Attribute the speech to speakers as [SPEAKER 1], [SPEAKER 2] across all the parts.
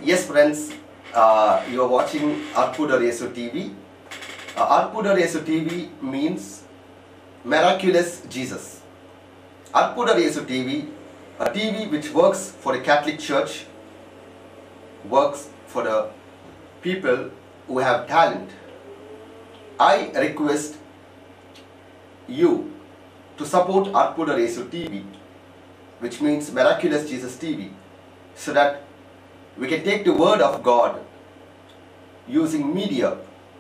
[SPEAKER 1] Yes, friends, uh, you are watching Arpuda Resu TV. Uh, Arpuda Resu TV means miraculous Jesus. Arpuda Resu TV, a TV which works for the Catholic Church, works for the people who have talent. I request you to support Arpuda Resu TV, which means Miraculous Jesus TV, so that we can take the word of God using media,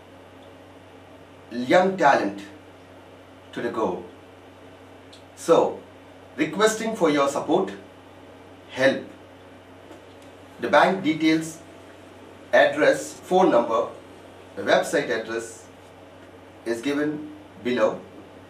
[SPEAKER 1] young talent to the goal. So, requesting for your support, help. The bank details, address, phone number, the website address is given below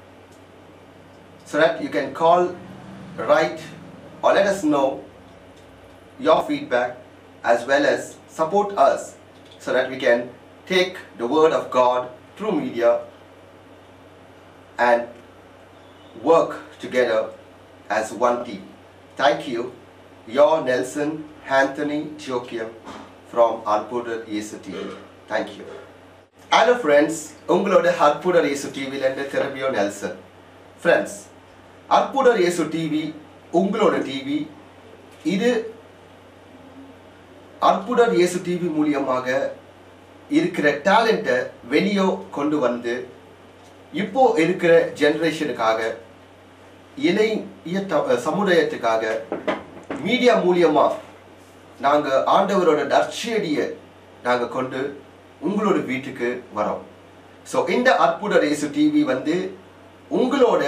[SPEAKER 1] so that you can call, write, or let us know your feedback as well as support us so that we can take the word of God through media and work together as one team. Thank you. Your Nelson Anthony Jokiam from Arpuder Yesu TV. Thank you. Hello friends உங்களோட அற்புதர் இயேசு டிவிலேருந்து திரும்பியோ Nelson friends அற்புதர் இயேசு TV உங்களோட TV இது அற்புதர் இயேசு TV மூலியமாக இருக்கிற டேலண்ட்டை வெளியே கொண்டு வந்து இப்போ இருக்கிற ஜெனரேஷனுக்காக இளைய த- சமுதாயத்துக்காக மீடியா மூலியமா நாங்க ஆண்டவரோட நற்செடியை நாங்க கொண்டு உங்களோட வீட்டுக்கு வரோம் ஸோ இந்த அற்புத ரேசு டிவி வந்து உங்களோட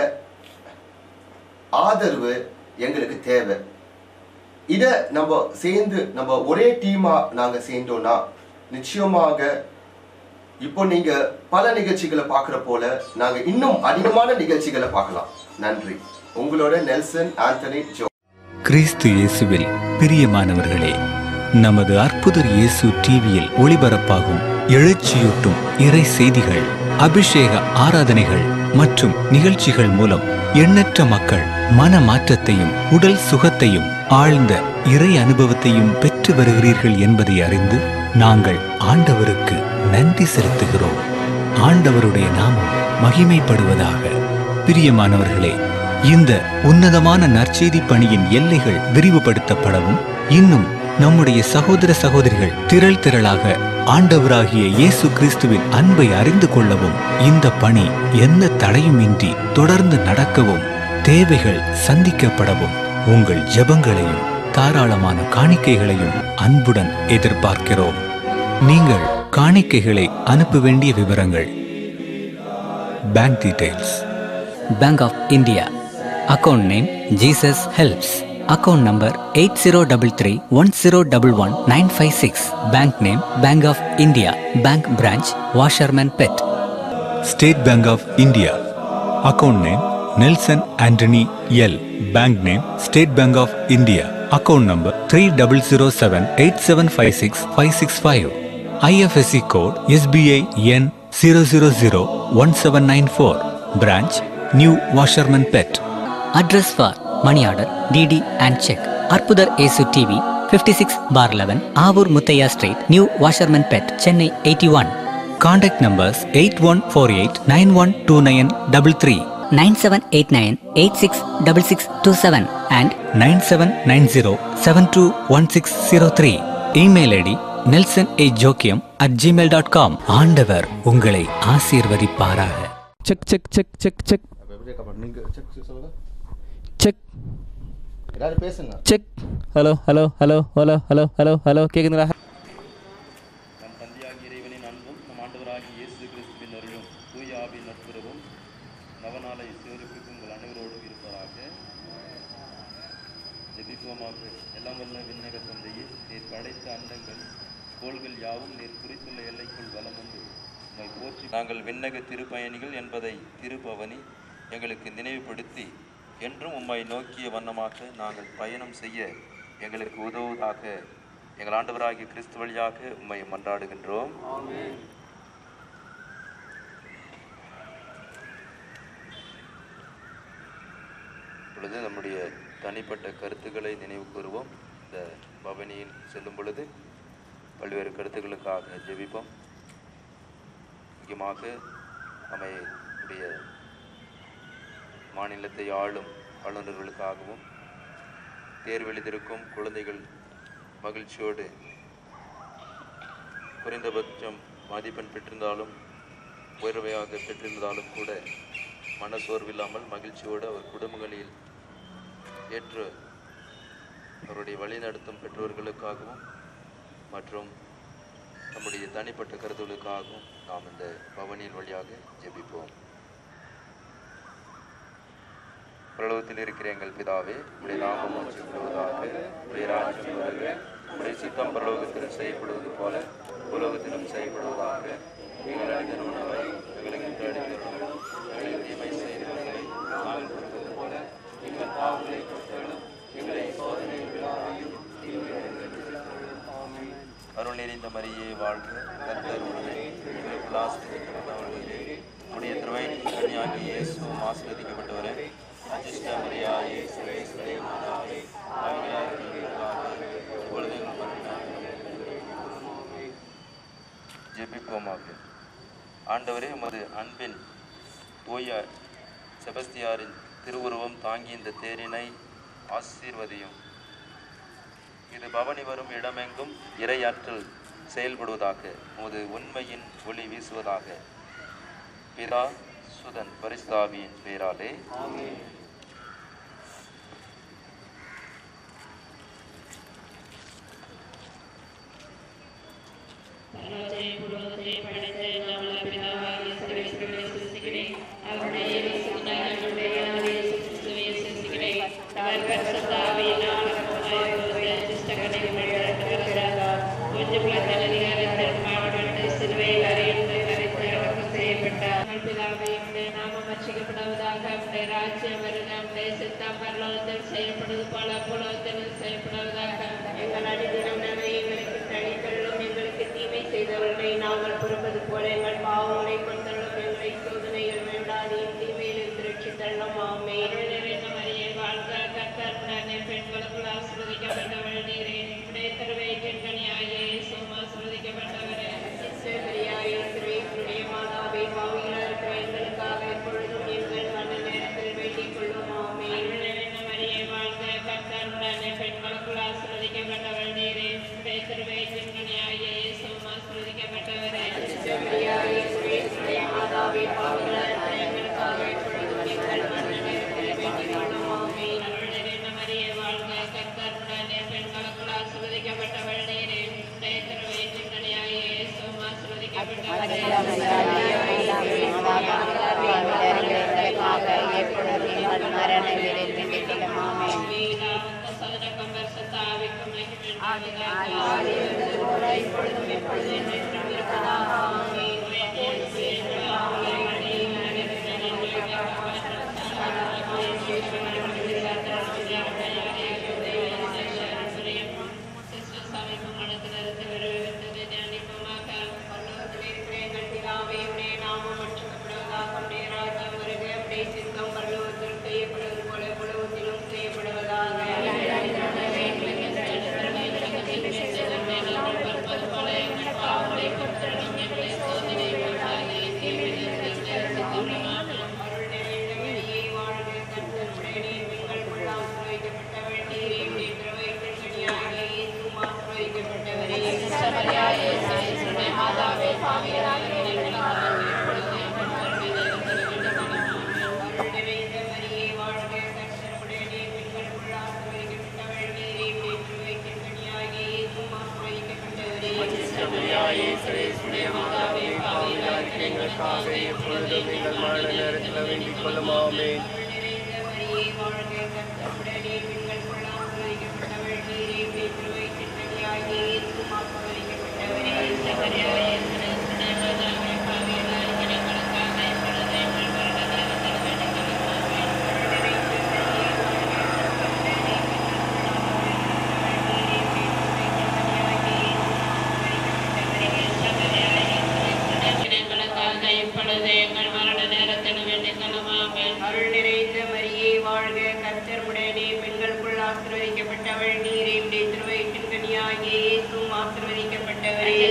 [SPEAKER 1] ஆதரவு எங்களுக்கு தேவை இதை நம்ம சேர்ந்து நம்ம ஒரே டீமா நாங்க சேர்ந்தோம்னா நிச்சயமாக இப்போ நீங்க பல நிகழ்ச்சிகளை பார்க்குற போல நாங்க இன்னும் அதிகமான நிகழ்ச்சிகளை பார்க்கலாம் நன்றி உங்களோட நெல்சன் ஆண்டனி ஜோ
[SPEAKER 2] கிறிஸ்து இயேசுவில் பிரியமானவர்களே நமது அற்புதர் இயேசு டிவியில் ஒளிபரப்பாகும் எழுச்சியூட்டும் இறை செய்திகள் அபிஷேக ஆராதனைகள் மற்றும் நிகழ்ச்சிகள் மூலம் எண்ணற்ற மக்கள் மன மாற்றத்தையும் உடல் சுகத்தையும் ஆழ்ந்த இறை அனுபவத்தையும் பெற்று வருகிறீர்கள் என்பதை அறிந்து நாங்கள் ஆண்டவருக்கு நன்றி செலுத்துகிறோம் ஆண்டவருடைய நாமம் மகிமைப்படுவதாக பிரியமானவர்களே இந்த உன்னதமான நற்செய்தி பணியின் எல்லைகள் விரிவுபடுத்தப்படவும் இன்னும் நம்முடைய சகோதர சகோதரிகள் திரள் திரளாக ஆண்டவராகிய இயேசு கிறிஸ்துவின் அன்பை அறிந்து கொள்ளவும் இந்த பணி எந்த தடையுமின்றி தொடர்ந்து நடக்கவும் தேவைகள் சந்திக்கப்படவும் உங்கள் ஜெபங்களையும் தாராளமான காணிக்கைகளையும் அன்புடன் எதிர்பார்க்கிறோம் நீங்கள் காணிக்கைகளை அனுப்ப வேண்டிய விவரங்கள் bank details
[SPEAKER 3] Bank of India. Account name Jesus Helps. Account number 8033-1011-956. Bank name Bank of India. Bank branch Washerman Pet.
[SPEAKER 2] State Bank of India account name Nelson Antony L bank name State Bank of India account number three double zero seven eight seven five six five six five IFSC code SBI N zero zero zero one seven nine four branch New Washerman Pet
[SPEAKER 3] Address for money order, DD and check. Arpudar Esu TV 56 bar 11 Avur Muthaya Street, New Washerman Pet, Chennai 81.
[SPEAKER 2] Contact numbers eight one four eight nine one two nine double three
[SPEAKER 3] 9789-866627 and
[SPEAKER 2] nine seven nine zero seven two one six zero three email ID Nelson A Joachim at Gmail dot com ஆண்டவர் உங்களை ஆசீர்வதிப்பாராக
[SPEAKER 4] check check check check check check
[SPEAKER 1] எல்லாரும் பேசுங்க
[SPEAKER 4] check hello hello hello hello hello hello hello கேட்குதுங்களா
[SPEAKER 5] நம் தந்தையாகிய இறைவனின் அன்பும் நம் ஆண்டவராகிய இயேசு கிறிஸ்துவின் அருளும் தூய ஆவியின் நட்புறவும் நவநாளை சிவருக்கும் உங்கள் அனைவரோடும் இருப்பதாக ஜெபிப்போமாக எல்லாம் வல்ல விண்ணக தந்தையே நீர் படைத்த அண்டங்கள் கோள்கள் யாவும் நீர் குறித்துள்ள எல்லைக்குள் வலம் வந்து உம்மை போற்றி நாங்கள் விண்ணக திருப்பயணிகள் என்பதை திருப்பவனி எங்களுக்கு நினைவுபடுத்தி என்றும் உம்மை நோக்கிய வண்ணமாக நாங்கள் பயணம் செய்ய எங்களுக்கு உதவுவதாக எங்கள் ஆண்டவராகிய கிறிஸ்து வழியாக உம்மை மன்றாடுகின்றோம் பொழுது நம்முடைய தனிப்பட்ட கருத்துக்களை நினைவு கூறுவோம் இந்த பவனியில் செல்லும் பொழுது பல்வேறு கருத்துக்களுக்காக ஜெபிப்போம் முக்கியமாக நம்முடைய மாநிலத்தை ஆளும் ஆளுநர்களுக்காகவும் தேர்வெழுதிருக்கும் குழந்தைகள் மகிழ்ச்சியோடு குறைந்தபட்சம் மதிப்பெண் பெற்றிருந்தாலும் உயர்வையாக பெற்றிருந்தாலும் கூட மன சோர்வில்லாமல் மகிழ்ச்சியோடு அவர் குடும்பங்களில் ஏற்று அவருடைய வழிநடத்தும் பெற்றோர்களுக்காகவும் மற்றும் நம்முடைய தனிப்பட்ட கருத்துகளுக்காகவும் நாம் இந்த பவனியின் வழியாக ஜெபிப்போம் பிரலோகத்தில் இருக்கிற எங்கள் பிதாவே உடைய நாமம் வச்சுப்படுவதாக உடைய ராஜ்யம் வருக உடைய சித்தம் பிரலோகத்தில் செய்யப்படுவது போல உலகத்திலும் செய்யப்படுவதாக எங்கள் அடித்த உணவை எங்களுக்கு அடித்தவர்கள் எங்களை தீமை செய்தவர்களை நாங்கள் கொடுப்பது போல எங்கள் பாவங்களை கொடுத்தவர்களும் எங்களை சோதனையில் விழாவையும் அருள் நிறைந்த மரியே வாழ்க கர்த்தர் உடனே எங்களுக்கு ஆசிரியப்பட்டவர்களே உடைய திருவயிற்றின் கனியாகி இயேசுவும் ஆசீர்வதிக்கப்பட்டவரே அஜிஷ்ட மரியா இயேசுவே சுலைமானாவே ஆகியார் எங்களுக்காக இப்பொழுது எங்கள் மரண ஜெபிப்போமாக ஆண்டவரே உமது அன்பின் தூய செபஸ்தியாரின் திருவுருவம் தாங்கி இந்த தேரினை ஆசீர்வதியும் இது பவனி வரும் இடமெங்கும் இரையாற்றல் செயல்படுவதாக உமது உண்மையின் ஒளி வீசுவதாக பிதா சுதன் பரிசுத்தாவியின் பேராலே
[SPEAKER 6] பரலோகத்தை பூலோகத்தை படைத்த எல்லாம் வல்ல பிதாவாகிய சர்வேஸ்வரனை சிருஷ்டிக்கிறேன். அவருடைய இயேசுவினாலுடைய இயேசு கிறிஸ்துவை சிருஷ்டிக்கிறேன். அவர் பரிசுத்த ஆவியினால் கர்த்தராய் வருகிற சிருஷ்டகனை வழிநடத்துகிறார். கொஞ்சமுள்ள அதிகாரத்தில் பாடுபட்டு சிலுவையில் அறையுண்டு மரித்து அடக்கம் செய்யப்பட்டார். எங்கள் பிதாவே, உம்முடைய நாமம் அர்ச்சிக்கப்படுவதாக. உம்முடைய ராஜ்யம் வருக. உம்முடைய சித்தம் பரலோகத்தில் செய்யப்படுவது போல பூலோகத்திலும் செய்யப்படுவதாக. எங்கள் அடிதின உணவை எங்களுக்கு தனித்தருளும் எங்களுக்கு தீமை செய்தவர்களை நாங்கள் பொறுப்பது போல எங்கள் பாவங்களை கொண்டருளும் எங்களை சோதனைகள் வேண்டாதையும் தீமையில் திருச்சித்தள்ளும் ஆமே மரியே வாழ்க கர்த்தருடனே பெண்களுக்குள் ஆசிர்வதிக்கப்பட்டவள் நீரே உடைய திருவயிற்றின் கனியாயே சோம் ஆசிர்வதிக்கப்பட்டவரே மரியாயே திருவயிற்றுடைய மாதாவை பாவிகளாக இருக்கிற எங்களுக்காக எப்பொழுதும் எங்கள் மன நேரத்தில் வேண்டிக் கொள்ளும் ஆமே மரியே வாழ்க கர்த்தருடனே பெண்களுக்குள் ஆசிர்வதிக்கப்பட்டவள் நீரே உடைய திருவயிற்றின் கனியாயே சோம் ஆசிர்வதிக்கப்பட்டவரே மரியாயே திருவயிற்றுடைய மாதாவை பாவிகளாக இருக்கிற எங்களுக்காக எப்பொழுதும் எங்கள் மன நேரத்தில் வேண்டிக் கொள்ளும் ஆமே மரியே வாழ்க கர்த்தருடனே பெண்களுக்குள் ஆசிர்வதிக்கப்பட்டவள் நீரே உடைய திருவயிற்றின் கனியாயே சோம் ஆசிர்வதிக்கப்பட்டவரே செய்யப்படுவது போல புலவத்திலும் செய்யப்படுவதாக எங்களுக்காக இப்பொழுது எங்கள் மரண நேரத்தில் வேண்டிக் கொள்ளுமாமே அருள் நிறைந்த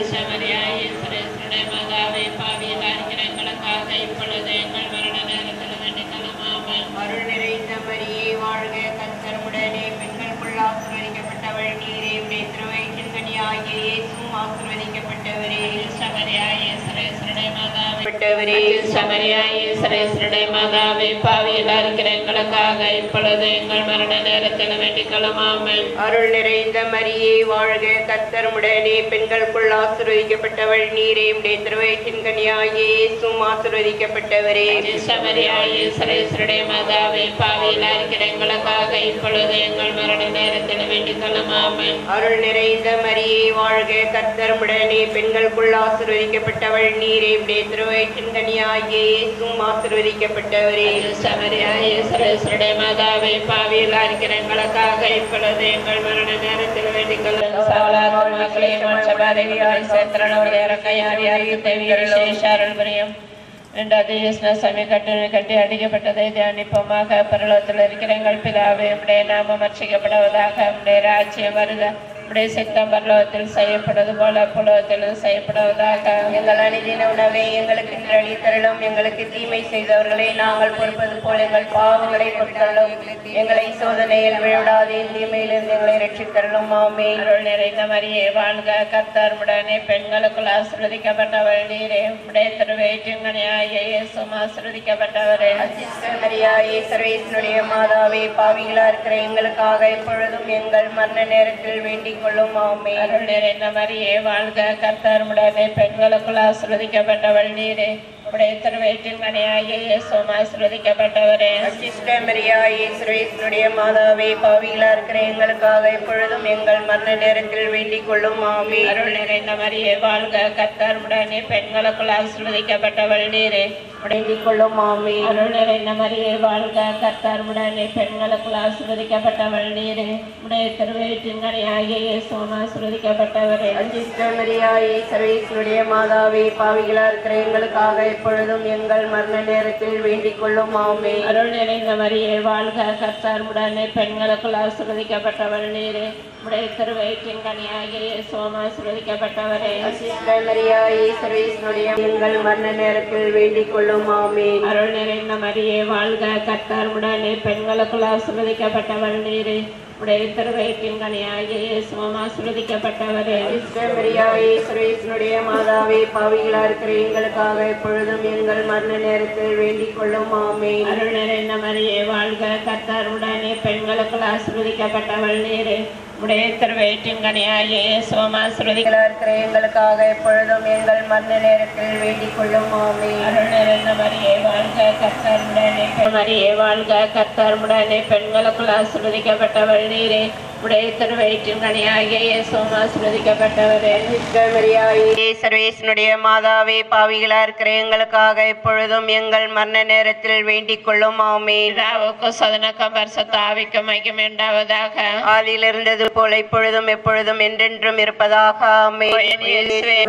[SPEAKER 6] சமரியாயே சுரேஸ்வரே மாதாவே பாவியில் இருக்கிற எங்களுக்காக இப்பொழுது எங்கள் மரண நேரத்தில் வேண்டிக் கொள்ளுமாமல்
[SPEAKER 7] அருள் நிறைந்த மரியே வாழ்க கத்தருடனே பெண்களுக்குள் ஆசீர்வதிக்கப்பட்டவள் நீரே உடைய திருவயிற்றின் கனியாகிய இயேசுவும் ஆசீர்வதிக்கப்பட்டவரே
[SPEAKER 6] சமரியாயே சுரேஸ்வரே மாதாவே
[SPEAKER 7] பட்டவரே
[SPEAKER 6] சமரியாயே சுரேஸ்வரே மாதாவே பாவியில் இருக்கிற எங்களுக்காக இப்பொழுது எங்கள் மரண நேரத்தில் வேண்டிக் கொள்ளுமாமல்
[SPEAKER 7] அருள் நிறைந்த மரியே வாழ்க கத்தருடனே பெண்களுக்குள் ஆசீர்வதிக்கப்பட்டவள் நீரே உடைய திருவயிற்றின் கனியாகிய இயேசுவும் ஆசீர்வதிக்கப்பட்டவரே
[SPEAKER 6] சமரியாயே சுரேஸ்வரே மாதாவே பாவியில் இருக்கிற எங்களுக்காக இப்பொழுது எங்கள் மரண நேரத்தில் வேண்டிக் கொள்ளுமாமல்
[SPEAKER 7] அருள் நிறைந்த மரியே வாழ்க கத்தருடனே பெண்களுக்குள் ஆசீர்வதிக்கப்பட்டவள் நீரே உடைய திருவயிற்றின் கனியாகிய இயேசுவும் ஆசீர்வதிக்கப்பட்டவரே
[SPEAKER 6] சமரியாயே சுரேஸ்வரே மாதாவே பாவியில் இருக்கிற எங்களுக்காக இப்பொழுது எங்கள் மரண நேரத்தில் வேண்டிக் கொள்ளும் மக்களை மோட்சபாதையாய் சேத்திரனுடைய இறக்கையார் யாருக்கு தேவியர் விசேஷாரல் புரியும் என்ற அதிகஸ்ன சமய கட்டு கட்டி அடிக்கப்பட்டதை தியானிப்போமாக பரலோகத்தில் இருக்கிற எங்கள் பிதாவே உடைய நாமம் அர்ச்சிக்கப்படுவதாக உடைய ராஜ்யம் வருக உடைய சித்தம் பரலோகத்தில் செய்யப்படுவது போல புலகத்திலும் செய்யப்படுவதாக
[SPEAKER 7] எங்கள் அணிதின உணவை எங்களுக்கு இன்று அளித்தருளும் எங்களுக்கு தீமை செய்தவர்களை நாங்கள் பொறுப்பது போல் எங்கள் பாவங்களை பொறுத்தருளும் எங்களை சோதனையில் விழவிடாதே தீமையிலிருந்து எங்களை ரட்சித்தருளும் ஆமே
[SPEAKER 6] அருள் நிறைந்த மரியே வாழ்க கர்த்தர் உடனே பெண்களுக்குள் ஆசிர்வதிக்கப்பட்டவள் நீரே உடைய திருவேற்றிங்கனையாகிய இயேசும் ஆசிர்வதிக்கப்பட்டவரே
[SPEAKER 7] மரியாயே சர்வேசனுடைய மாதாவே பாவிகளா இருக்கிற எங்களுக்காக இப்பொழுதும் எங்கள் மரண நேரத்தில் வேண்டிக் கொள்ளும் ஆமே
[SPEAKER 6] அருள் நிறைந்த மரியே வாழ்க கர்த்தர் உடனே பெண்களுக்குள் ஆசிர்வதிக்கப்பட்டவள் நீரே உடைய திருவேற்றின் மணியாகிய இயேசும் ஆசிர்வதிக்கப்பட்டவரே
[SPEAKER 7] அச்சிஷ்ட மரியாயே சர்வேசனுடைய மாதாவே பாவிகளா இருக்கிற எங்களுக்காக இப்பொழுதும் எங்கள் மரண நேரத்தில் வேண்டிக் கொள்ளும் ஆமே
[SPEAKER 6] அருள் நிறைந்த மரியே வாழ்க கர்த்தர் உடனே பெண்களுக்குள் ஆசிர்வதிக்கப்பட்டவள் நீரே
[SPEAKER 7] வேண்டிக் கொள்ளும் ஆமே
[SPEAKER 6] அருள் நிறைந்த மரியே வாழ்க கர்த்தர் உடனே பெண்களுக்குள் ஆசிர்வதிக்கப்பட்டவள் நீரே உடைய திருவேற்றின் மணியாகிய இயேசும் ஆசிர்வதிக்கப்பட்டவரே
[SPEAKER 7] அச்சிஷ்ட மரியாயே சர்வேசனுடைய மாதாவே பாவிகளா இருக்கிற எங்களுக்காக இப்பொழுதும் எங்கள் மரண நேரத்தில் வேண்டிக் கொள்ளும் ஆமே
[SPEAKER 6] அருள் நிறைந்த மரியே வாழ்க கர்த்தர் உடனே பெண்களுக்குள் ஆசிர்வதிக்கப்பட்டவள் நீரே உடைய திருவயிற்றின் கனியாகிய இயேசுவும் ஆசிர்வதிக்கப்பட்டவரே
[SPEAKER 7] அச்சிஷ்ட மரியாயே சர்வேசனுடைய எங்கள் மரண நேரத்தில் வேண்டிக் கொள்ளும் ஆமே
[SPEAKER 6] அருள் நிறைந்த மரியே வாழ்க கர்த்தர் உடனே பெண்களுக்குள் ஆசிர்வதிக்கப்பட்டவள் நீரே உடைய திருவயிற்றின் கனியாகிய இயேசுவும் ஆசிர்வதிக்கப்பட்டவரே
[SPEAKER 7] அச்சிஷ்ட மரியாயே சர்வேசனுடைய மாதாவே பாவிகளா இருக்கிற எங்களுக்காக இப்பொழுதும் எங்கள் மரண நேரத்தில் வேண்டிக் கொள்ளும் ஆமே
[SPEAKER 6] அருள் நிறைந்த மரியே வாழ்க கர்த்தர் உடனே பெண்களுக்குள் ஆசிர்வதிக்கப்பட்டவள் நீரே உடைய திருவயிற்றின் கனியாகிய இயேசுவும் ஆசிர்வதி
[SPEAKER 7] பாவிகளா இருக்கிற எங்களுக்காக இப்பொழுதும் எங்கள் மரண நேரத்தில் வேண்டிக் கொள்ளும் ஆமே
[SPEAKER 6] அருள் நிறைந்த மரியே வாழ்க கர்த்தர் உடனே மரியே வாழ்க கர்த்தர் உடனே பெண்களுக்குள் ஆசிர்வதிக்கப்பட்டவள் நீரே உடைய திருவயிற்றின் கனியாகிய இயேசுவும் ஆசிர்வதிக்கப்பட்டவரே
[SPEAKER 7] அச்சிஷ்ட மரியாயே சர்வேசனுடைய மாதாவே பாவிகளா இருக்கிற எங்களுக்காக இப்பொழுதும் எங்கள் மரண நேரத்தில் வேண்டிக் கொள்ளும் ஆமே
[SPEAKER 6] பிதாவுக்கும் சதனக்கம் பரிசுத்தாவிக்கும் ஐக்கியம் உண்டாவதாக
[SPEAKER 7] ஆதியில் இருந்தது போல இப்பொழுதும் எப்பொழுதும் என்றென்றும் இருப்பதாக ஆமே
[SPEAKER 6] என் இயேசுவே,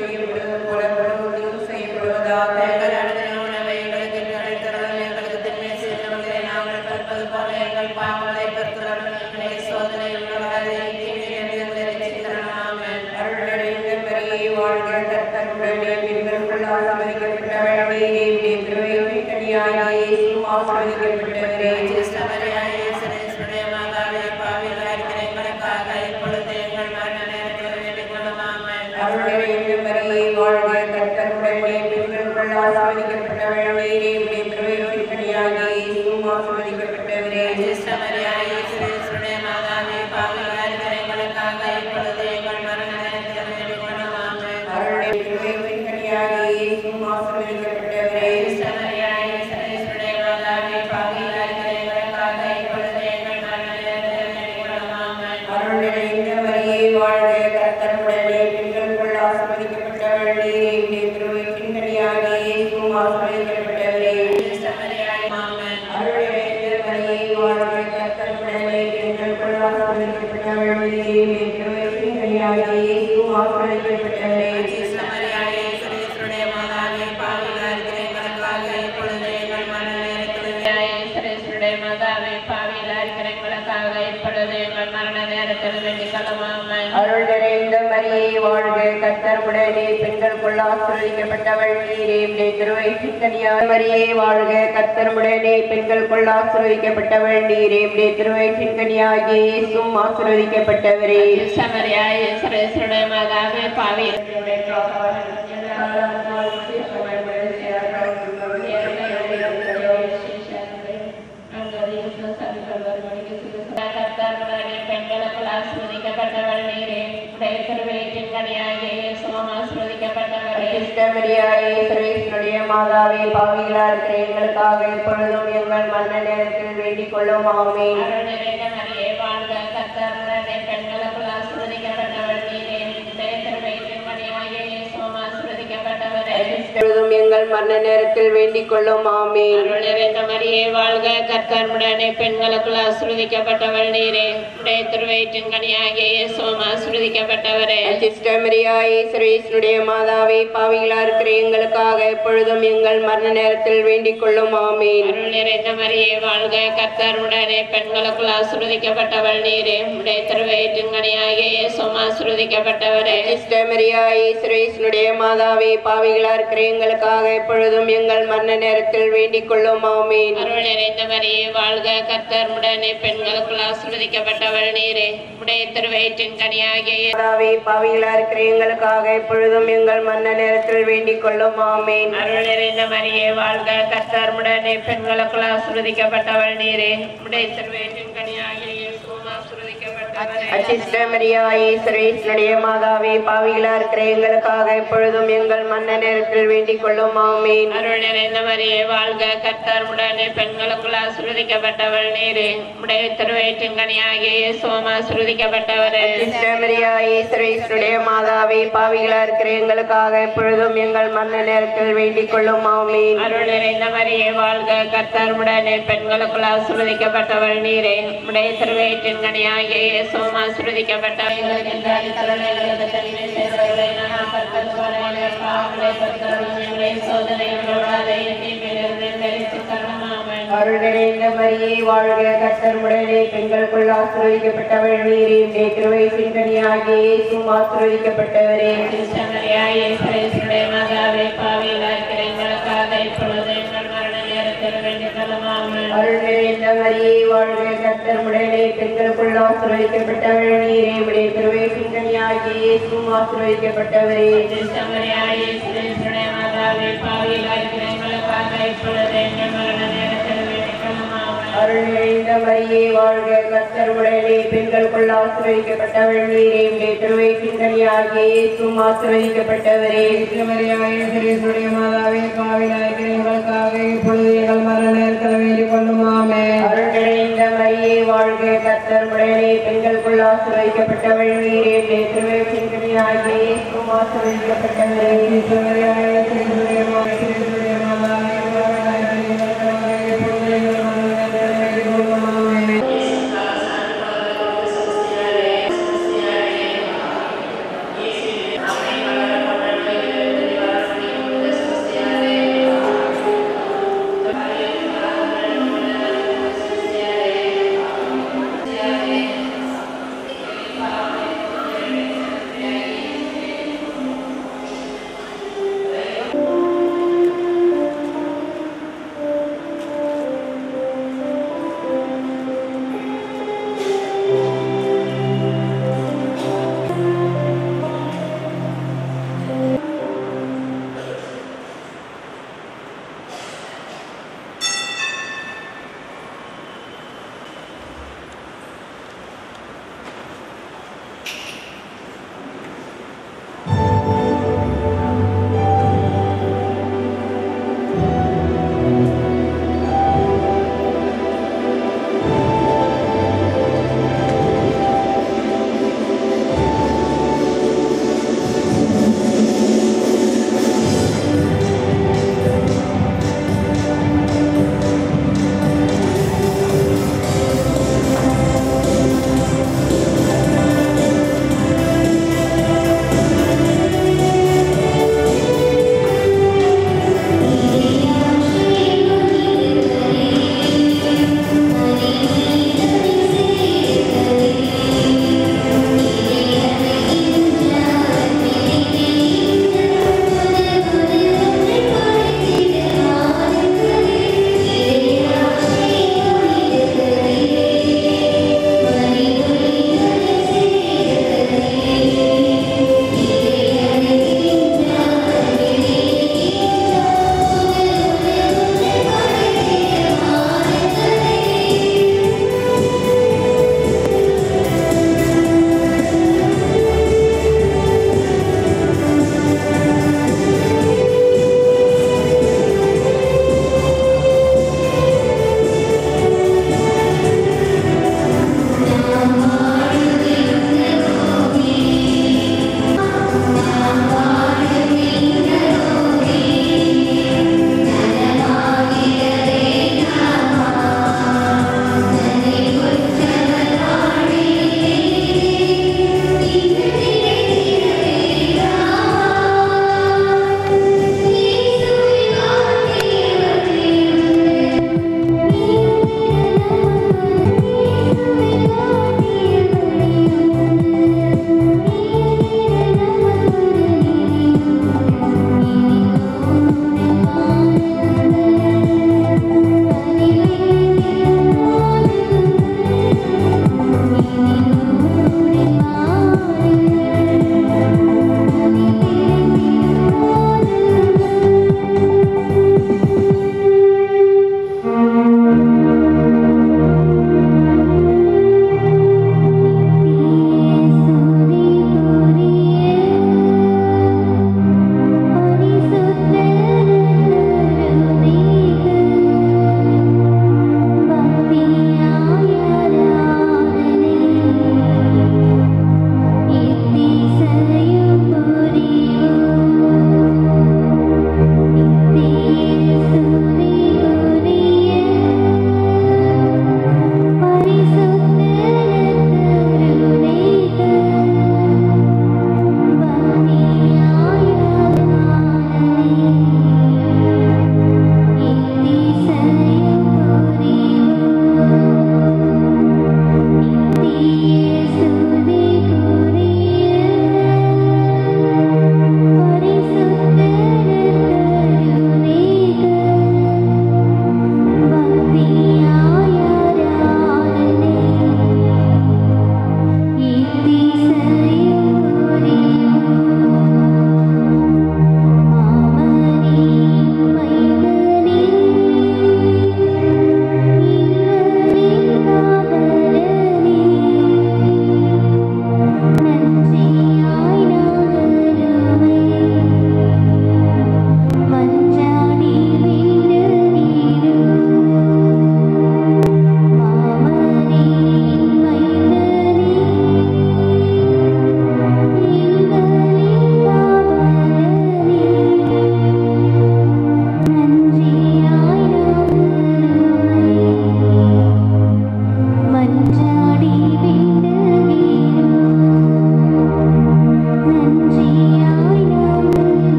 [SPEAKER 6] இயேசுவே, மாதாவே பாவியில் இருக்கிற எங்களுக்காக இப்பொழுது எங்கள் மரண நேரத்தில் வேண்டிக் கொள்ளுமாமே
[SPEAKER 7] அருள் நிறைந்த மரியே வாழ்க கத்தர்முடனே பெண்களுக்குள் ஆசிர்வதிக்கப்பட்டவள் நீரே உடைய திருவயிற்றின் கனியாய் மரியே வாழ்க கத்தர்முடனே பெண்களுக்குள் ஆசிர்வதிக்கப்பட்டவள் நீரே உடைய திருவயிற்றின் கனியாகிய இயேசும் ஆசிர்வதிக்கப்பட்டவரே
[SPEAKER 6] சமரியாய் சரேஸ்வருடைய மாதாவே பாவி பெண்களுக்குள் ஆஸ்வதிக்கப்பட்டவள் நீரே உடைய திருவயிற்றின் கனியாகிய இயேசுவும் ஆஸ்வதிக்கப்பட்டவரே
[SPEAKER 7] கிறிஸ்தமரியாயே சர்வேசனுடைய மாதாவே பாவிகளா இருக்கிற எங்களுக்காக எப்பொழுதும் எங்கள் மரண நேரத்தில் வேண்டிக் கொள்ளும் ஆமென்
[SPEAKER 6] அருள் நிறைந்த மரியே வாழ்க கர்த்தருடனே பெண்களுக்குள் ஆஸ்வதிக்கப்பட்டவள் நீரே உடைய திருவயிற்றின் கனியாகிய இயேசுவும் ஆஸ்வதிக்கப்பட்டவரே
[SPEAKER 7] எப்பொழுதும் எங்கள் மரண நேரத்தில் வேண்டிக் கொள்ளும் ஆமென்
[SPEAKER 6] அருள் நிறைந்த மரியே வாழ்க கர்த்தருடனே பெண்களுக்குள் ஆஸ்வதிக்கப்பட்டவள் நீரே உடைய திருவயிற்றின் கனியாகிய இயேசுவும் ஆஸ்வதிக்கப்பட்டவரே
[SPEAKER 7] கிறிஸ்தமரியாயே சர்வேசனுடைய மாதாவே பாவிகளா இருக்கிற எங்களுக்காக எப்பொழுதும் எங்கள் மரண நேரத்தில் வேண்டிக் கொள்ளும் ஆமென்
[SPEAKER 6] அருள் நிறைந்த மரியே வாழ்க கர்த்தருடனே பெண்களுக்குள் ஆஸ்வதிக்கப்பட்டவள் நீரே உடைய திருவயிற்றின் கனியாகிய இயேசுவும் ஆஸ்வதிக்கப்பட்டவரே
[SPEAKER 7] கிறிஸ்தமரியாயே சர்வேசனுடைய மாதாவே பாவிகளா இருக்கிற எங்களுக்காக எப்பொழுதும் எங்கள் மரண நேரத்தில் வேண்டிக் கொள்ளும் ஆமென்
[SPEAKER 6] அருள் நிறைந்த மரியே வாழ்க கர்த்தர் உடனே பெண்களுக்குள் ஆசிர்வதிக்கப்பட்டவள் நீரே உடைய திருவயிற்றின் கனியாகிய
[SPEAKER 7] மாதாவே பாவிகளா இருக்கிற எங்களுக்காக எப்பொழுதும் எங்கள் மரண நேரத்தில் வேண்டிக் கொள்ளும் ஆமென்
[SPEAKER 6] அருள் நிறைந்த மரியே வாழ்க கர்த்தர் உடனே பெண்களுக்குள் ஆசிர்வதிக்கப்பட்டவள் நீரே உடைய திருவயிற்றின் கனியாகிய இயேசுவும் ஆசிர்வதிக்கப்பட்டவரே
[SPEAKER 7] அச்சிஷ்டமரியாயே சர்வேசனுடைய மாதாவே பாவிகளா இருக்கிற எங்களுக்காக எப்பொழுதும் எங்கள் மரண நேரத்தில் வேண்டிக் கொள்ளும் ஆமென்
[SPEAKER 6] அருள் நிறைந்த மரியே வாழ்க கர்த்தர் உடனே பெண்களுக்குள் ஆசிர்வதிக்கப்பட்டவள் நீரே உடைய திருவயிற்றின் கனியாகிய இயேசுவும் ஆசிர்வதிக்கப்பட்டவரே
[SPEAKER 7] அச்சிஷ்டமரியாயே சர்வேசனுடைய மாதாவே பாவிகளா இருக்கிற எங்களுக்காக எப்பொழுதும் எங்கள் மரண நேரத்தில் வேண்டிக் கொள்ளும் ஆமென்
[SPEAKER 6] அருள் நிறைந்த மரியே வாழ்க கர்த்தர் உடனே பெண்களுக்குள் ஆசிர்வதிக்கப்பட்டவள் நீரே உடைய திருவயிற்றின் கனியாகிய இயேசுவும் ஆசிர்வதிக்கப்பட்டவள் எங்களுக்கு இந்த அடித்தளம் எங்களுக்கு தனிமை செய்தவர்களை நான் கர்த்தர் சோதனைகளை பாவங்களை பத்தரும் எங்களை சோதனையில் விடாதே தீமையிலிருந்து தெரிவித்து தரமாமன்
[SPEAKER 7] அருள் நிறைந்த மரியே வாழ்க கர்த்தர் உடனே பெண்களுக்குள் ஆசிர்வதிக்கப்பட்டவள் நீரே உடைய திருவயிற்றின் கனியாகிய இயேசுவும் ஆசிர்வதிக்கப்பட்டவரே
[SPEAKER 6] கிருஷ்ணமரியாயே சுரேசுடைய மாதாவே பாவியில் இருக்கிற எங்களுக்காக இப்பொழுது எங்கள் மரண நேரத்தில் வேண்டிக் கொள்ளுமாமன்
[SPEAKER 7] அருள் நிறைந்த மரியே வாழ்க கர்த்தர் உடனே பெண்களுக்குள் ஆசிர்வதிக்கப்பட்டவள் நீரே உடைய திருவயிற்றின் கனியாகிய இயேசுவும் ஆசிர்வதிக்கப்பட்டவரே
[SPEAKER 6] கிருஷ்ணமரியாயே சுரேசுடைய மாதாவே பாவியில் இருக்கிற எங்களுக்காக இப்பொழுது எங்கள் மரண நேரத்தில் வேண்டிக் கொள்ளுமாமன்
[SPEAKER 7] அருள் நிறைந்த மரியே வாழ்க கர்த்தர் உடனே பெண்களுக்குள் ஆசிர்வதிக்கப்பட்டவள் நீரே உடைய திருவயிற்றின் கனியாகிய இயேசுவும் ஆசிர்வதிக்கப்பட்டவரே மரியாயே சுரேசுடைய மாதாவே பாவிலாய்க்கு எங்களுக்காக இப்பொழுது எங்கள் மரண நேரத்தில் வேண்டிக் கொள்ளுமாமே அருள் நிறைந்த மரியே வாழ்க கர்த்தர் உடனே பெண்களுக்குள் ஆசிர்வதிக்கப்பட்டவள் நீரே உடைய திருவயிற்றின் கனியாகிய இயேசுவும் ஆசிர்வதிக்கப்பட்டவரே மரியாயே சுரேசுடைய மாதாவே சுரேசுடைய மாதாவே பாவிலாய்க்கு எங்களுக்காக இப்பொழுது எங்கள் மரண நேரத்தில் வேண்டிக் கொள்ளுமாமே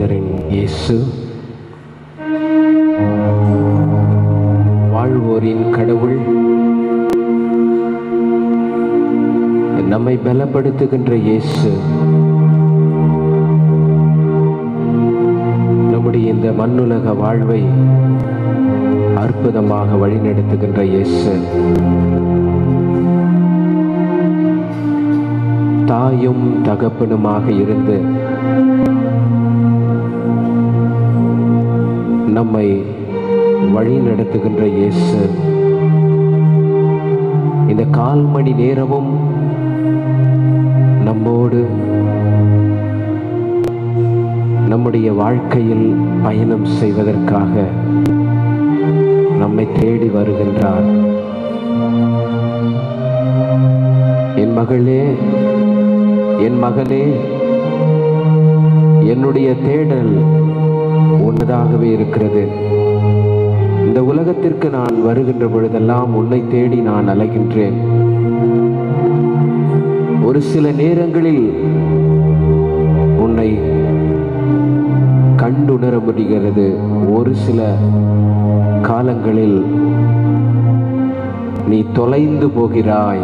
[SPEAKER 8] மனிதரின் இயேசு வாழ்வோரின் கடவுள் நம்மை பலப்படுத்துகின்ற இயேசு நம்முடைய இந்த மண்ணுலக வாழ்வை அற்புதமாக வழிநடத்துகின்ற இயேசு தாயும் தகப்பனுமாக இருந்து நம்மை வழி நடத்துகின்ற இயேசு இந்த கால் மணி நேரமும் நம்மோடு நம்முடைய வாழ்க்கையில் பயணம் செய்வதற்காக நம்மை தேடி வருகின்றார் என் மகளே என் மகனே என்னுடைய தேடல் உன்னதாகவே இருக்கிறது இந்த உலகத்திற்கு நான் வருகின்ற பொழுதெல்லாம் உன்னை தேடி நான் அலைகின்றேன் ஒரு சில நேரங்களில் உன்னை கண்டுணர முடிகிறது ஒரு சில காலங்களில் நீ தொலைந்து போகிறாய்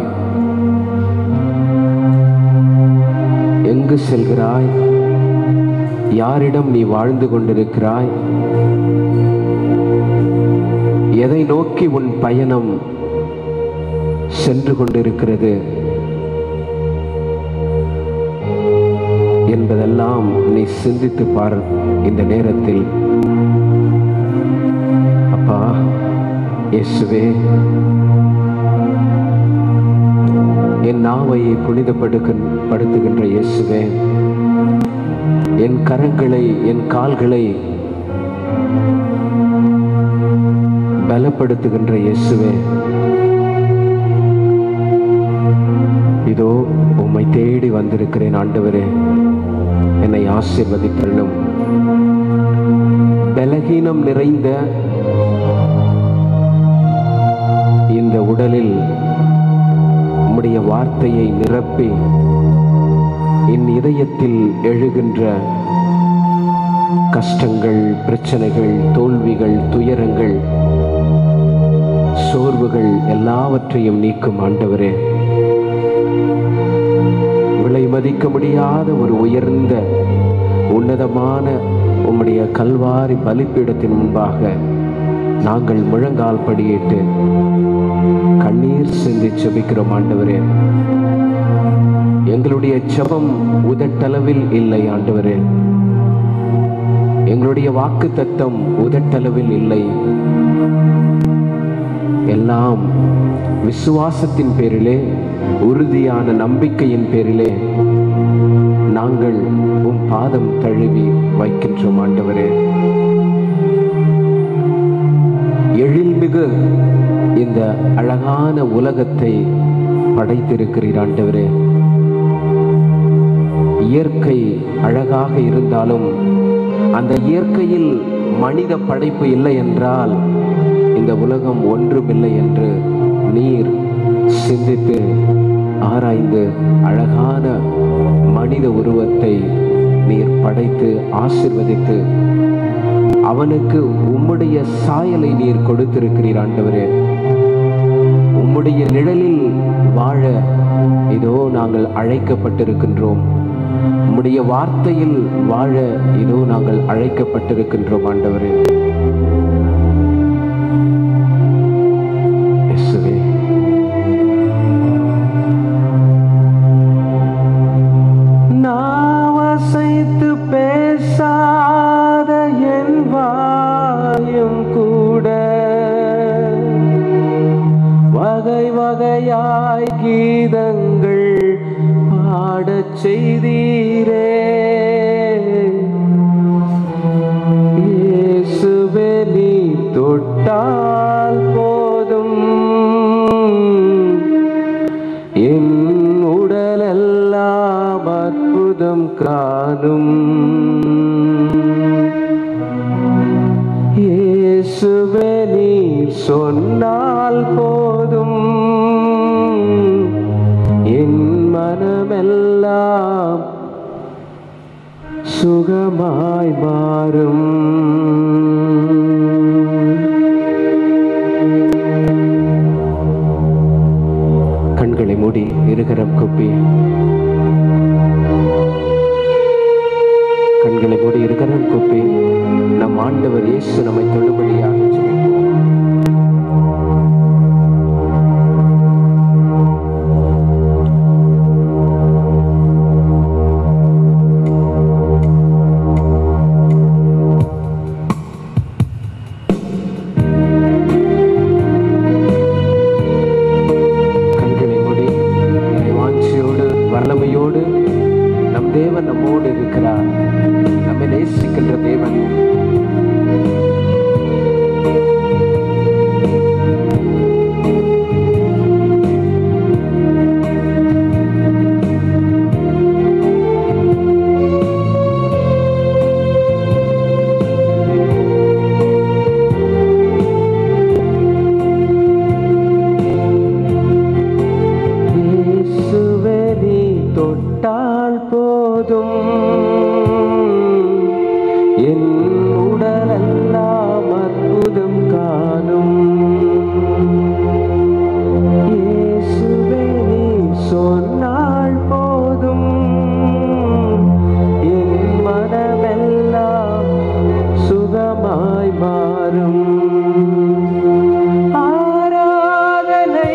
[SPEAKER 8] எங்கு செல்கிறாய் யாரிடம் நீ வாழ்ந்து கொண்டிருக்கிறாய் எதை நோக்கி உன் பயணம் சென்று கொண்டிருக்கிறது என்பதெல்லாம் நீ சிந்தித்து பார் இந்த நேரத்தில் அப்பா இயேசுவே என் நாவை புனிதப்படுக்க படுத்துகின்ற இயேசுவே என் கரங்களை என் கால்களை பலப்படுத்துகின்ற இயேசுவே இதோ உம்மை தேடி வந்திருக்கிறேன் ஆண்டவரே என்னை ஆசீர்வதித்தருளும் பலகீனம் நிறைந்த இந்த உடலில் உம்முடைய வார்த்தையை நிரப்பி என் இதயத்தில் எழுகின்ற கஷ்டங்கள் பிரச்சனைகள் தோல்விகள் துயரங்கள் சோர்வுகள் எல்லாவற்றையும் நீக்கும் ஆண்டவரே விலை மதிக்க முடியாத ஒரு உயர்ந்த உன்னதமான உம்முடைய கல்வாரி பலிப்பீடத்தின் முன்பாக நாங்கள் முழங்கால் படியிட்டு கண்ணீர் சிந்தி செபிக்கிறோம் ஆண்டவரே எங்களுடைய செபம் உதட்டளவில் இல்லை ஆண்டவரே எங்களுடைய வாக்கு தத்தம் உதட்டளவில் இல்லை எல்லாம் விசுவாசத்தின் பேரிலே உறுதியான நம்பிக்கையின் பேரிலே நாங்கள் உம் பாதம் தழுவி வைக்கின்றோம் ஆண்டவரே எழில்மிகு இந்த அழகான உலகத்தை படைத்திருக்கிறீர் ஆண்டவரே இயற்கை அழகாக இருந்தாலும் அந்த இயற்கையில் மனித படைப்பு இல்லை என்றால் இந்த உலகம் ஒன்றுமில்லை என்று நீர் சிந்தித்து ஆராய்ந்து அழகான மனித உருவத்தை நீர் படைத்து ஆசிர்வதித்து அவனுக்கு உம்முடைய சாயலை நீர் கொடுத்திருக்கிறீர் ஆண்டவரே உம்முடைய நிழலில் வாழ இதோ நாங்கள் அழைக்கப்பட்டிருக்கின்றோம் உம்முடைய வார்த்தையில் வாழ இதோ நாங்கள் அழைக்கப்பட்டிருக்கின்றோம் ஆண்டவரே இயேசுவே நாவசைத்து பேசாத என் வாயும் கூட வகை வகையாய் கீதங்கள் பாடச் செய்தீரே இயேசுவே நீ தொட்டால் போதும் என் உடலெல்லாம் அற்புதம் காணும் இயேசுவே நீ சொன்னால் போதும் என் மனமெல்லாம் சுகமாய் மாறும் கண்களை மூடி இருகரம் குப்பி கண்களை மூடி இருகரம் குப்பி நம் ஆண்டவர் இயேசு நம்மை தொழுபடியாக ஜெபிப்போம் கண்களை மூடி இறைவாஞ்சியோடு வல்லமையோடு நம் தேவன் நம்மோடு இருக்கிறார் நம்மை நேசிக்கின்ற தேவன் இயேசுவே நீ தொட்டால் போதும் என் உடலெல்லாம் அற்புதம் காணும் இயேசுவே நீ சொன்னால் போதும் என் மனமெல்லாம் சுகமாய் மாறும் ஆராதனை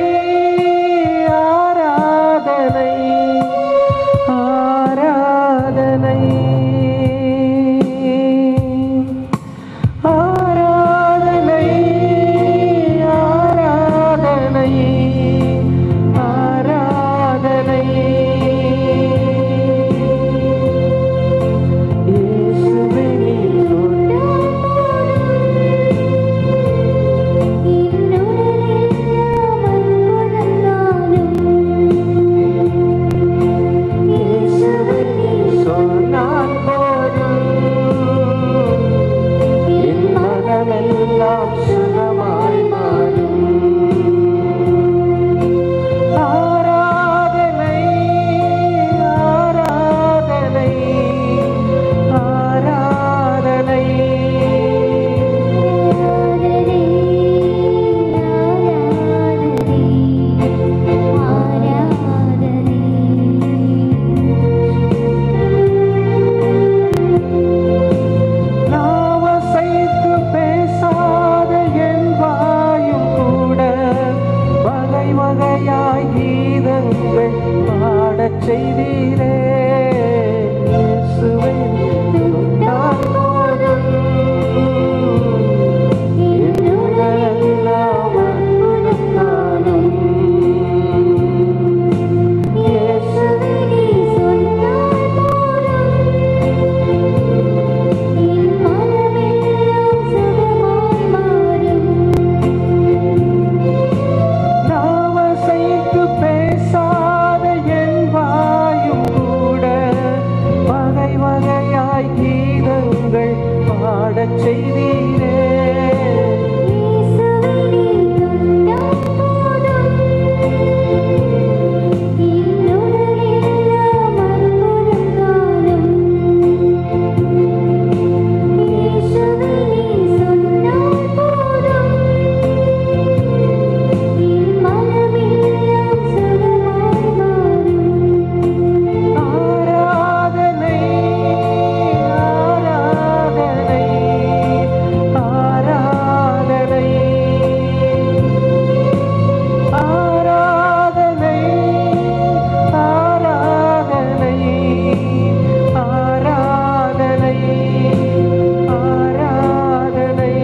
[SPEAKER 8] ஆராதனை ஆராதனை ஆராதனை ஆராதனை ஆராதனை இயேசுவே நீ சொன்னால் போதும் என் மனமெல்லாம் சுகமாய் மாறும் ஆராதனை ஆராதனை ஆராதனை நாவசைத்து பேசாத என் வாயும் கூட வகை வகையாய் கீதங்கள் பாடச் செய்தீரே இயேசுவே, தொட்டால் போதும் என் உடலெல்லாம் அற்புதம் காணும். இயேசுவே, நாவசைத்து பேசாத என் வாயும் கூட வகை வகையாய் கீதங்கள் பாடச் செய்தீரே ஆராதனை ஆராதனை ஆராதனை ஆராதனை ஆராதனை ஆராதனை ஆராதனை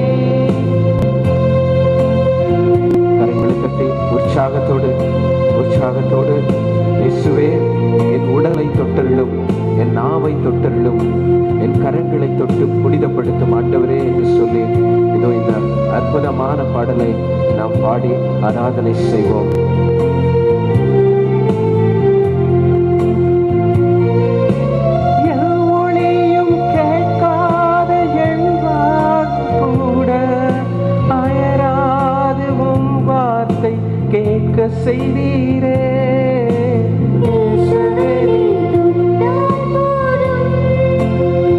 [SPEAKER 8] கரங்களை தட்டி உற்சாகத்தோடு உற்சாகத்தோடு இயேசுவே என் உடலை தொட்டருளும் என் நாவை தொட்டருளும் என் கரங்களை தொட்டு புனிதப்படுத்தும் ஆண்டவரே என்று சொல்லி இதோ இந்த அற்புதமான பாடலை நாம் பாடி ஆராதனை செய்வோம் என் ஒளியும் கேட்காத என் வாக்கு கூட அயராது உம் வார்த்தை கேட்க செய்தீரே இயேசுவே,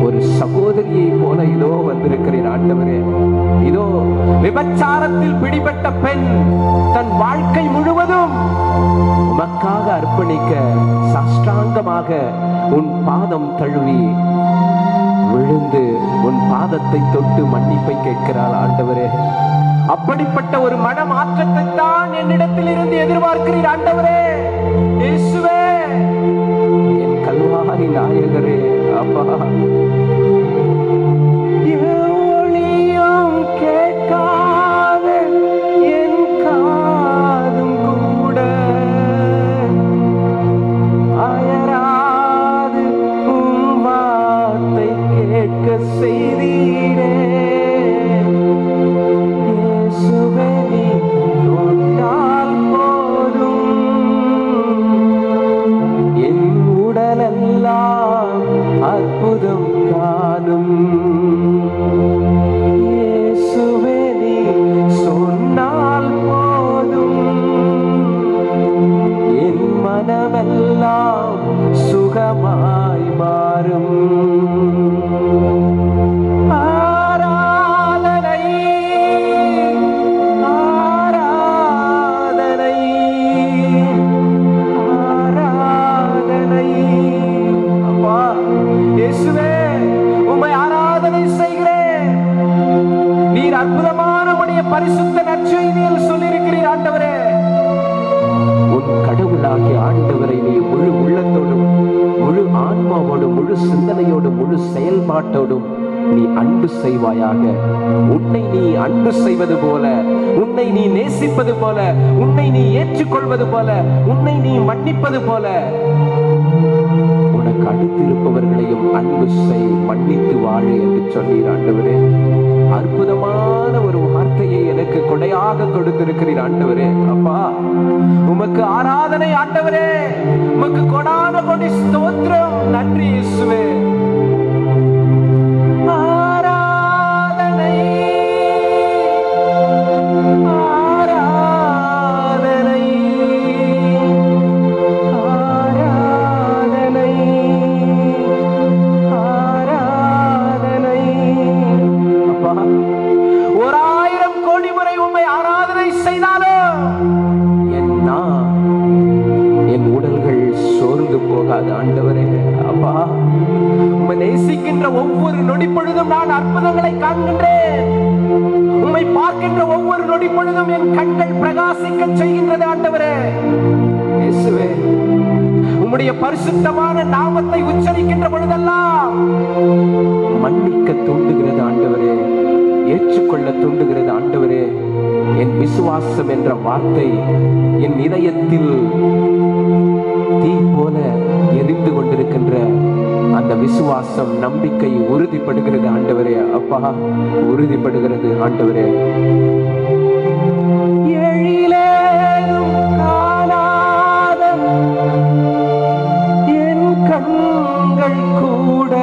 [SPEAKER 8] ஒரு சகோதரியை போல இதோ வந்திருக்கிறீர் ஆண்டவரே இதோ விபச்சாரத்தில் பிடிபட்ட பெண் தன் வாழ்க்கை முழுவதும் உமக்காக அர்ப்பணிக்க சாஷ்டாங்கமாக உன் பாதம் தழுவி விழுந்து உன் பாதத்தை தொட்டு மன்னிப்பை கேட்கிறாள் ஆண்டவரே அப்படிப்பட்ட ஒரு மன மாற்றத்தை தான் என்னிடத்தில் இருந்து எதிர்பார்க்கிறீர் ஆண்டவரே இயேசுவே என் கல்வாரி நாயகரே அப்பா ஒளியும் கேட்காத என் காதும் கூட அயராது உம் வார்த்தை கேட்க செய்தீரே இயேசுவே நீ தொட்டால் போதும் என் உடலெல்லாம் அற்புதம் காணும் இயேசுவே நீ சொன்னால் போதும் என் மனமெல்லாம் சுகமாய் மாறும் ஆராதனை ஆராதனை ஆராதனை அப்பா இயேசுவே உம்மை ஆராதனை செய்கிறேன் நீர் அற்புதமான உடைய பரிசுத்த நற்செய்தியில் சொல்லியிருக்கிறீர் ஆண்டவரே உன் கடவுளாகிய ஆண்டவரை நீ முழு உள்ளத்தோடும் முழு ஆன்மாவோடும் முழு சிந்தனையோடும் முழு செயல்பாட்டோடும் நீ அன்பு செய்வாயாக உன்னை நீ அன்பு செய்வது போல உன்னை நீ நேசிப்பது போல உன்னை நீ ஏற்றுக்கொள்வது போல உன்னை நீ மன்னிப்பது போல உனக்கு அடுத்திருப்பவர்களையும் அன்பு செய் மன்னித்து வாழு என்று சொன்னீர் ஆண்டவரே அற்புதமான ஒரு வார்த்தையை எனக்கு கொடையாக கொடுத்திருக்கிறீர் ஆண்டவரே அப்பா உமக்கு ஆராதனை ஆண்டவரே உமக்கு கொடான கொடி ஸ்தோத்திரம் நன்றி இயேசுவே ஆராதனை ஆராதனை ஆராதனை ஆராதனை அப்பா ஒரு ஆயிரம் கோடி முறை உண்மை ஆராதனை செய்தாலும் என் நான் என் உடல்கள் சோர்ந்து போகாது ஆண்டவரே அப்பா உம்மை நேசிக்கின்ற ஒவ்வொரு நொடி பொழுதும் நான் அற்புதங்களை காண்கின்றேன் உம்மை பார்க்கின்ற ஒவ்வொரு நொடி பொழுதும் என் கண்கள் பிரகாசிக்க செய்கின்றது ஆண்டவரே இயேசுவே உம்முடைய பரிசுத்தமான நாமத்தை உச்சரிக்கின்ற பொழுதெல்லாம் மன்னிக்க தூண்டுகிறது ஆண்டவரே ஏற்றுக்கொள்ள தூண்டுகிறது ஆண்டவரே என் விசுவாசம் என்ற வார்த்தை என் இதயத்தில் தீ போல எரிந்து கொண்டிருக்கின்ற அந்த விசுவாசம் நம்பிக்கை உறுதிப்படுகிறது ஆண்டவரே அப்பா உறுதிப்படுகிறது ஆண்டவரே எழிலேதும் காணாத என் கண்கள் கூட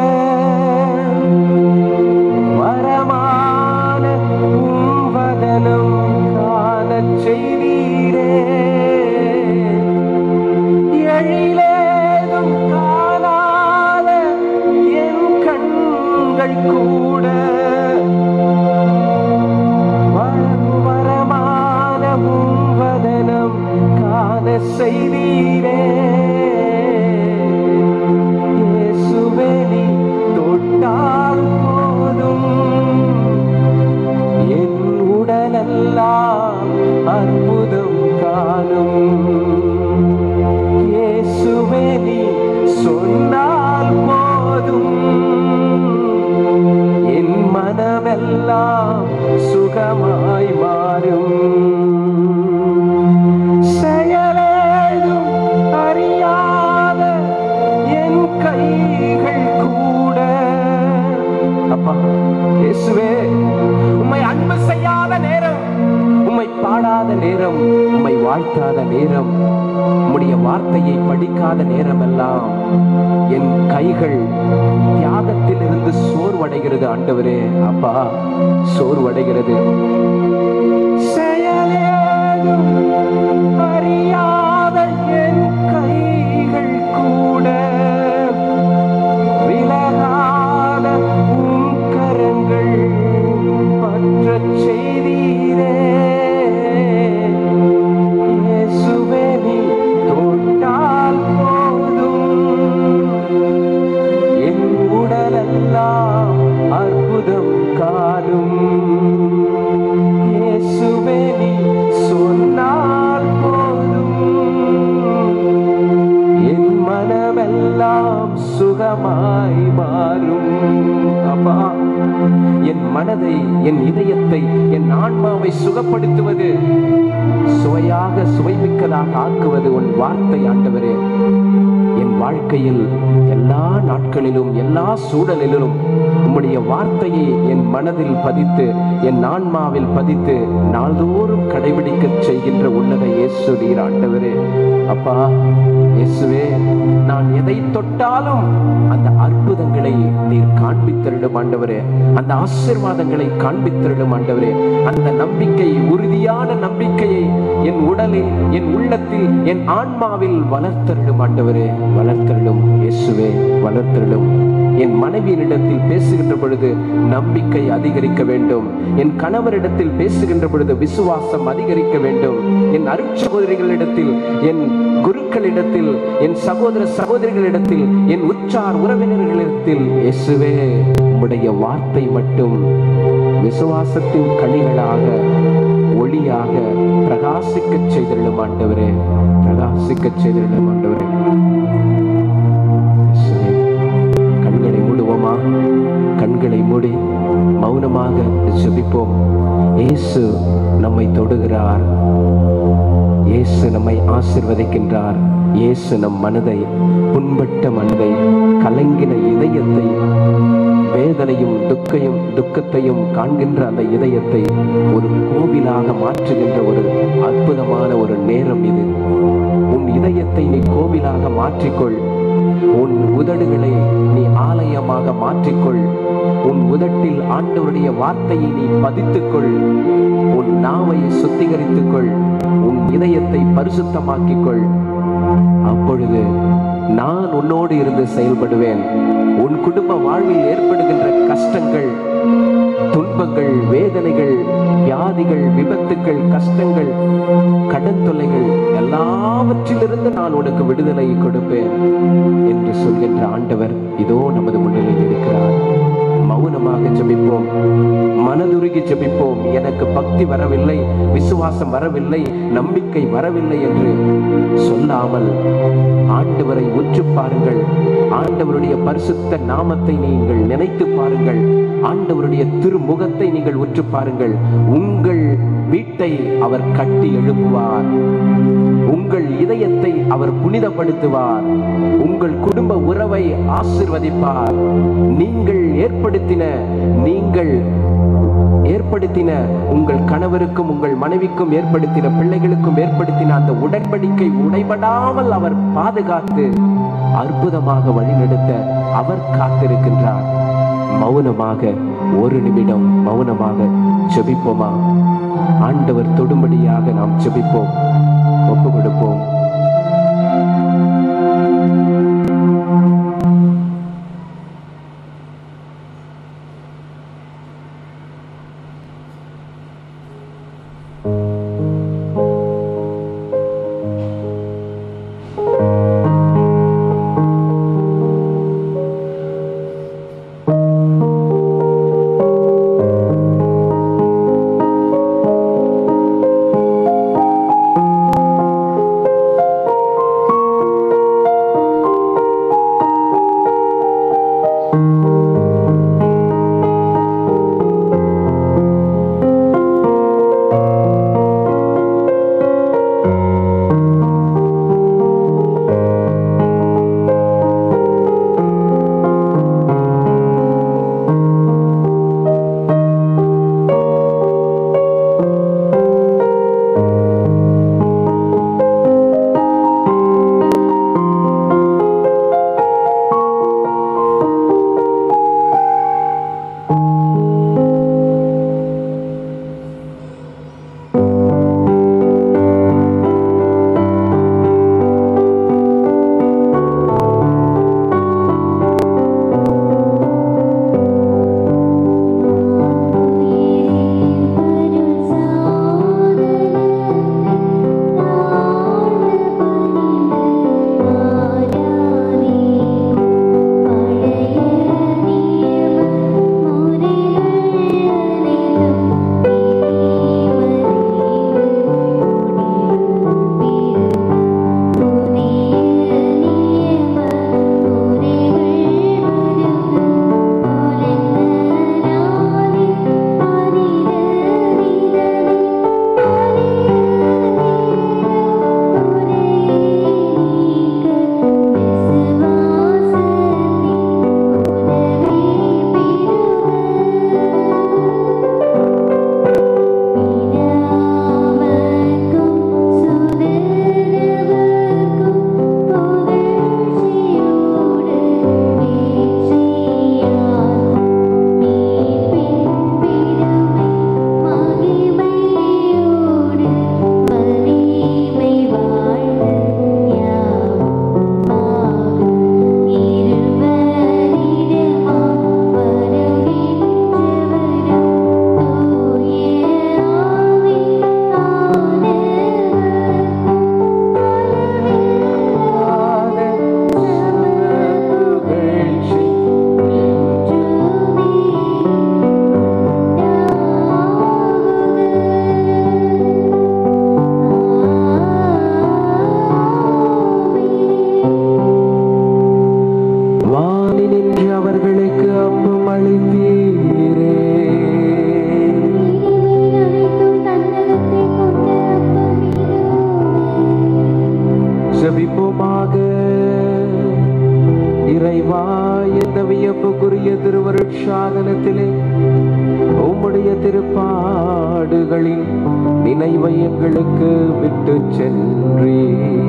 [SPEAKER 8] வரமான உம் வதனம் காணச் செய்தீரே எழிலேதும் காணாத என் கண்கள் கூட வரம் வரமான உம் வதனம் காண செய்தீரே இயேசுவே நீ தொட்டால் போதும் என் உடலெல்லாம் அற்புதம் காணும் இயேசுவே நீ சொன்னால் போதும் என் மனமெல்லாம் சுகமாய் மாறும் செயலேதும் அறியாத என் கைகள் கூட அப்பா இயேசுவே உம்மை அன்பு செய்யாத நேரம் உம்மை பாடாத நேரம் உம்மை வாழ்த்தாத நேரம் உம்முடைய வார்த்தையை படிக்காத நேரமெல்லாம் என் கைகள் தியாகத்திலிருந்து சோர்வடைகிறது ஆண்டவரே அப்பா சோர்வடைகிறது செயலேதும் அறியாத என் கைகள் கூட விலகாத செய்தீரே இயேசுவே நீ தொட்டால் போதும் என் உடலெல்லாம் அற்புதம் காணும் இயேசுவே நீ சொன்னால் போதும் என் மனமெல்லாம் சுகமாய் மாறும் அப்பா என் மனதை என் இதயத்தை என் ஆன்மாவை சுகப்படுத்துவது சுவையாக சுவைமிக்கதாக ஆக்குவது உன் வார்த்தை ஆண்டவரே என் வாழ்க்கையில் எல்லா நாட்களிலும் எல்லா சூழலிலும் உம்முடைய வார்த்தையை என் மனதில் பதித்து என் ஆன்மாவில் பதித்து நாள்தோறும் கடைபிடிக்கச் செய்கின்ற உன்னத இயேசு நீர் ஆண்டவரே அப்பா இயேசுவே நான் எதை தொட்டாலும் அந்த அற்புதங்களை நீர் காண்பித்தருடும் ஆண்டவரே அந்த ஆசீர்வாதங்களை காண்பித்தருடும் ஆண்டவரே அந்த நம்பிக்கை உறுதியான நம்பிக்கையை என் உடலில் என் உள்ளத்தில் என் ஆன்மாவில் வளர்த்தருடும் ஆண்டவரே வளர்த்தருடும் இயேசுவே வளர்த்தருடும் என் மனைவியினிடத்தில் பேசுகின்ற பொழுது நம்பிக்கை அதிகரிக்க வேண்டும் என் கணவரிடத்தில் பேசுகின்ற பொழுது விசுவாசம் அதிகரிக்க வேண்டும் என் அருட்சகோதரிகளிடத்தில் என் குருக்களிடத்தில் என் சகோதர சகோதரிகளிடத்தில் என் உற்றார் உறவினர்களிடத்தில் இயேசுவே உம்முடைய வார்த்தை மட்டும் விசுவாசத்தின் கனிகளாக ஒளியாக பிரகாசிக்கச் செய்திருளும் ஆண்டவரே பிரகாசிக்கச் செய்திருளும் ஆண்டவரே இயேசுவே, கண்களை மூடுவோமா கண்களை மூடி மௌனமாக ஜெபிப்போம் இயேசு நம்மை தொடுகிறார் இயேசு நம்மை ஆசிர்வதிக்கின்றார் இயேசு நம் மனதை புண்பட்ட மனதை கலங்கின இதயத்தை வேதனையும் துக்கையும் துக்கத்தையும் காண்கின்ற அந்த இதயத்தை ஒரு கோவிலாக மாற்றுகின்ற ஒரு அற்புதமான ஒரு நேரம் இது உன் இதயத்தை நீ கோவிலாக மாற்றிக்கொள் உன் உதடுகளை நீ ஆலயமாக மாற்றிக்கொள் உன் உதட்டில் ஆண்டவருடைய வார்த்தையை நீ பதித்துக்கொள் உன் நாவை சுத்திகரித்துக்கொள் உன் இதயத்தை பரிசுத்தமாக்கிக்கொள் அப்பொழுது நான் உன்னோடு இருந்து செயல்படுவேன் உன் குடும்ப வாழ்வில் ஏற்படுகின்ற கஷ்டங்கள் துன்பங்கள் வேதனைகள் வியாதிகள் விபத்துக்கள் கஷ்டங்கள் கடன் தொல்லைகள் எல்லாவற்றிலிருந்து நான் உனக்கு விடுதலை கொடுப்பேன் என்று சொல்கின்ற ஆண்டவர் இதோ நமது முன்னிலையில் இருக்கிறார் மௌனமாக ஜெபிப்போம் மனதுருகி ஜெபிப்போம் எனக்கு பக்தி வரவில்லை விசுவாசம் வரவில்லை நம்பிக்கை வரவில்லை என்று சொல்லாமல் ஆண்டவரை உற்று பாருங்கள் ஆண்டவருடைய பரிசுத்த நாமத்தை நீங்கள் நினைத்து பாருங்கள் ஆண்டவருடைய திருமுகத்தை நீங்கள் உற்று பாருங்கள் உங்கள் வீட்டை அவர் கட்டி எழுப்புவார் உங்கள் இதயத்தை அவர் புனிதப்படுத்துவார் உங்கள் குடும்ப உறவை ஆசிர்வதிப்பார் நீங்கள் ஏற்படுத்தின நீங்கள் ஏற்படுத்தின உங்கள் கணவருக்கும் உங்கள் மனைவிக்கும் ஏற்படுத்தின பிள்ளைகளுக்கும் ஏற்படுத்தின அந்த உடன்படிக்கை உடைபடாமல் அவர் பாதுகாத்து அற்புதமாக வழிநடத்த அவர் காத்திருக்கின்றார் மௌனமாக ஒரு நிமிடம் மௌனமாக ஜெபிப்போமா ஆண்டவர் தொடும்படியாக நாம் ஜெபிப்போம் ஒப்பு கொடுப்போம் பாடுகளின் நினைவை எங்களுக்கு விட்டு சென்றே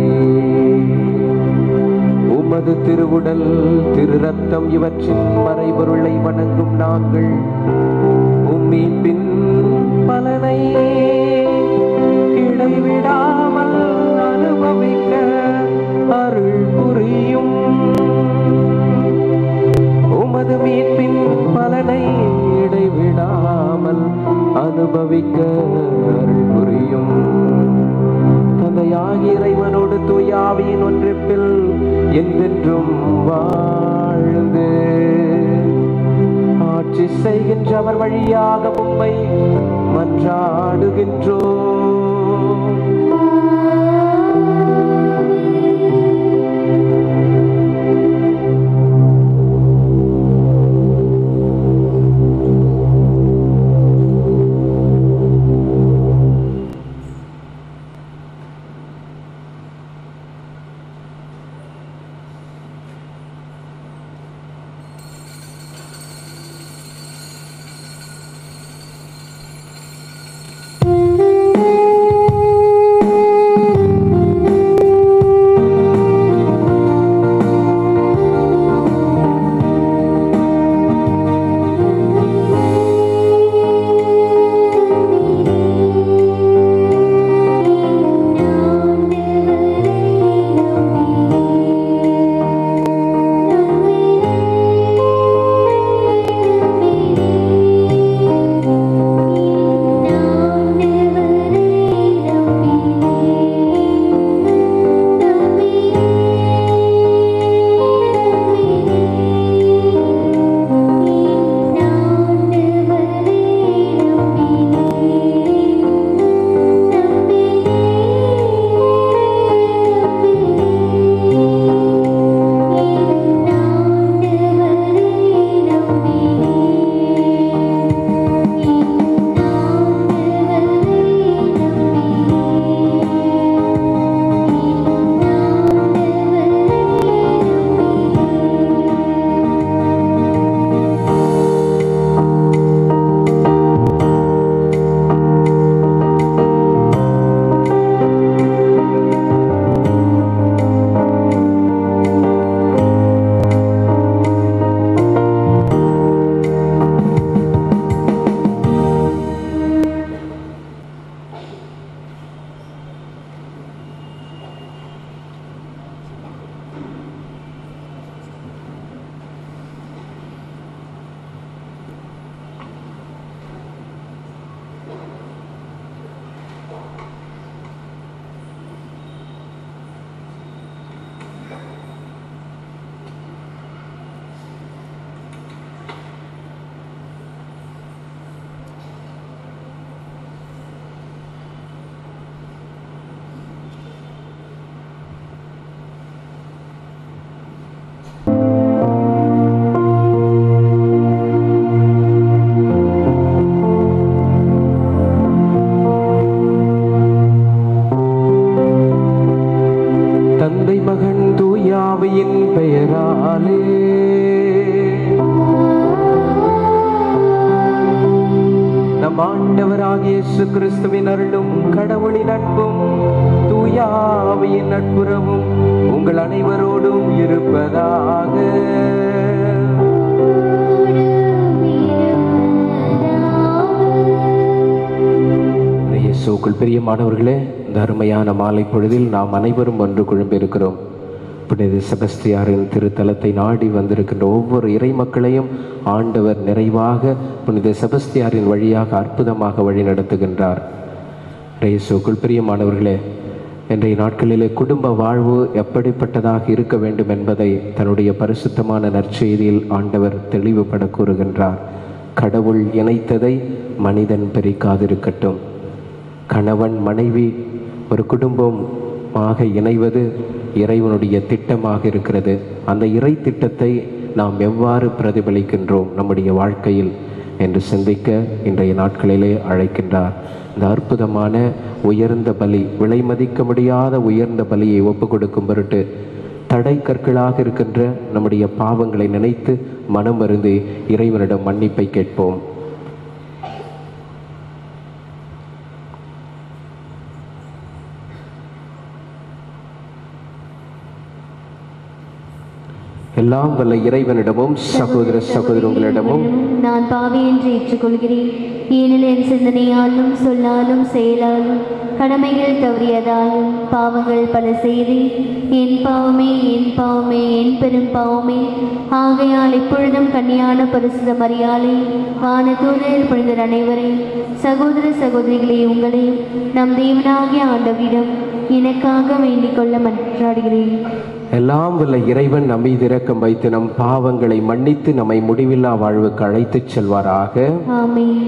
[SPEAKER 8] உமது திருவுடல் திரு ரத்தம் இவற்றின் மறைபொருளை வணங்கும் நாங்கள் உம்மீட்பின் பலனை இடைவிடாமல் அனுபவிக்க அருள் புரியும் உமது மீட்பின் பலனை இடைவிடாமல் அனுபவிக்க அருள் புரியும் தந்தையாகிய இறைவனோடு தூயாவியின் ஒன்றிப்பில் என்றென்றும் வாழ்ந்து ஆட்சி செய்கின்றவர் வழியாக உம்மை மன்றாடுகின்றோம் தந்தை மகன் தூயாவியின் பெயராலே நம் ஆண்டவராகிய இயேசு கிறிஸ்துவின் அருளும் கடவுளின் அன்பும் தூயாவியின் நட்புறவும் உங்கள் அனைவரோடும் இருப்பதாக இயேசுக்குள் பிரியமானவர்களே இந்த அருமையான மாலை பொழுதில் நாம் அனைவரும் ஒன்று குழும்பிருக்கிறோம் புனித செபஸ்தியாரின் திருத்தலத்தை நாடி வந்திருக்கின்ற ஒவ்வொரு இறை மக்களையும் ஆண்டவர் நிறைவாக புனித செபஸ்தியாரின் வழியாக அற்புதமாக வழி நடத்துகின்றார் இயேசுக்குள் பிரியமானவர்களே இன்றைய நாட்களிலே குடும்ப வாழ்வு எப்படிப்பட்டதாக இருக்க வேண்டும் என்பதை தன்னுடைய பரிசுத்தமான நற்செய்தியில் ஆண்டவர் தெளிவுபட கூறுகின்றார் கடவுள் இணைத்ததை மனிதன் பிரிக்காதிருக்கட்டும் கணவன் மனைவி ஒரு குடும்பமாக இணைவது இறைவனுடைய திட்டமாக இருக்கிறது அந்த இறை திட்டத்தை நாம் எவ்வாறு பிரதிபலிக்கின்றோம் நம்முடைய வாழ்க்கையில் என்று சிந்திக்க இன்றைய நாட்களிலே அழைக்கின்றார் இந்த அற்புதமான உயர்ந்த பலி விலை மதிக்க முடியாத உயர்ந்த பலியை ஒப்பு கொடுக்கும் பொருட்டு தடை கற்களாக இருக்கின்ற நம்முடைய பாவங்களை நினைத்து மனம் அருந்து இறைவனிடம் மன்னிப்பை கேட்போம் எல்லாம் வல்ல இறைவனிடமும் சகோதர சகோதரங்களிடமும்
[SPEAKER 9] நான் பாவி என்று ஏற்றுக்கொள்கிறேன் ஏனில் என் சிந்தனையாலும் சொல்லாலும் செயலாலும் கடமைகள் தவறியதாலும் பாவங்கள் பல செய்தேன் என் பாவமே என் பாவமே என் பெரும் பாவமே ஆகையால் இப்பொழுதும் கன்னியான பரிசுத மரியாதை வானதூதர் புனிதர் அனைவரையும் சகோதர சகோதரிகளே உங்களையும் நம் தேவனாகிய ஆண்டவரிடம் எனக்காக வேண்டிக் கொள்ள மன்றாடுகிறேன்
[SPEAKER 8] எல்லாம் வல்ல இறைவன் நம் மீது இரக்கம் வைத்து நம் பாவங்களை மன்னித்து நம்மை முடிவில்லா வாழ்வுக்கு அழைத்துச் செல்வாராக
[SPEAKER 9] ஆமென்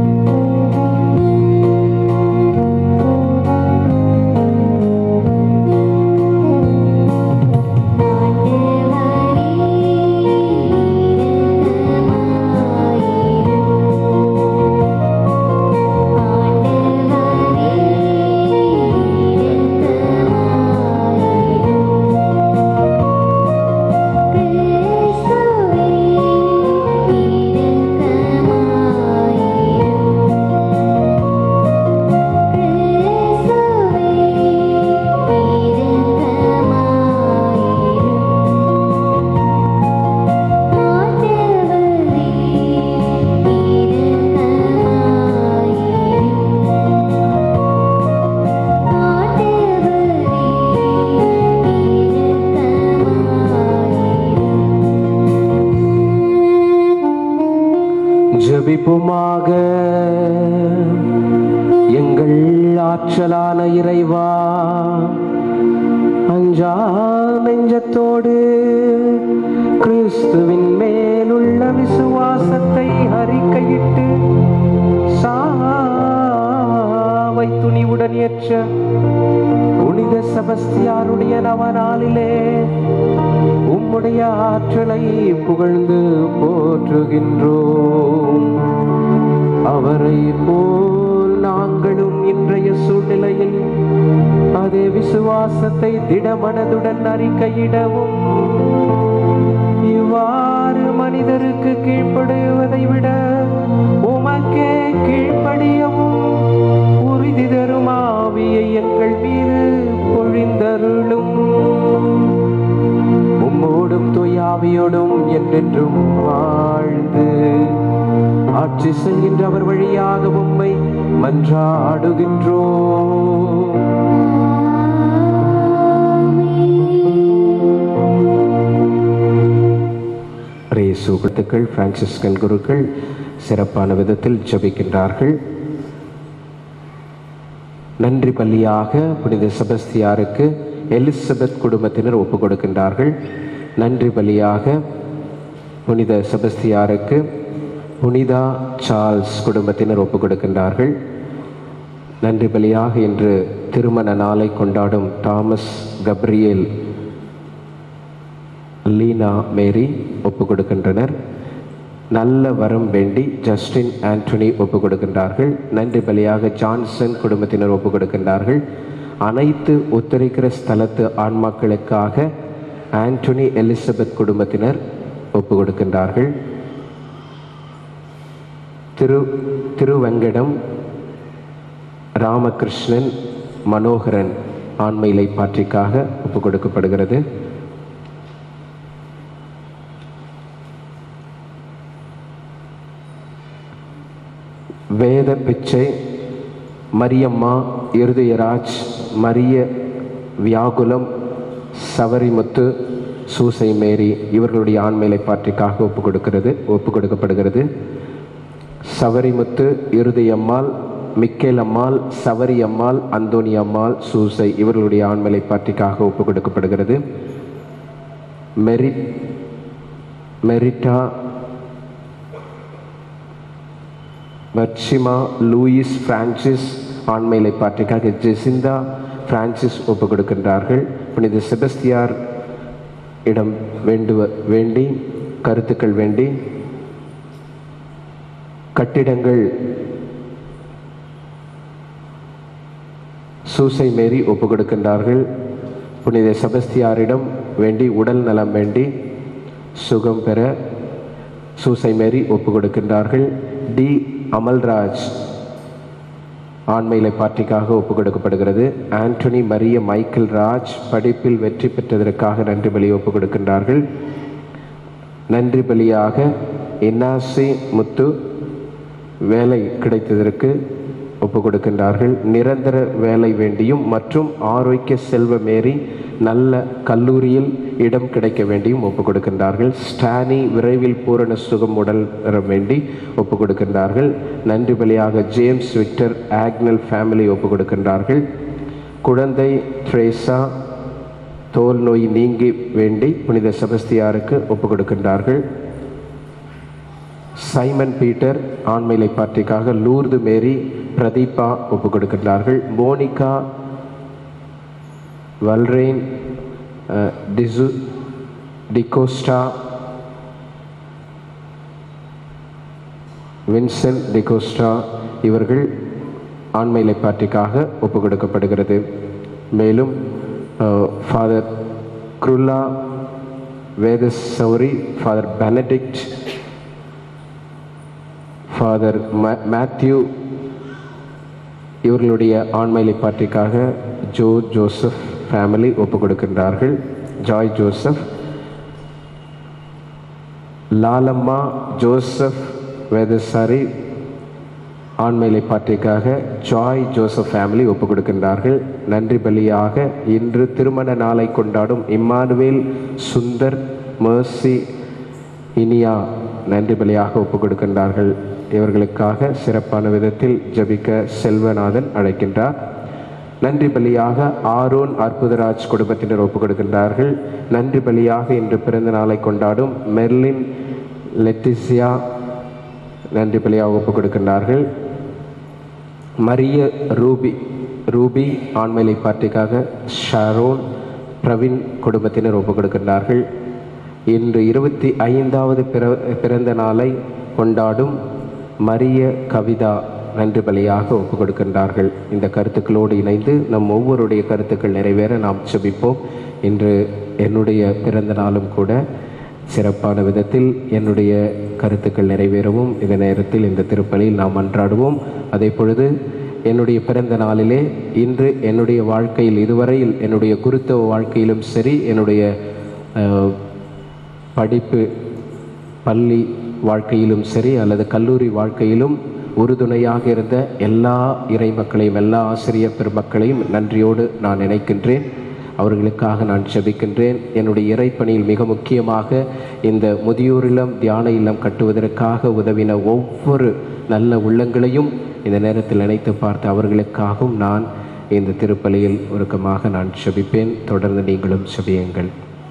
[SPEAKER 8] ஜெபிப்புமாக எங்கள் ஆற்றலான இறைவா அஞ்சா நெஞ்சத்தோடு கிறிஸ்துவின் மேலுள்ள விசுவாசத்தை அறிக்கையிட்டு சாவை துணிவுடன் ஏற்ற புனித செபஸ்தியாருடைய நவநாளிலே உம்முடைய ஆற்றலை புகழ்ந்து போற்றுகின்றோம் அவரை போல் நாங்களும் இன்றைய சூழ்நிலையில் அதே விசுவாசத்தை திடமனதுடன் அறிக்கையிடவும் இவ்வாறு மனிதருக்கு கீழ்ப்படுவதை விட உமக்கே கீழ்ப்படியவும் உறுதி தரும் ஆவியை எங்கள் மீது பொழிந்தருளும் உம்மோடும் தூயாவியோடும் என்றென்றும் வாழ்ந்து ஆட்சி செய்கின்ற அவர் வழியாக உம்மை மன்றாடுகின்றோம் ரேசு குருத்துக்கள் பிரான்சிஸ்கன் குருக்கள் சிறப்பான விதத்தில் ஜெபிக்கின்றார்கள் நன்றி பள்ளியாக புனித செபஸ்தியாருக்கு எலிசபெத் குடும்பத்தினர் ஒப்பு கொடுக்கின்றார்கள் நன்றி பலியாக புனித செபஸ்தியாருக்கு புனிதா சார்ல்ஸ் குடும்பத்தினர் ஒப்பு கொடுக்கின்றார்கள் நன்றி பலியாக இன்று திருமண நாளை கொண்டாடும் தாமஸ் கப்ரியேல் லீனா மேரி ஒப்பு கொடுக்கின்றனர் நல்ல வரம் வேண்டி ஜஸ்டின் ஆண்டனி ஒப்பு கொடுக்கின்றார்கள் நன்றி பலியாக ஜான்சன் குடும்பத்தினர் ஒப்பு கொடுக்கின்றார்கள் அனைத்து ஒத்துழைக்கிற ஸ்தலத்து ஆன்மாக்களுக்காக ஆண்டனி எலிசபெத் குடும்பத்தினர் ஒப்பு கொடுக்கின்றார்கள் திரு திருவெங்கடம் ராமகிருஷ்ணன் மனோகரன் ஆண்மையிலை பாற்றிக்காக ஒப்பு கொடுக்கப்படுகிறது வேத பிச்சை மரியம்மா இருதயராஜ் மரிய வியாகுலம் சவரிமுத்து சூசை மேரி இவர்களுடைய ஆண்மையிலை பாற்றிக்காக ஒப்பு கொடுக்கிறது ஒப்பு கொடுக்கப்படுகிறது சவரிமுத்து இருதயம்மாள் மிக்கேல் அம்மாள் சவரி அம்மாள் அந்தோனி அம்மாள் சூசை இவர்களுடைய ஆண்மையிலை பாற்றிக்காக ஒப்பு கொடுக்கப்படுகிறது மெரிட் மெரிட்டா வர்ச்சிமா லூயிஸ் பிரான்சிஸ் ஆண்மையிலை பாட்டிக்காக ஜெசிந்தா பிரான்சிஸ் ஒப்பு கொடுக்கின்றார்கள் புனித செபஸ்தியார் இடம் வேண்டுவ வேண்டி கருத்துக்கள் வேண்டி கட்டிடங்கள் சூசை மேரி ஒப்பு கொடுக்கின்றார்கள் புனித செபஸ்தியாரிடம் வேண்டி உடல் நலம் வேண்டி சுகம் பெற சூசை மேரி ஒப்பு கொடுக்கின்றார்கள் டி அமல்ராஜ் ஆண்மையிலை பாட்டிக்காக ஒப்பு கொடுக்கப்படுகிறது ஆண்டனி மரிய மைக்கேல் ராஜ் படிப்பில் வெற்றி பெற்றதற்காக நன்றி பலி ஒப்பு கொடுக்கின்றார்கள் நன்றி பலியாக இன்னாசி முத்து வேலை கிடைத்ததற்கு ஒப்பு கொடுக்கின்றார்கள் நிரந்தர வேலை வேண்டியும் மற்றும் ஆரோக்கிய செல்வமேரி நல்ல கல்லூரியில் இடம் கிடைக்க வேண்டியும் ஒப்பு கொடுக்கின்றார்கள் ஸ்டானி விரைவில் பூரண சுகம் உடல் பெற வேண்டி ஒப்பு கொடுக்கின்றார்கள் நன்றி பலியாக ஜேம்ஸ் விக்டர் ஆக்னல் ஃபேமிலி ஒப்பு கொடுக்கின்றார்கள் குழந்தை ட்ரேசா தோல் நோய் நீங்கி வேண்டி புனித செபஸ்தியாருக்கு ஒப்பு கொடுக்கின்றார்கள் சைமன் பீட்டர் ஆண்மைலை பார்ட்டிக்காக லூர்து மேரி பிரதீபா ஒப்பு கொடுக்கின்றார்கள் மோனிகா வல்ரேன் அஹ், டிசு டிகோஸ்டா வின்சென்ட் டிகோஸ்டா இவர்கள் ஆண்மைலை பார்ட்டிக்காக ஒப்பு கொடுக்கப்படுகிறது மேலும் ஃபாதர் குருல்லா வேதஸ் Sowri Father Benedict Father Matthew இவர்களுடைய ஆண்மைலை பார்ட்டிக்காக ஜோ ஜோசப் ஃபேமிலி ஒப்பு கொடுக்கின்றார்கள் ஜாய் ஜோசப் லாலம்மா ஜோசப் வேதசாரி ஆண்மைலை பார்ட்டிக்காக ஜாய் ஜோசப் ஃபேமிலி ஒப்பு கொடுக்கின்றார்கள் நன்றி பலியாக இன்று திருமண நாளை கொண்டாடும் இம்மானுவேல் சுந்தர் மேர்சி இனியா நன்றி பலியாக ஒப்பு கொடுக்கின்றார்கள் இவர்களுக்காக சிறப்பான விதத்தில் ஜபிக்க செல்வநாதன் அழைக்கின்றார் நன்றி பலியாக ஆரோன் அற்புதராஜ் குடும்பத்தினர் ஒப்பு கொடுக்கின்றார்கள் நன்றி பலியாக இன்று பிறந்த நாளை கொண்டாடும் மெர்லின் லெட்டிசியா நன்றி பலியாக ஒப்பு கொடுக்கின்றார்கள் மரிய ரூபி ரூபி ஆண்மைலை பார்ட்டிக்காக ஷரோன் பிரவீன் குடும்பத்தினர் ஒப்பு கொடுக்கின்றார்கள் இன்று இருபத்தி ஐந்தாவது பிற பிறந்த நாளை கொண்டாடும் மரிய கவிதா நன்றி பலியாக ஒப்பு கொடுக்கின்றார்கள் இந்த கருத்துக்களோடு இணைந்து நம் ஒவ்வொருடைய கருத்துக்கள் நிறைவேற நாம் செபிப்போம் இன்று என்னுடைய பிறந்த நாளும் கூட சிறப்பான விதத்தில் என்னுடைய கருத்துக்கள் நிறைவேறவும் இந்த நேரத்தில் இந்த திருப்பலியில் நாம் அன்றாடுவோம் அதே பொழுது என்னுடைய பிறந்த நாளிலே இன்று என்னுடைய வாழ்க்கையில் இதுவரையில் என்னுடைய குருத்துவ வாழ்க்கையிலும் சரி என்னுடைய அஹ், படிப்பு பள்ளி வாழ்க்கையிலும் சரி அல்லது கல்லூரி வாழ்க்கையிலும் உறுதுணையாக இருந்த எல்லா இறை மக்களையும் எல்லா ஆசிரியர் பெருமக்களையும் நன்றியோடு நான் நினைக்கின்றேன் அவர்களுக்காக நான் செபிக்கின்றேன் என்னுடைய இறைப்பணியில் மிக முக்கியமாக இந்த முதியோர் இல்லம் தியான இல்லம் கட்டுவதற்காக உதவின ஒவ்வொரு நல்ல உள்ளங்களையும் இந்த நேரத்தில் நினைத்து பார்த்து அவர்களுக்காகவும் நான் இந்த திருப்பலியில் உருக்கமாக நான் செபிப்பேன் தொடர்ந்து நீங்களும் செபியுங்கள்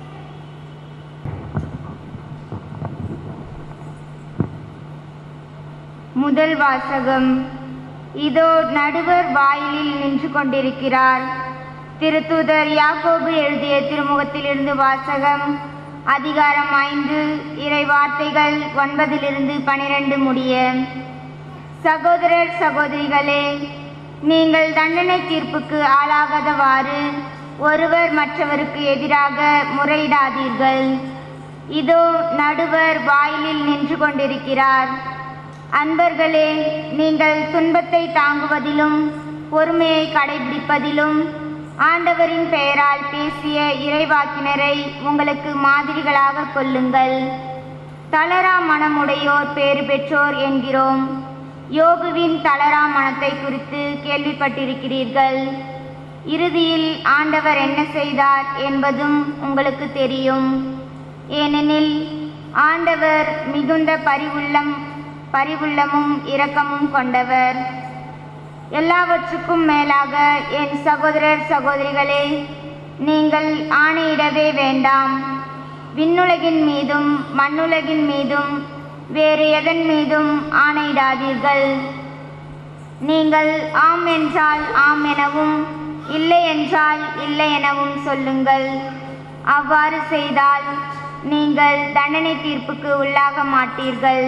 [SPEAKER 10] முதல் வாசகம் இதோ நடுவர் வாயிலில் நின்று கொண்டிருக்கிறார் திருத்தூதர் யாக்கோபு எழுதிய திருமுகத்திலிருந்து வாசகம் அதிகாரம் ஐந்து இறை வார்த்தைகள் ஒன்பதிலிருந்து பனிரெண்டு முடிய சகோதரர் சகோதரிகளே நீங்கள் தண்டனை தீர்ப்புக்கு ஆளாகாதவாறு ஒருவர் மற்றவருக்கு எதிராக முறையிடாதீர்கள் இதோ நடுவர் வாயிலில் நின்று கொண்டிருக்கிறார் அன்பர்களே நீங்கள் துன்பத்தை தாங்குவதிலும் பொறுமையை கடைபிடிப்பதிலும் ஆண்டவரின் பெயரால் பேசிய இறைவாக்கினரை உங்களுக்கு மாதிரிகளாக கொள்ளுங்கள் தளரா மனமுடையோர் பேறு பெற்றோர் என்கிறோம் யோகுவின் தளரா மனத்தை குறித்து கேள்விப்பட்டிருக்கிறீர்கள் இறுதியில் ஆண்டவர் என்ன செய்தார் என்பதும் உங்களுக்கு தெரியும் ஏனெனில் ஆண்டவர் மிகுந்த பரிவுள்ளம் பரிவுள்ளமும் இரக்கமும் கொண்டவர் எல்லாவற்றுக்கும் மேலாக என் சகோதரர் சகோதரிகளே நீங்கள் ஆணையிடவே வேண்டாம் விண்ணுலகின் மீதும் மண்ணுலகின் மீதும் வேறு எதன் மீதும் ஆணையிடாதீர்கள் நீங்கள் ஆம் என்றால் ஆம் எனவும் இல்லை என்றால் இல்லை எனவும் சொல்லுங்கள் அவ்வாறு செய்தால் நீங்கள் தண்டனை தீர்ப்புக்கு உள்ளாக மாட்டீர்கள்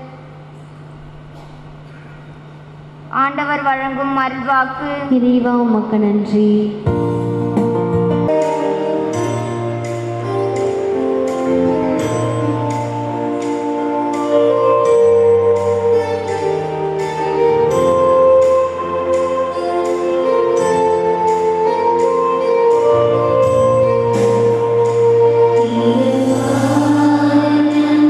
[SPEAKER 10] ஆண்டவர் வழங்கும் அருள்வாக்கு
[SPEAKER 9] இறைவா உமக்கு நன்றி
[SPEAKER 11] ஆ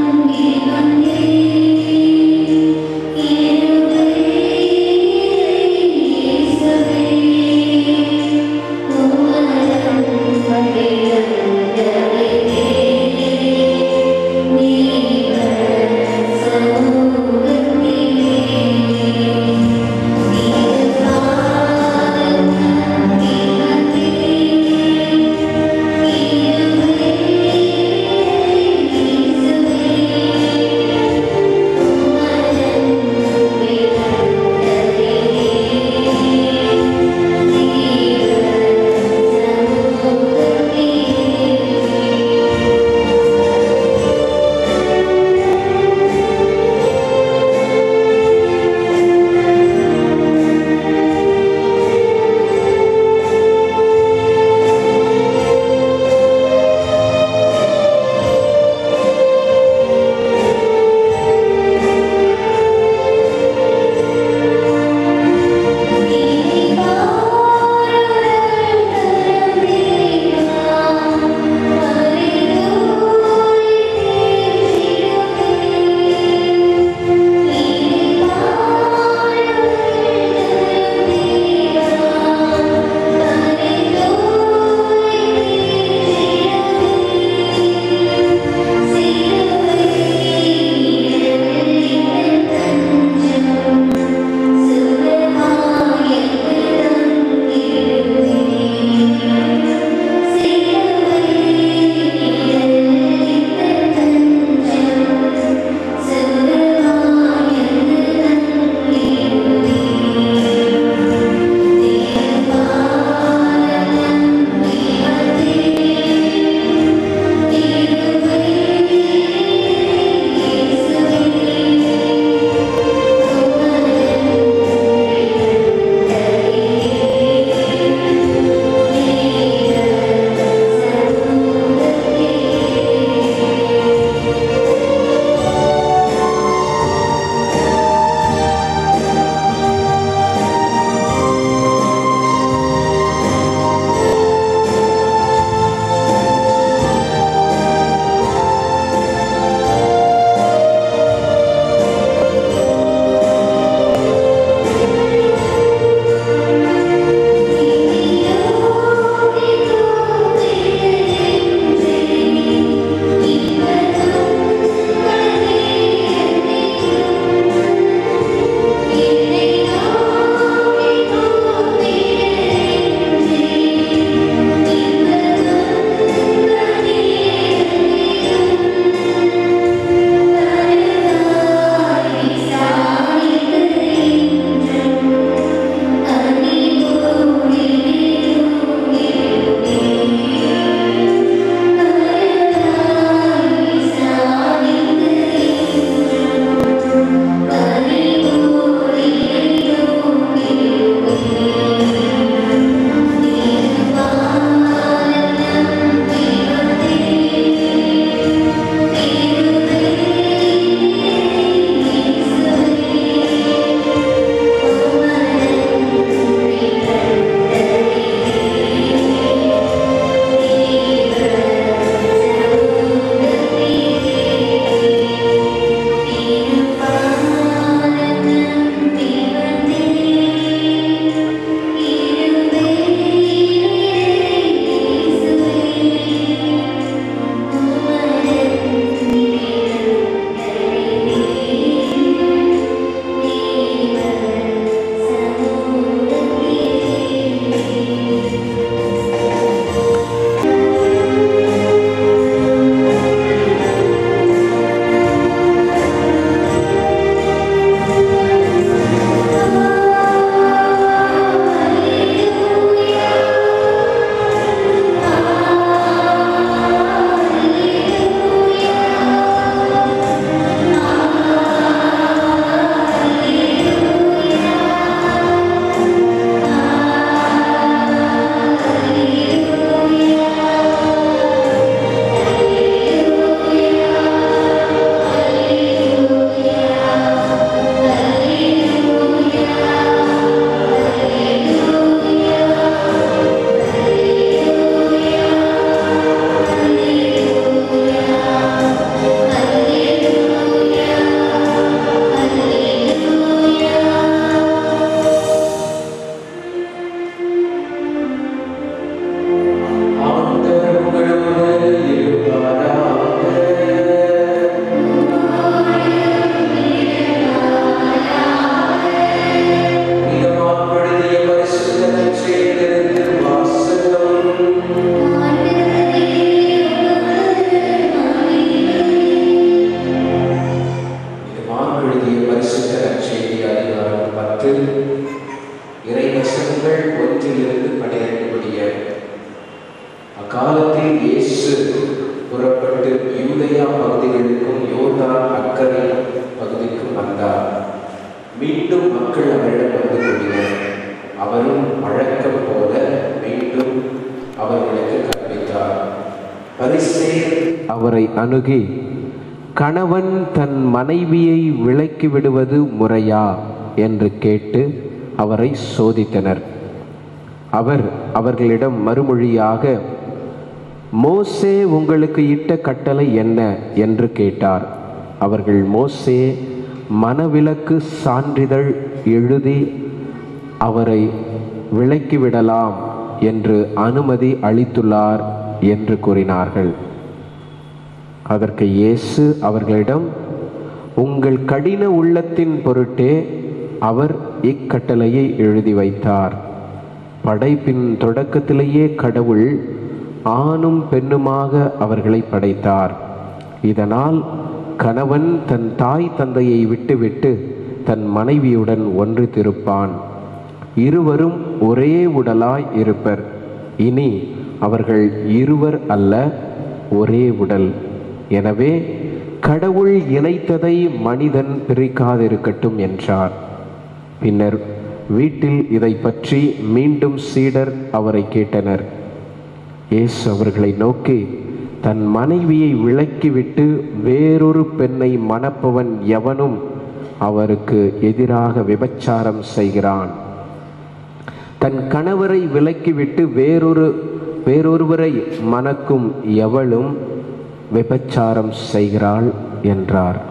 [SPEAKER 8] அக்காலத்தில் இயேசு புறப்பட்டு யூதயா பகுதிகளுக்கும் யோர்தான் அக்கறை பகுதிக்கும் வந்தார் மீண்டும் மக்கள் அவரிடம் வந்து கொண்டினர் அவரும் வழக்கம் போல மீண்டும் அவர்களுக்கு கற்பித்தார் பரிசேயர் அவரை அணுகி கணவன் தன் மனைவியை விலக்கி விடுவது முறையா என்று கேட்டு அவரை சோதித்தனர் அவர் அவர்களிடம் மறுமொழியாக மோசே உங்களுக்கு இட்ட கட்டளை என்ன என்று கேட்டார் அவர்கள் மோசே மனவிலக்கு சான்றிதழ் எழுதி அவரை விலக்கிவிடலாம் என்று அனுமதி அளித்துள்ளார் என்று கூறினார்கள் அதற்கு இயேசு அவர்களிடம் உங்கள் கடின உள்ளத்தின் பொருட்டே அவர் இக்கட்டளையை எழுதி வைத்தார் படைப்பின் தொடக்கத்திலேயே கடவுள் ஆணும் பெண்ணுமாக அவர்களை படைத்தார் இதனால் கணவன் தன் தாய் தந்தையை விட்டுவிட்டு தன் மனைவியுடன் ஒன்று திருப்பான் இருவரும் ஒரே உடலாய் இருப்பர் இனி அவர்கள் இருவர் அல்ல ஒரே உடல் எனவே கடவுள் இணைத்ததை மனிதன் பிரிக்காதிருக்கட்டும் என்றார் பின்னர் வீட்டில் இதை பற்றி மீண்டும் சீடர் அவரை கேட்டனர் இயேசு அவர்களை நோக்கி தன் மனைவியை விலக்கிவிட்டு வேறொரு பெண்ணை மணப்பவன் எவனும் அவருக்கு எதிராக விபச்சாரம் செய்கிறான் தன் கணவரை விலக்கிவிட்டு வேறொரு வேறொருவரை மணக்கும் எவளும் விபச்சாரம் செய்கிறாள் என்றார்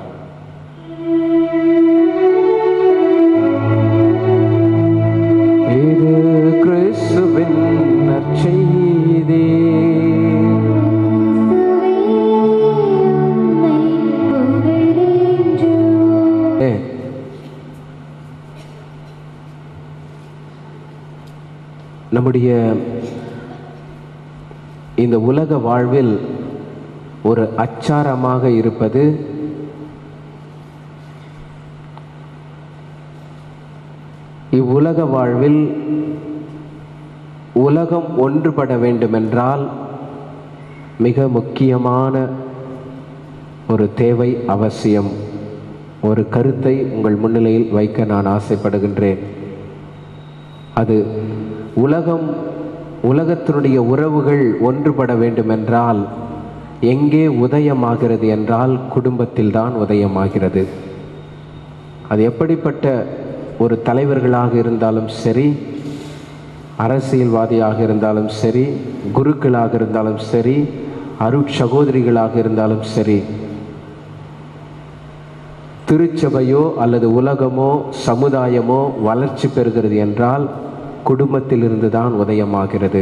[SPEAKER 8] இது கிறிஸ்துவின் நற்செய்தி ஏ, நம்முடைய இந்த உலக வாழ்வில் ஒரு அச்சாரமாக இருப்பது இவ்வுலக வாழ்வில் உலகம் ஒன்றுபட வேண்டுமென்றால் மிக முக்கியமான ஒரு தேவை அவசியம் ஒரு கருத்தை உங்கள் முன்னிலையில் வைக்க நான் ஆசைப்படுகின்றேன் அது உலகம் உலகத்தினுடைய உறவுகள் ஒன்றுபட வேண்டுமென்றால் எங்கே உதயமாகிறது என்றால் குடும்பத்தில்தான் உதயமாகிறது அது எப்படிப்பட்ட ஒரு தலைவர்களாக இருந்தாலும் சரி அரசியல்வாதியாக இருந்தாலும் சரி குருக்களாக இருந்தாலும் சரி அருட்சகோதரிகளாக இருந்தாலும் சரி திருச்சபையோ அல்லது உலகமோ சமுதாயமோ வளர்ச்சி பெறுகிறது என்றால் குடும்பத்திலிருந்து தான் உதயமாகிறது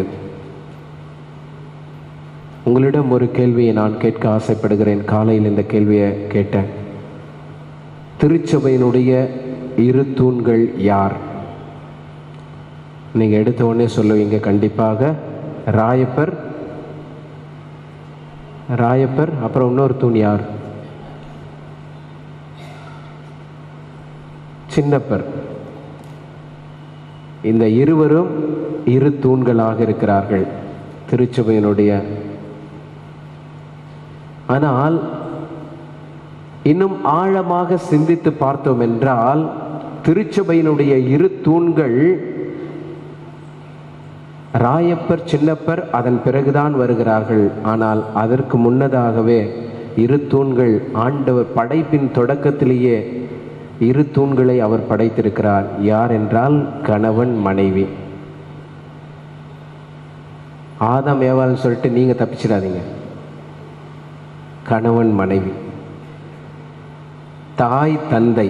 [SPEAKER 8] உங்களிடம் ஒரு கேள்வியை நான் கேட்க ஆசைப்படுகிறேன் காலையில் இந்த கேள்வியை கேட்டேன் திருச்சபையினுடைய இரு தூண்கள் யார் நீங்கள் எடுத்த உடனே சொல்லுவீங்க கண்டிப்பாக ராயப்பர் ராயப்பர் அப்புறம் இன்னொரு தூண் யார் சின்னப்பர் இந்த இருவரும் இரு தூண்களாக இருக்கிறார்கள் திருச்சபையினுடைய ஆனால் இன்னும் ஆழமாக சிந்தித்து பார்த்தோம் என்றால் திருச்சபையினுடைய இரு தூண்கள் ராயப்பர் சின்னப்பர் அதன் பிறகுதான் வருகிறார்கள் ஆனால் அதற்கு முன்னதாகவே இரு தூண்கள் ஆண்டவர் படைப்பின் தொடக்கத்திலேயே இரு தூண்களை அவர் படைத்திருக்கிறார் யார் என்றால் கணவன் மனைவி ஆதாம் ஏவாள்னு சொல்லிட்டு நீங்க தப்பிச்சிடாதீங்க கணவன் மனைவி தாய் தந்தை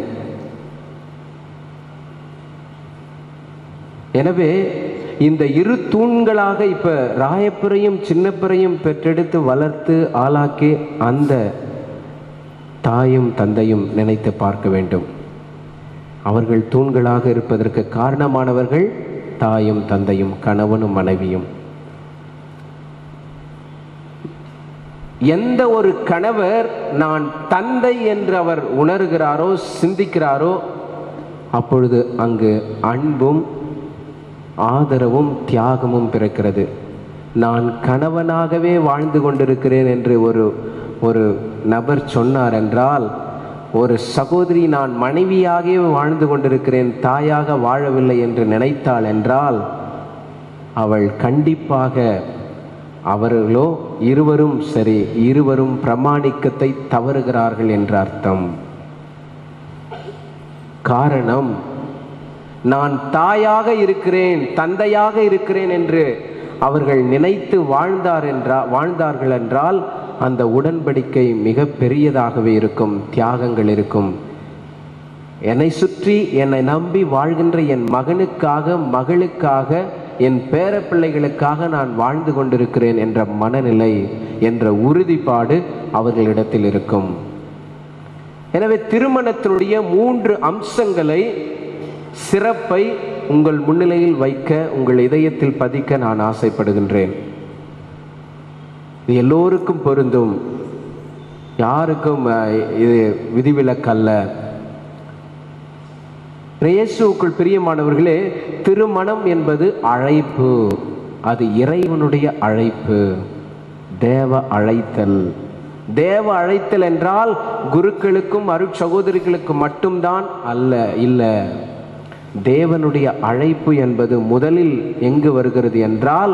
[SPEAKER 8] எனவே இந்த இரு தூண்களாக இப்ப ராயப்பரையும் சின்னப்பரையும் பெற்றெடுத்து வளர்த்து ஆளாக்கி அந்த தாயும் தந்தையும் நினைத்து பார்க்க வேண்டும் அவர்கள் தூண்களாக இருப்பதற்கு காரணமானவர்கள் தாயும் தந்தையும் கணவனும் மனைவியும் எந்த ஒரு கணவர் நான் தந்தை என்று அவர் உணர்கிறாரோ சிந்திக்கிறாரோ அப்பொழுது அங்கு அன்பும் ஆதரவும் தியாகமும் பிறக்கிறது நான் கணவனாகவே வாழ்ந்து கொண்டிருக்கிறேன் என்று ஒரு ஒரு நபர் சொன்னார் என்றால் ஒரு சகோதரி நான் மனைவியாகவே வாழ்ந்து கொண்டிருக்கிறேன் தாயாக வாழவில்லை என்று நினைத்தாள் என்றால் அவள் கண்டிப்பாக அவர்களோ இருவரும் சரி இருவரும் பிரமாணிக்கத்தை தவறுகிறார்கள் என்ற அர்த்தம் காரணம் நான் தாயாக இருக்கிறேன் தந்தையாக இருக்கிறேன் என்று அவர்கள் நினைத்து வாழ்ந்தார் என்றா வாழ்ந்தார்கள் என்றால் அந்த உடன்படிக்கை மிக பெரியதாகவே இருக்கும் தியாகங்கள் இருக்கும் என்னை சுற்றி என்னை நம்பி வாழ்கின்ற என் மகனுக்காக மகளுக்காக என் பேர பிள்ளைகளுக்காக நான் வாழ்ந்து கொண்டிருக்கிறேன் என்ற மனநிலை என்ற உறுதிப்பாடு அவர்களிடத்தில் இருக்கும் எனவே திருமணத்தினுடைய மூன்று அம்சங்களை சிறப்பை உங்கள் முன்னிலையில் வைக்க உங்கள் இதயத்தில் பதிக்க நான் ஆசைப்படுகின்றேன் இது எல்லோருக்கும் பொருந்தும் யாருக்கும் அஹ், இது விதிவிலக்கல்ல இயேசுவுக்குள் பிரியமானவர்களே திருமணம் என்பது அழைப்பு அது இறைவனுடைய அழைப்பு தேவ அழைத்தல் தேவ அழைத்தல் என்றால் குருக்களுக்கும் அருட்சகோதரிகளுக்கும் மட்டும்தான் அல்ல இல்லை தேவனுடைய அழைப்பு என்பது முதலில் எங்கு வருகிறது என்றால்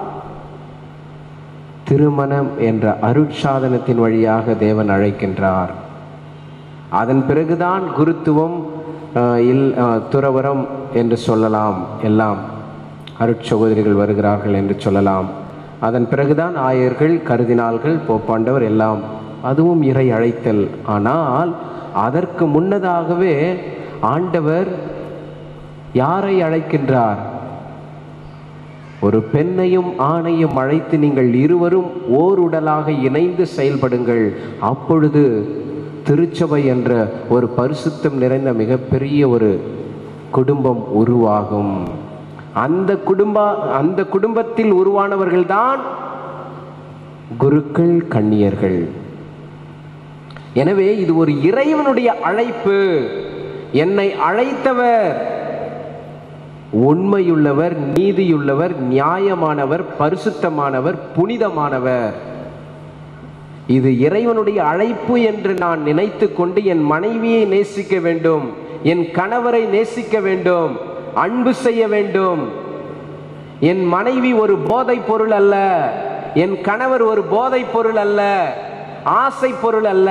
[SPEAKER 8] திருமணம் என்ற அருட்சாதனத்தின் வழியாக தேவன் அழைக்கின்றார் அதன் பிறகுதான் குருத்துவம் அஹ், இல் அஹ், துறவரம் என்று சொல்லலாம் எல்லாம் அருட்சகோதரிகள் வருகிறார்கள் என்று சொல்லலாம் அதன் பிறகுதான் ஆயர்கள் கருதினால்கள் போப்பாண்டவர் எல்லாம் அதுவும் இறை அழைத்தல் ஆனால் அதற்கு முன்னதாகவே ஆண்டவர் யாரை அழைக்கின்றார் ஒரு பெண்ணையும் ஆணையும் அழைத்து நீங்கள் இருவரும் ஓர் உடலாக இணைந்து செயல்படுங்கள் அப்பொழுது திருச்சபை என்ற ஒரு பரிசுத்தம் நிறைந்த மிகப்பெரிய ஒரு குடும்பம் உருவாகும் அந்த குடும்ப அந்த குடும்பத்தில் உருவானவர்கள்தான் குருக்கள் கன்னியர்கள் எனவே இது ஒரு இறைவனுடைய அழைப்பு என்னை அழைத்தவர் உண்மையுள்ளவர் நீதியுள்ளவர் நியாயமானவர் பரிசுத்தமானவர் புனிதமானவர் இது இறைவனுடைய அழைப்பு என்று நான் நினைத்து கொண்டு என் மனைவியை நேசிக்க வேண்டும் என் கணவரை நேசிக்க வேண்டும் அன்பு செய்ய வேண்டும் என் மனைவி ஒரு போதைப் பொருள் அல்ல என் கணவர் ஒரு போதைப் பொருள் அல்ல ஆசை பொருள் அல்ல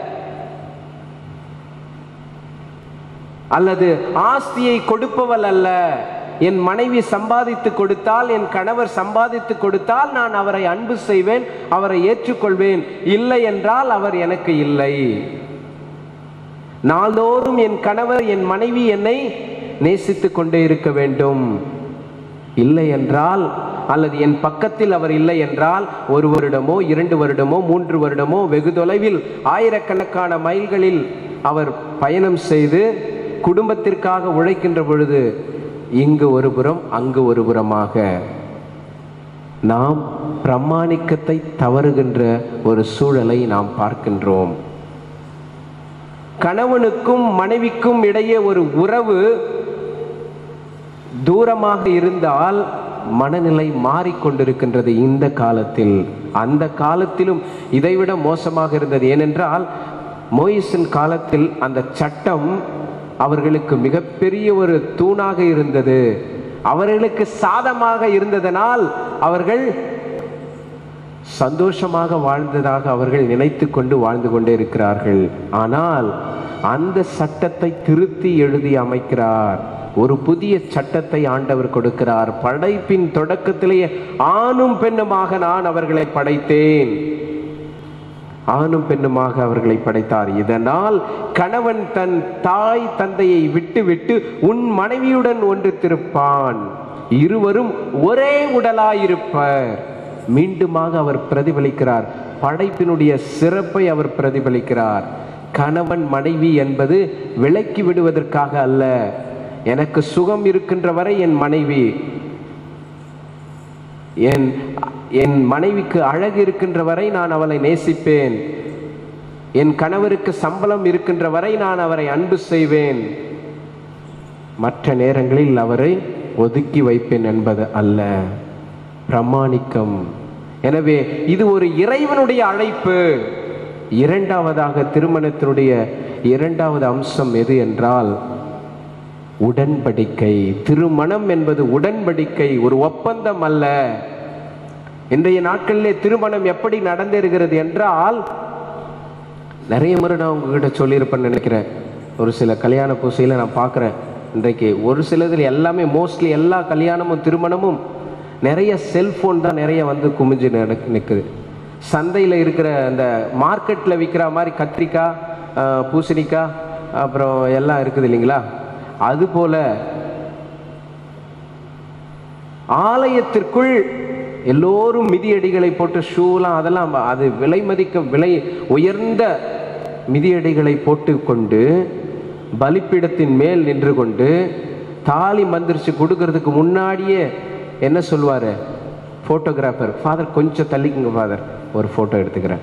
[SPEAKER 8] அல்லது ஆஸ்தியை கொடுப்பவள் அல்ல என் மனைவி சம்பாதித்து கொடுத்தால் என் கணவர் சம்பாதித்து கொடுத்தால் நான் அவரை அன்பு செய்வேன் அவரை ஏற்றுக்கொள்வேன் இல்லை என்றால் அவர் எனக்கு இல்லை நாள்தோறும் என் கணவர் என் மனைவி என்னை நேசித்துக் கொண்டே இருக்க வேண்டும் இல்லை என்றால் அல்லது என் பக்கத்தில் அவர் இல்லை என்றால் ஒரு வருடமோ இரண்டு வருடமோ மூன்று வருடமோ வெகு தொலைவில் ஆயிரக்கணக்கான மைல்களில் அவர் பயணம் செய்து குடும்பத்திற்காக உழைக்கின்ற பொழுது இங்கு ஒரு புறம் அங்கு ஒரு புறமாக நாம் பிரமாணிக்கத்தை தவறுகின்ற ஒரு சூழலை நாம் பார்க்கின்றோம் கணவனுக்கும் மனைவிக்கும் இடையே ஒரு உறவு தூரமாக இருந்தால் மனநிலை மாறிக்கொண்டிருக்கின்றது இந்த காலத்தில் அந்த காலத்திலும் இதைவிட மோசமாக இருந்தது ஏனென்றால் மோயிசின் காலத்தில் அந்த சட்டம் அவர்களுக்கு மிகப்பெரிய ஒரு தூணாக இருந்தது அவர்களுக்கு சாதமாக இருந்ததனால் அவர்கள் சந்தோஷமாக வாழ்ந்ததாக அவர்கள் நினைத்து கொண்டு வாழ்ந்து கொண்டே இருக்கிறார்கள் ஆனால் அந்த சட்டத்தை திருத்தி எழுதி அமைக்கிறார் ஒரு புதிய சட்டத்தை ஆண்டவர் கொடுக்கிறார் படைப்பின் தொடக்கத்திலேயே ஆணும் பெண்ணுமாக நான் அவர்களை படைத்தேன் ஆணும் பெண்ணுமாக அவர்களை படைத்தார் இதனால் கணவன் தன் தாய் தந்தையை விட்டு விட்டு உன் மனைவியுடன் ஒன்று திருப்பான் இருவரும் ஒரே உடலாயிருப்பர் மீண்டுமாக அவர் பிரதிபலிக்கிறார் படைப்பினுடைய சிறப்பை அவர் பிரதிபலிக்கிறார் கணவன் மனைவி என்பது விலக்கி விடுவதற்காக அல்ல எனக்கு சுகம் இருக்கின்ற வரை என் மனைவி என் என் மனைவிக்கு அழகு இருக்கின்ற வரை நான் அவளை நேசிப்பேன் என் கணவருக்கு சம்பளம் இருக்கின்ற வரை நான் அவரை அன்பு செய்வேன் மற்ற நேரங்களில் அவரை ஒதுக்கி வைப்பேன் என்பது அல்ல பிரமாணிக்கம் எனவே இது ஒரு இறைவனுடைய அழைப்பு இரண்டாவதாக திருமணத்தினுடைய இரண்டாவது அம்சம் எது என்றால் உடன்படிக்கை திருமணம் என்பது உடன்படிக்கை ஒரு ஒப்பந்தம் அல்ல இன்றைய நாட்களிலே திருமணம் எப்படி நடந்தேறுகிறது என்றால் நிறைய முறை நான் உங்ககிட்ட சொல்லியிருப்பேன்னு நினைக்கிறேன் ஒரு சில கல்யாண பூசையில் நான் பார்க்குறேன் இன்றைக்கு ஒரு சிலதில் எல்லாமே மோஸ்ட்லி எல்லா கல்யாணமும் திருமணமும் நிறைய செல்ஃபோன் தான் நிறைய வந்து குமிஞ்சு நடக்கு நிற்குது சந்தையில் இருக்கிற அந்த மார்க்கெட்டில் விற்கிற மாதிரி கத்திரிக்காய் ஆஹ், பூசணிக்காய் அப்புறம் எல்லாம் இருக்குது இல்லைங்களா அதுபோல ஆலயத்திற்குள் எல்லோரும் மிதியடிகளை போட்டு ஷூலாம் அதெல்லாம் அது விலை மதிக்க விலை உயர்ந்த மிதியடிகளை போட்டு கொண்டு பலிப்பீடத்தின் மேல் நின்று கொண்டு தாலி மந்திரிச்சு கொடுக்கறதுக்கு முன்னாடியே என்ன சொல்லுவார் ஃபோட்டோகிராஃபர் ஃபாதர் கொஞ்சம் தள்ளிக்குங்க ஃபாதர் ஒரு ஃபோட்டோ எடுத்துக்கிறேன்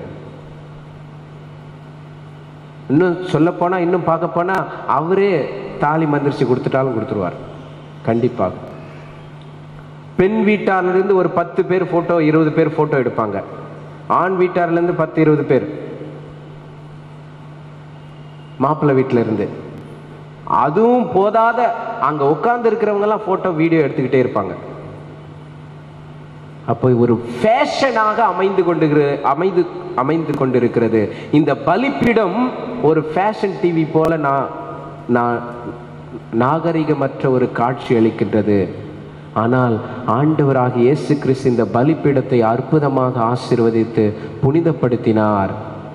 [SPEAKER 8] இன்னும் சொல்லப்போனால் இன்னும் பார்க்க போனால் அவரே தாலி மந்திரிச்சு கொடுத்துட்டாலும் கொடுத்துருவார் கண்டிப்பாக பெண் வீட்டாரிலிருந்து ஒரு பத்து பேர் ஃபோட்டோ இருபது பேர் ஃபோட்டோ எடுப்பாங்க ஆண் வீட்டார்லேருந்து பத்து இருபது பேர் மாப்பிள்ளை வீட்டில் இருந்து அதுவும் போதாத அங்கே உட்கார்ந்து இருக்கிறவங்கெல்லாம் ஃபோட்டோ வீடியோ எடுத்துக்கிட்டே இருப்பாங்க அப்போ ஒரு ஃபேஷனாக அமைந்து கொண்டு அமைந்து அமைந்து கொண்டிருக்கிறது இந்த பலிப்பீடம் ஒரு ஃபேஷன் டிவி போல நான் நான் நாகரிகமற்ற ஒரு காட்சி அளிக்கின்றது ஆனால் ஆண்டவராகிய இயேசு கிறிஸ்து இந்த பலிப்பீடத்தை அற்புதமாக ஆசீர்வதித்து புனிதப்படுத்தினார்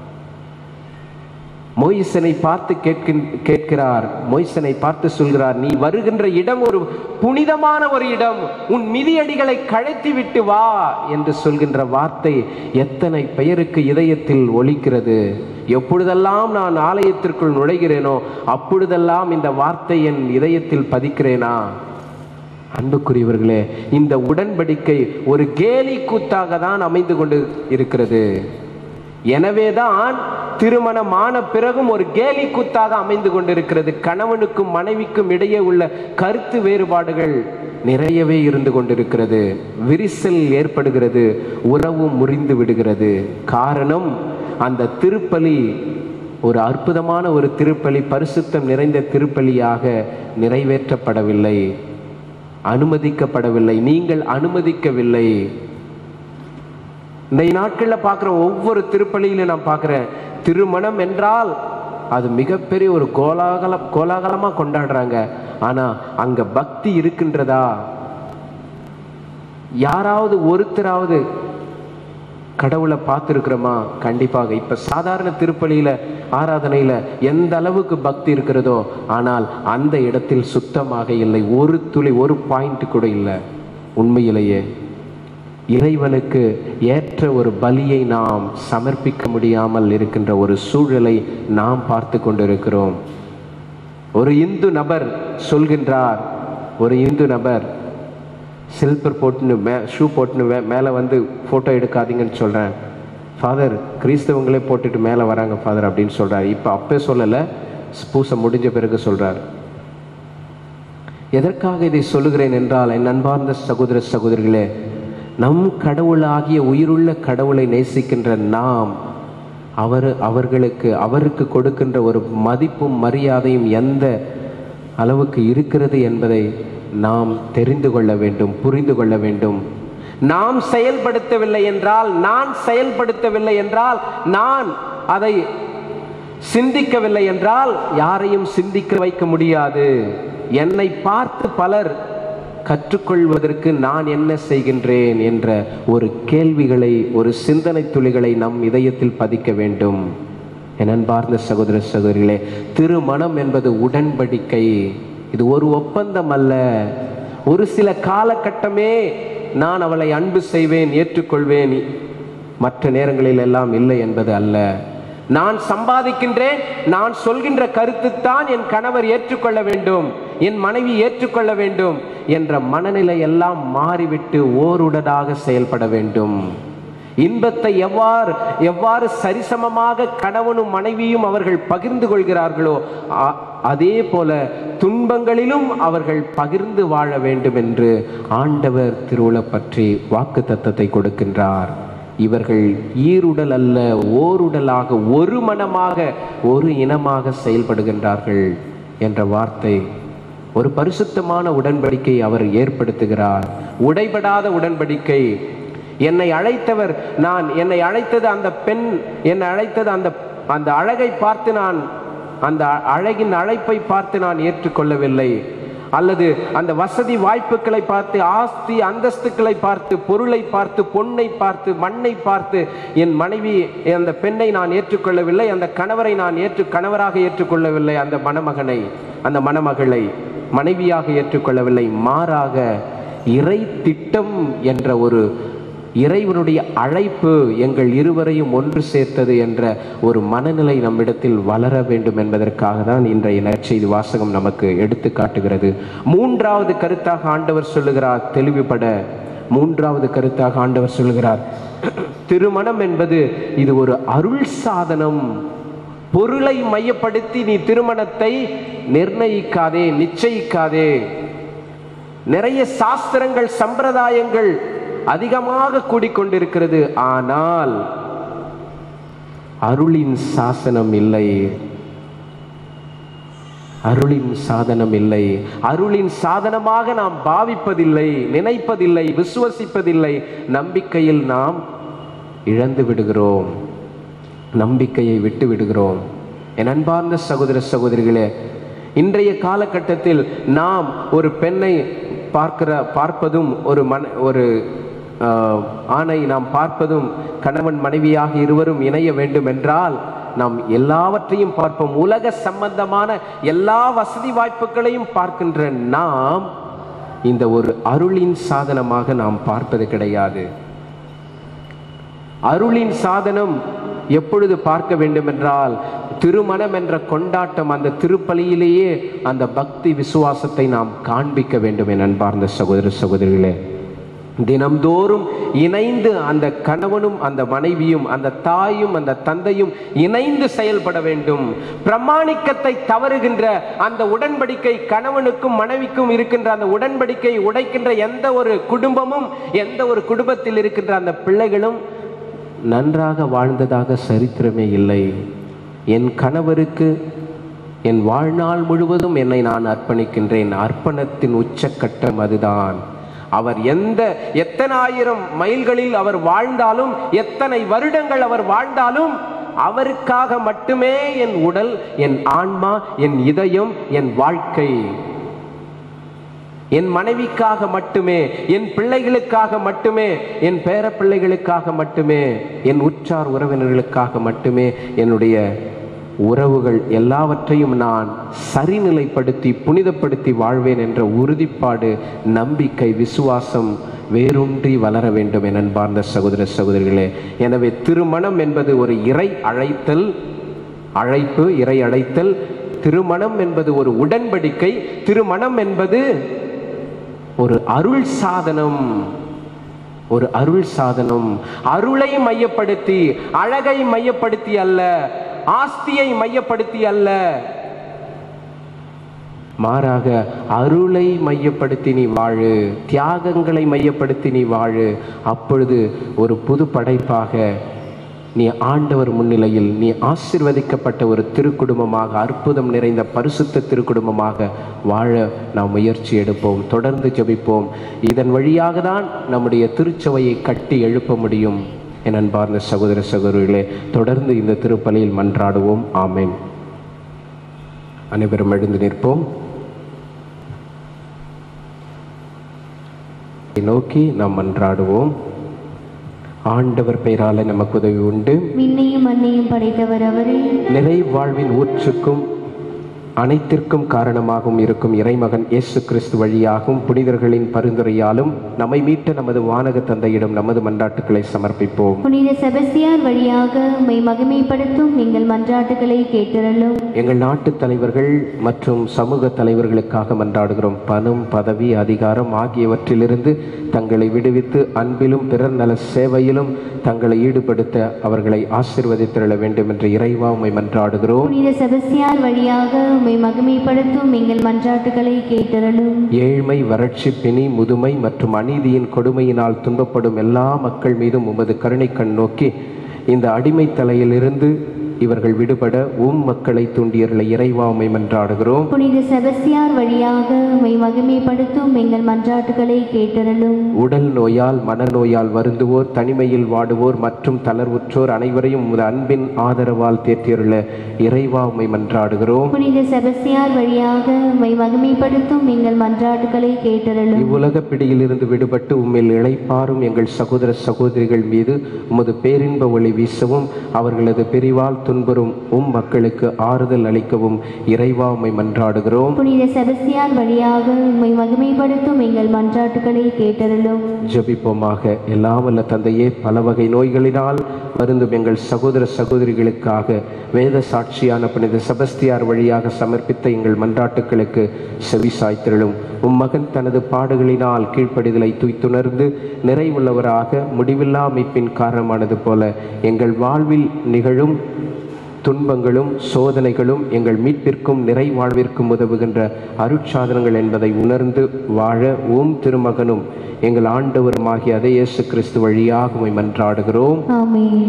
[SPEAKER 8] மொய்சனை பார்த்து கேட்கின் கேட்கிறார் மொய்சனை பார்த்து சொல்கிறார் நீ வருகின்ற இடம் ஒரு புனிதமான ஒரு இடம் உன் மிதியடிகளை கழைத்து விட்டு வா என்று சொல்கின்ற வார்த்தை எத்தனை பெயருக்கு இதயத்தில் ஒலிக்கிறது எப்பொழுதெல்லாம் நான் ஆலயத்திற்குள் நுழைகிறேனோ அப்பொழுதெல்லாம் இந்த வார்த்தை என் இதயத்தில் பதிக்கிறேனா அன்புக்குரியவர்களே இந்த உடன்படிக்கை ஒரு கேலி கூத்தாக தான் அமைந்து கொண்டு இருக்கிறது எனவேதான் திருமணமான பிறகும் ஒரு கேலி கூத்தாக அமைந்து கொண்டிருக்கிறது கணவனுக்கும் மனைவிக்கும் இடையே உள்ள கருத்து வேறுபாடுகள் நிறையவே இருந்து கொண்டிருக்கிறது விரிசல் ஏற்படுகிறது உறவு முறிந்து விடுகிறது காரணம் அந்த திருப்பலி ஒரு அற்புதமான ஒரு திருப்பலி பரிசுத்தம் நிறைந்த திருப்பலியாக நிறைவேற்றப்படவில்லை அனுமதிக்கப்படவில்லை நீங்கள் அனுமதிக்கவில்லை இந்த நாட்களில் பார்க்குற ஒவ்வொரு திருப்பலியிலும் நான் பார்க்குறேன் திருமணம் என்றால் அது மிகப்பெரிய ஒரு கோலாகல கோலாகலமாக கொண்டாடுறாங்க ஆனால் அங்கே பக்தி இருக்கின்றதா யாராவது ஒருத்தராவது கடவுளை பார்த்துருக்குறோமா கண்டிப்பாக இப்போ சாதாரண திருப்பலியில் ஆராதனையில் எந்த அளவுக்கு பக்தி இருக்கிறதோ ஆனால் அந்த இடத்தில் சுத்தமாக இல்லை ஒரு துளி ஒரு பாயிண்ட் கூட இல்லை உண்மையிலேயே இறைவனுக்கு ஏற்ற ஒரு பலியை நாம் சமர்ப்பிக்க முடியாமல் இருக்கின்ற ஒரு சூழலை நாம் பார்த்து கொண்டிருக்கிறோம் ஒரு இந்து நபர் சொல்கின்றார் ஒரு இந்து நபர் சில்பர் போட்டுன்னு மே ஷூ போட்டுன்னு மே மேலே வந்து ஃபோட்டோ எடுக்காதீங்கன்னு சொல்கிறேன் ஃபாதர் கிறிஸ்தவங்களே போட்டுட்டு மேலே வராங்க ஃபாதர் அப்படின்னு சொல்கிறார் இப்போ அப்பே சொல்லலை பூசை முடிஞ்ச பிறகு சொல்கிறார் எதற்காக இதை சொல்லுகிறேன் என்றால் என் அன்பார்ந்த சகோதர சகோதரிகளே நம் கடவுளாகிய உயிருள்ள கடவுளை நேசிக்கின்ற நாம் அவர் அவர்களுக்கு அவருக்கு கொடுக்கின்ற ஒரு மதிப்பும் மரியாதையும் எந்த அளவுக்கு இருக்கிறது என்பதை நாம் தெரிந்து கொள்ள வேண்டும் புரிந்து கொள்ள வேண்டும் நாம் செயல்படுத்தவில்லை என்றால் நான் செயல்படுத்தவில்லை என்றால் நான் அதை சிந்திக்கவில்லை என்றால் யாரையும் சிந்திக்க வைக்க முடியாது என்னை பார்த்து பலர் கற்றுக்கொள்வதற்கு நான் என்ன செய்கின்றேன் என்ற ஒரு கேள்விகளை ஒரு சிந்தனை துளிகளை நம் இதயத்தில் பதிக்க வேண்டும் என் அன்பார்ந்த சகோதர சகோதரிகளே திருமணம் என்பது உடன்படிக்கை இது ஒரு ஒப்பந்தம் அல்ல ஒரு சில காலகட்டமே நான் அவளை அன்பு செய்வேன் ஏற்றுக்கொள்வேன் மற்ற நேரங்களில் எல்லாம் இல்லை என்பது அல்ல நான் சம்பாதிக்கின்றேன் நான் சொல்கின்ற கருத்து தான் என் கணவர் ஏற்றுக்கொள்ள வேண்டும் என் மனைவி ஏற்றுக்கொள்ள வேண்டும் என்ற மனநிலை எல்லாம் மாறிவிட்டு ஓருடனாக செயல்பட வேண்டும் இன்பத்தை எவ்வாறு எவ்வாறு சரிசமமாக கணவனும் மனைவியும் அவர்கள் பகிர்ந்து கொள்கிறார்களோ அ- அதே போல துன்பங்களிலும் அவர்கள் பகிர்ந்து வாழ வேண்டும் என்று ஆண்டவர் திருவுள பற்றி வாக்கு தத்தத்தை கொடுக்கின்றார் இவர்கள் ஈருடல் அல்ல ஓருடலாக ஒரு மனமாக ஒரு இனமாக செயல்படுகின்றார்கள் என்ற வார்த்தை ஒரு பரிசுத்தமான உடன்படிக்கை அவர் ஏற்படுத்துகிறார் உடைபடாத உடன்படிக்கை என்னை அழைத்தவர் நான் என்னை அழைத்தது அந்த பெண் என்னை அழைத்தது அந்த அந்த அழகை பார்த்து நான் அந்த அழகின் அழைப்பை பார்த்து நான் ஏற்றுக்கொள்ளவில்லை அல்லது அந்த வசதி வாய்ப்புகளை பார்த்து ஆஸ்தி அந்தஸ்துக்களை பார்த்து பொருளை பார்த்து பொன்னை பார்த்து மண்ணை பார்த்து என் மனைவி அந்த பெண்ணை நான் ஏற்றுக்கொள்ளவில்லை அந்த கணவரை நான் ஏற்று கணவராக ஏற்றுக்கொள்ளவில்லை அந்த மணமகனை அந்த மணமகளை மனைவியாக ஏற்றுக்கொள்ளவில்லை மாறாக இறை திட்டம் என்ற ஒரு இறைவனுடைய அழைப்பு எங்கள் இருவரையும் ஒன்று சேர்த்தது என்ற ஒரு மனநிலை நம்மிடத்தில் வளர வேண்டும் என்பதற்காக தான் இன்றைய நற்செய்தி வாசகம் நமக்கு எடுத்து காட்டுகிறது மூன்றாவது கருத்தாக ஆண்டவர் சொல்லுகிறார் தெளிவுபட மூன்றாவது கருத்தாக ஆண்டவர் சொல்லுகிறார் திருமணம் என்பது இது ஒரு அருள் சாதனம் பொருளை மையப்படுத்தி நீ திருமணத்தை நிர்ணயிக்காதே நிச்சயிக்காதே நிறைய சாஸ்திரங்கள் சம்பிரதாயங்கள் அதிகமாக கூடிக்கொண்டிருக்கிறது ஆனால் அருளின் சாசனம் இல்லை அருளின் சாதனம் இல்லை அருளின் சாதனமாக நாம் பாவிப்பதில்லை நினைப்பதில்லை விசுவசிப்பதில்லை நம்பிக்கையில் நாம் இழந்து விடுகிறோம் நம்பிக்கையை விட்டு விடுகிறோம் என் அன்பார்ந்த சகோதர சகோதரிகளே இன்றைய காலகட்டத்தில் நாம் ஒரு பெண்ணை பார்க்கிற பார்ப்பதும் ஒரு மன ஒரு ஆஹ், ஆணை நாம் பார்ப்பதும் கணவன் மனைவியாக இருவரும் இணைய வேண்டும் என்றால் நாம் எல்லாவற்றையும் பார்ப்போம் உலக சம்பந்தமான எல்லா வசதி வாய்ப்புகளையும் பார்க்கின்ற நாம் இந்த ஒரு அருளின் சாதனமாக நாம் பார்ப்பது கிடையாது அருளின் சாதனம் எப்பொழுது பார்க்க வேண்டும் என்றால் திருமணம் என்ற கொண்டாட்டம் அந்த திருப்பலியிலேயே அந்த பக்தி விசுவாசத்தை நாம் காண்பிக்க வேண்டும் என் அன்பார்ந்த சகோதர சகோதரிகளே தினம்தோறும் இணைந்து அந்த கணவனும் அந்த மனைவியும் அந்த தாயும் அந்த தந்தையும் இணைந்து செயல்பட வேண்டும் பிரமாணிக்கத்தை தவறுகின்ற அந்த உடன்படிக்கை கணவனுக்கும் மனைவிக்கும் இருக்கின்ற அந்த உடன்படிக்கை உடைக்கின்ற எந்த ஒரு குடும்பமும் எந்த ஒரு குடும்பத்தில் இருக்கின்ற அந்த பிள்ளைகளும் நன்றாக வாழ்ந்ததாக சரித்திரமே இல்லை என் கணவருக்கு என் வாழ்நாள் முழுவதும் என்னை நான் அர்ப்பணிக்கின்றேன் அர்ப்பணத்தின் உச்சக்கட்டம் அதுதான் அவர் எந்த எத்தனாயிரம் மைல்களில் அவர் வாழ்ந்தாலும் எத்தனை வருடங்கள் அவர் வாழ்ந்தாலும் அவருக்காக மட்டுமே என் உடல் என் ஆன்மா என் இதயம் என் வாழ்க்கை என் மனைவிக்காக மட்டுமே என் பிள்ளைகளுக்காக மட்டுமே என் பேர பிள்ளைகளுக்காக மட்டுமே என் உற்றார் உறவினர்களுக்காக மட்டுமே என்னுடைய உறவுகள் எல்லாவற்றையும் நான் சரிநிலைப்படுத்தி புனிதப்படுத்தி வாழ்வேன் என்ற உறுதிப்பாடு நம்பிக்கை விசுவாசம் வேரூன்றி வளர வேண்டும் என் அன்பார்ந்த சகோதர சகோதரிகளே எனவே திருமணம் என்பது ஒரு இறை அழைத்தல் அழைப்பு இறை அழைத்தல் திருமணம் என்பது ஒரு உடன்படிக்கை திருமணம் என்பது ஒரு அருள் சாதனம் ஒரு அருள் சாதனம் அருளை மையப்படுத்தி அழகை மையப்படுத்தி அல்ல ஆஸ்தியை மையப்படுத்தி அல்ல மாறாக அருளை மையப்படுத்தி நீ வாழு தியாகங்களை மையப்படுத்தி நீ வாழு அப்பொழுது ஒரு புது படைப்பாக நீ ஆண்டவர் முன்னிலையில் நீ ஆசிர்வதிக்கப்பட்ட ஒரு திருக்குடும்பமாக அற்புதம் நிறைந்த பரிசுத்த திருக்குடும்பமாக வாழ நாம் முயற்சி எடுப்போம் தொடர்ந்து ஜெபிப்போம் இதன் வழியாக தான் நம்முடைய திருச்சபையை கட்டி எழுப்ப முடியும் என் அன்பார்ந்த சகோதர சகோதரிகளே தொடர்ந்து இந்த திருப்பலியில் மன்றாடுவோம் ஆமென் அனைவரும் எழுந்து நிற்போம் நோக்கி நாம் மன்றாடுவோம் ஆண்டவர் பெயரால நமக்கு உதவி உண்டு
[SPEAKER 9] விண்ணையும் மண்ணையும் படைத்தவர் அவரே
[SPEAKER 8] நிறை வாழ்வின் ஊற்றுக்கும் அனைத்திற்கும் காரணமாகவும் இருக்கும் இறைமகன் இயேசு கிறிஸ்து வழியாகவும் புனிதர்களின் பரிந்துரையாலும் நம்மை மீட்ட நமது வானக தந்தையிடம் நமது மன்றாட்டுக்களை சமர்ப்பிப்போம்
[SPEAKER 9] புனித செபஸ்தியார் வழியாக உம்மை மகிமைப்படுத்தும் எங்கள் மன்றாட்டுகளை கேட்டருளும்
[SPEAKER 8] எங்கள் நாட்டு தலைவர்கள் மற்றும் சமூக தலைவர்களுக்காக மன்றாடுகிறோம் பணம் பதவி அதிகாரம் ஆகியவற்றிலிருந்து தங்களை விடுவித்து அன்பிலும் பிறர் நல சேவையிலும் தங்களை ஈடுபடுத்த அவர்களை ஆசிர்வதித்திருள வேண்டும் என்று இறைவா உம்மை மன்றாடுகிறோம்
[SPEAKER 9] புனித செபஸ்தியார் வழியாக உம்மை மகிமைப்படுத்தும் எங்கள் மன்றாட்டுகளை கேட்டருளும்
[SPEAKER 8] ஏழ்மை வறட்சி பிணி முதுமை மற்றும் அநீதியின் கொடுமையினால் துன்பப்படும் எல்லா மக்கள் மீதும் உமது கருணை கண் நோக்கி இந்த அடிமை தலையிலிருந்து இவர்கள் விடுபட உம் மக்களை தூண்டியர்களை இறைவா உம்மை மன்றாடுகிறோம்
[SPEAKER 9] புனித செபஸ்தியார் வழியாக உம்மை மகிமைப்படுத்தும் எங்கள் மன்றாட்டுகளை கேட்டருளும்
[SPEAKER 8] உடல் நோயால் மனநோயால் வருந்துவோர் தனிமையில் வாடுவோர் மற்றும் தளர்வுற்றோர் அனைவரையும் உமது அன்பின் ஆதரவால் தேற்றியருள இறைவா உம்மை மன்றாடுகிறோம்
[SPEAKER 9] புனித செபஸ்தியார் வழியாக உம்மை மகிமைப்படுத்தும் எங்கள் மன்றாட்டுகளை கேட்டருளும்
[SPEAKER 8] இவ்வுலக பிடியிலிருந்து விடுபட்டு உம்மில் இளைப்பாரும் எங்கள் சகோதர சகோதரிகள் மீது உமது பேரின்ப ஒளி வீசவும் அவர்களது பிரிவால் துன்புறும் உம் மக்களுக்கு ஆறுதல் அளிக்கவும் இறைவா உம்மை மன்றாடுகிறோம்
[SPEAKER 9] புனித செபஸ்தியார் வழியாக உம்மை மகிமைப்படுத்தும் எங்கள் மன்றாட்டுகளை கேட்டருளும்
[SPEAKER 8] ஜெபிப்போமாக எல்லாம் வல்ல தந்தையே பல வகை நோய்களினால் வருந்தும் எங்கள் சகோதர சகோதரிகளுக்காக வேத சாட்சியான புனித செபஸ்தியார் வழியாக சமர்ப்பித்த எங்கள் மன்றாட்டுக்களுக்கு செவி சாய்த்திரளும் உம் மகன் தனது பாடுகளினால் கீழ்ப்படிதலை துய்த்துணர்ந்து நிறைவுள்ளவராக முடிவில்லா அமைப்பின் காரணமானது போல எங்கள் வாழ்வில் நிகழும் துன்பங்களும் சோதனைகளும் எங்கள் மீட்பிற்கும் நிறை வாழ்விற்கும் உதவுகின்ற அருட்சாதனங்கள் என்பதை உணர்ந்து வாழ ஓம் திருமகனும் எங்கள் ஆண்டவருமாகிய அதே இயேசு கிறிஸ்து வழியாக உம்மை மன்றாடுகிறோம்
[SPEAKER 9] ஆமென்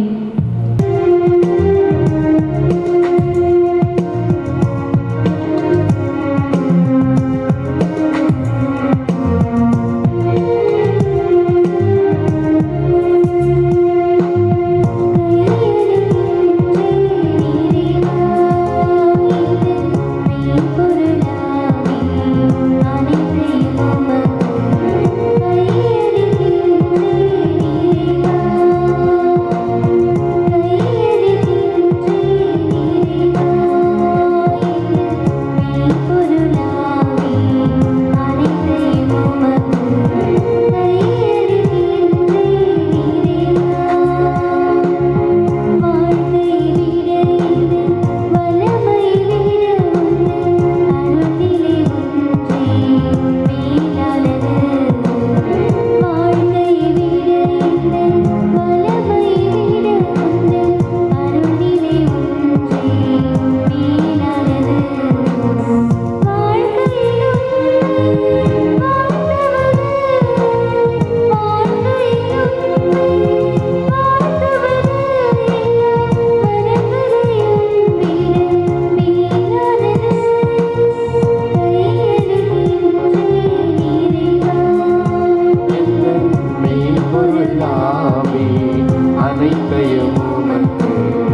[SPEAKER 8] மெய்ப்பொருளாமே அனைத்தையும் உமக்கு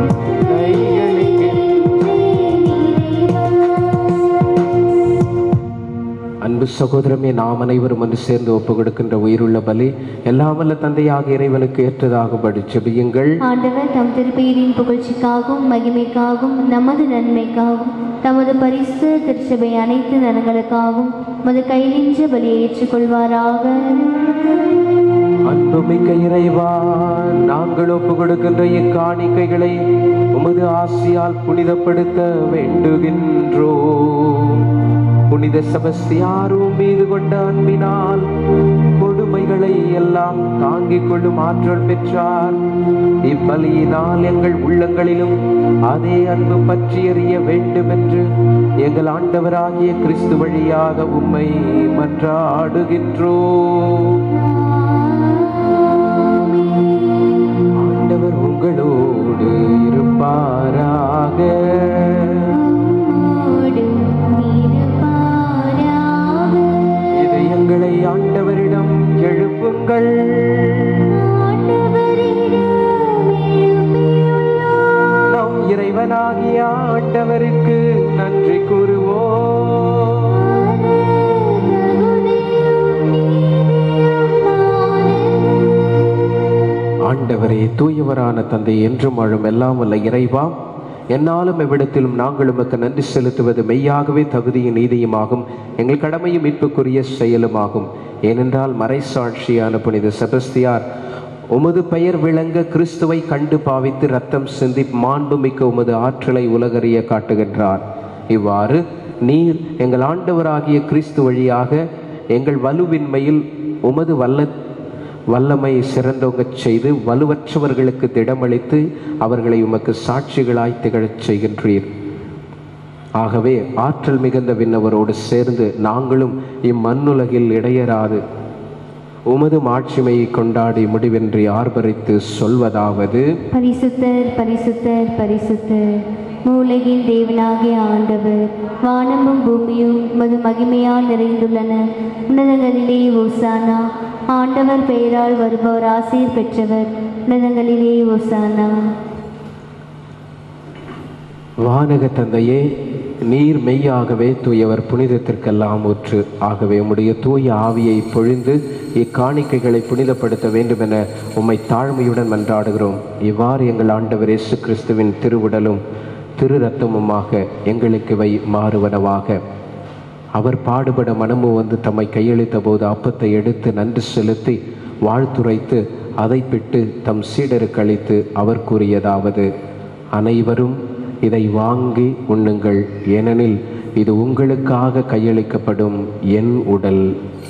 [SPEAKER 8] அன்பு சகோதரமே நாம் அனைவரும் ஒன்று சேர்ந்து ஒப்பு கொடுக்கின்ற உயிருள்ள பலி எல்லாம் வல்ல தந்தையாக இறைவனுக்கு ஏற்றதாகும்படி செபியுங்கள்
[SPEAKER 9] ஆண்டவர் தம் திருப்பெயரின் புகழ்ச்சிக்காகவும் மகிமைக்காகவும் நமது நன்மைக்காகவும் தமது பரிசு திருச்சபை அனைத்து நலங்களுக்காகவும் மது கையிலின்ற பலியை ஏற்றுக்கொள்வாராக
[SPEAKER 8] அன்புமிக்க இறைவா நாங்கள் ஒப்பு கொடுக்கின்ற இக்காணிக்கைகளை உமது ஆசியால் புனிதப்படுத்த வேண்டுகின்றோம் புனித செபஸ்தியாரும் மீது கொண்ட அன்பினால் கொடுமைகளை எல்லாம் தாங்கிக் கொள்ளும் ஆற்றல் பெற்றார் இப்பலியினால் எங்கள் உள்ளங்களிலும் அதே அன்பு பற்றி எறிய வேண்டும் என்று எங்கள் ஆண்டவராகிய கிறிஸ்து வழியாக உம்மை மன்றாடுகின்றோம் ஆண்டவர் உங்களோடு இருப்பாராக இதயங்களை ஆண்டவரிடம் எழுப்புங்கள் நம் இறைவனாகிய ஆண்டவருக்கு நன்றி கூறுவோம் ஆண்டவரே தூயவரான தந்தை என்றும் வாழும் எல்லாம் வல்ல இறைவா என்னாலும் எவ்விடத்திலும் நாங்கள் உமக்கு நன்றி செலுத்துவது மெய்யாகவே தகுதியும் நீதியுமாகும் எங்கள் கடமையும் மீட்புக்குரிய செயலுமாகும் ஏனென்றால் மறைசாட்சியான புனித செபஸ்தியார் உமது பெயர் விளங்க கிறிஸ்துவை கண்டு பாவித்து ரத்தம் சிந்தி மாண்புமிக்க உமது ஆற்றலை உலகறிய காட்டுகின்றார் இவ்வாறு நீர் எங்கள் ஆண்டவராகிய கிறிஸ்து வழியாக எங்கள் வலுவின்மையில் உமது வல்ல வல்லமை சிறந்தோங்கச் செய்து வலுவற்றவர்களுக்கு திடமளித்து அவர்களை உமக்கு சாட்சிகளாய் திகழச் செய்கின்றீர் ஆகவே ஆற்றல் மிகுந்த விண்ணவரோடு சேர்ந்து நாங்களும் இம்மண்ணுலகில் இடையராது உமது மாட்சிமையை கொண்டாடி முடிவின்றி ஆர்ப்பரித்து சொல்வதாவது
[SPEAKER 9] பரிசுத்தர் பரிசுத்தர் பரிசுத்தர் மூலகின் தேவனாகிய ஆண்டவர் வானமும் பூமியும் மது மகிமையால் நிறைந்துள்ளன உன்னதங்களிலே ஓசானா ஆண்டவர் பெயரால் வருபவர் ஆசீர் பெற்றவர் உன்னதங்களிலே ஓசானா
[SPEAKER 8] வானக தந்தையே நீர் மெய்யாகவே தூயவர் புனிதத்திற்கெல்லாம் ஊற்று ஆகவே உம்முடைய தூய ஆவியை பொழிந்து இக்காணிக்கைகளை புனிதப்படுத்த வேண்டுமென உம்மை தாழ்மையுடன் மன்றாடுகிறோம் இவ்வாறு எங்கள் ஆண்டவர் இயேசு கிறிஸ்துவின் திருவுடலும் திரு ரத்தமுமாக எங்களுக்கு வை மாறுவனவாக அவர் பாடுபட மனமு வந்து தம்மை கையளித்த போது அப்பத்தை எடுத்து நன்றி செலுத்தி வாழ்த்துரைத்து அதை பிட்டு தம் சீடருக்கு அளித்து அவர் கூறியதாவது அனைவரும் இதை வாங்கி உண்ணுங்கள் ஏனெனில் இது உங்களுக்காக கையளிக்கப்படும் என் உடல்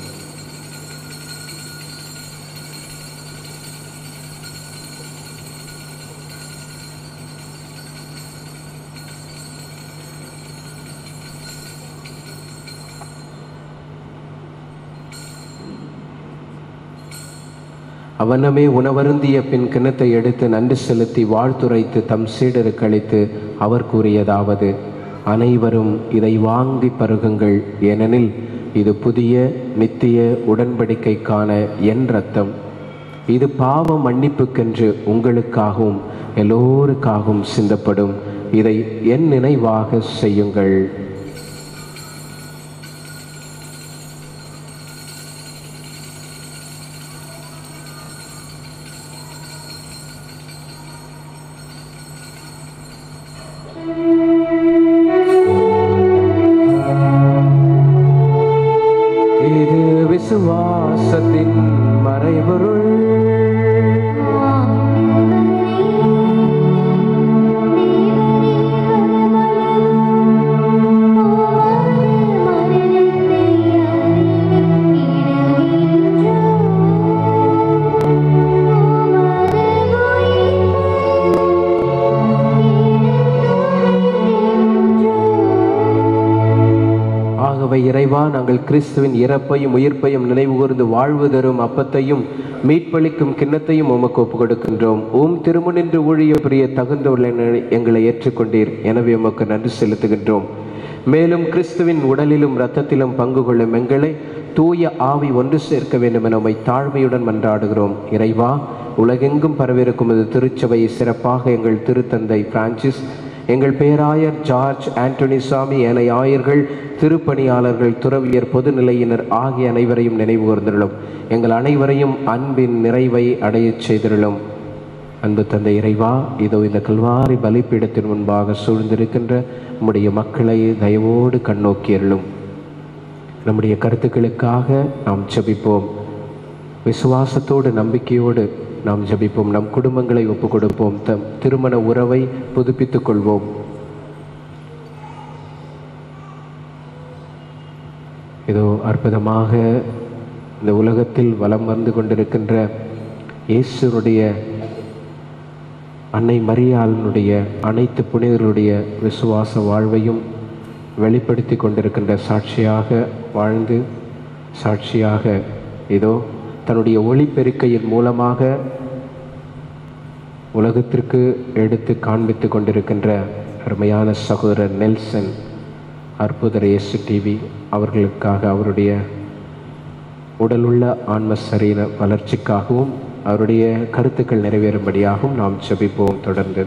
[SPEAKER 8] அவனமே உணவருந்திய பின் கிணத்தை எடுத்து நன்றி செலுத்தி வாழ்த்துரைத்து தம் சீடருக்கு அளித்து அவர் கூறியதாவது அனைவரும் இதை வாங்கி பருகுங்கள் ஏனெனில் இது புதிய நித்திய உடன்படிக்கைக்கான என் ரத்தம் இது பாவ மன்னிப்புக்கென்று உங்களுக்காகவும் எல்லோருக்காகவும் சிந்தப்படும் இதை என் நினைவாக செய்யுங்கள் இது விசுவாசத்தின் மறைபொருள் ஆகவே இறைவா நாங்கள் கிறிஸ்துவின் இறப்பையும் உயிர்ப்பையும் நினைவு கூர்ந்து வாழ்வு தரும் அப்பத்தையும் மீட்பளிக்கும் கிண்ணத்தையும் உமக்கு ஒப்புக் கொடுக்கின்றோம் ஓம் திருமுனின்று ஊழிய பிரிய தகுந்தவர்கள் எங்களை ஏற்றுக்கொண்டீர் எனவே உமக்கு நன்றி செலுத்துகின்றோம் மேலும் கிறிஸ்துவின் உடலிலும் இரத்தத்திலும் பங்கு கொள்ளும் எங்களை தூய ஆவி ஒன்று சேர்க்க வேண்டும் என உம்மை தாழ்மையுடன் மன்றாடுகிறோம் இறைவா உலகெங்கும் பரவிருக்கும் இது திருச்சபை சிறப்பாக எங்கள் திருத்தந்தை பிரான்சிஸ் எங்கள் பேராயர் ஜார்ஜ் ஆண்டனி சாமி ஏனைய ஆயர்கள் திருப்பணியாளர்கள் துறவியர் பொதுநிலையினர் ஆகிய அனைவரையும் நினைவு கூர்ந்திருளும் எங்கள் அனைவரையும் அன்பின் நிறைவை அடையச் செய்திருளும் அன்பு தந்தை இறைவா இதோ இந்த கல்வாரி பலிப்பீடத்தின் முன்பாக சூழ்ந்திருக்கின்ற நம்முடைய மக்களை தயவோடு கண்ணோக்கியருளும் நம்முடைய கருத்துக்களுக்காக நாம் ஜெபிப்போம் விசுவாசத்தோடு நம்பிக்கையோடு நாம் ஜெபிப்போம் நம் குடும்பங்களை ஒப்புக் கொடுப்போம் தம் திருமண உறவை புதுப்பித்துக் கொள்வோம் இதோ அற்புதமாக இந்த உலகத்தில் வலம் வந்து கொண்டிருக்கின்ற இயேசுனுடைய அன்னை மரியாளனுடைய அனைத்து புனிதர்களுடைய விசுவாச வாழ்வையும் வெளிப்படுத்தி கொண்டிருக்கின்ற சாட்சியாக வாழ்ந்து சாட்சியாக இதோ தன்னுடைய ஒளிப்பெருக்கையின் மூலமாக உலகத்திற்கு எடுத்து காண்பித்து கொண்டிருக்கின்ற அருமையான சகோதரர் நெல்சன் அற்புதர் இயேசு டிவி அவர்களுக்காக அவருடைய உடலுள்ள ஆன்ம சரீர வளர்ச்சிக்காகவும் அவருடைய கருத்துக்கள் நிறைவேறும்படியாகவும் நாம் ஜெபிப்போம் தொடர்ந்து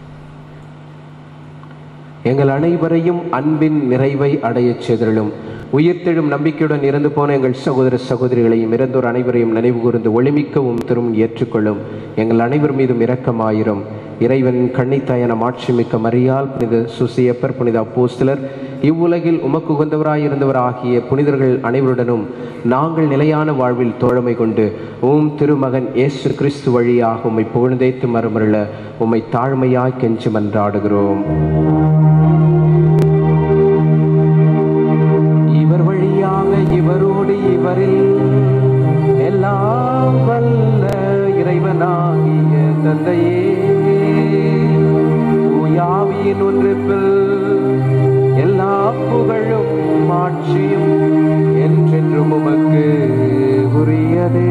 [SPEAKER 8] எங்கள் அனைவரையும் அன்பின் நிறைவை அடையச் செய்திருளும் உயிர்த்தெழும் நம்பிக்கையுடன் இறந்து போன எங்கள் சகோதர சகோதரிகளையும் இறந்தோர் அனைவரையும் நினைவு கூர்ந்து ஒளிமிக்கவும் திரும்ப ஏற்றுக்கொள்ளும் எங்கள் அனைவர் மீதும் இரக்கமாயிரும் இறைவன் கண்ணித்தாயன மாட்சிமிக்க மரியால் புனித சுசியப்பர் புனித அப்போஸ்தலர் இவ்வுலகில் உமக்கு உகந்தவராய் இருந்தவர் ஆகிய புனிதர்கள் அனைவருடனும் நாங்கள் நிலையான வாழ்வில் தோழமை கொண்டு உம் திருமகன் இயேசு கிறிஸ்து வழியாக உம்மை புகழ்ந்தேத்து மறுமருள உம்மை தாழ்மையாய் கெஞ்சி மன்றாடுகிறோம் இவர் வழியாக இவரோடு இவரில் எல்லாம் வல்ல இறைவனாகிய தந்தையே தூயாவியின் ஒன்றிப்பில் எல்லா புகழும் ஆட்சியும் என்றென்றும் உமக்கு உரியதே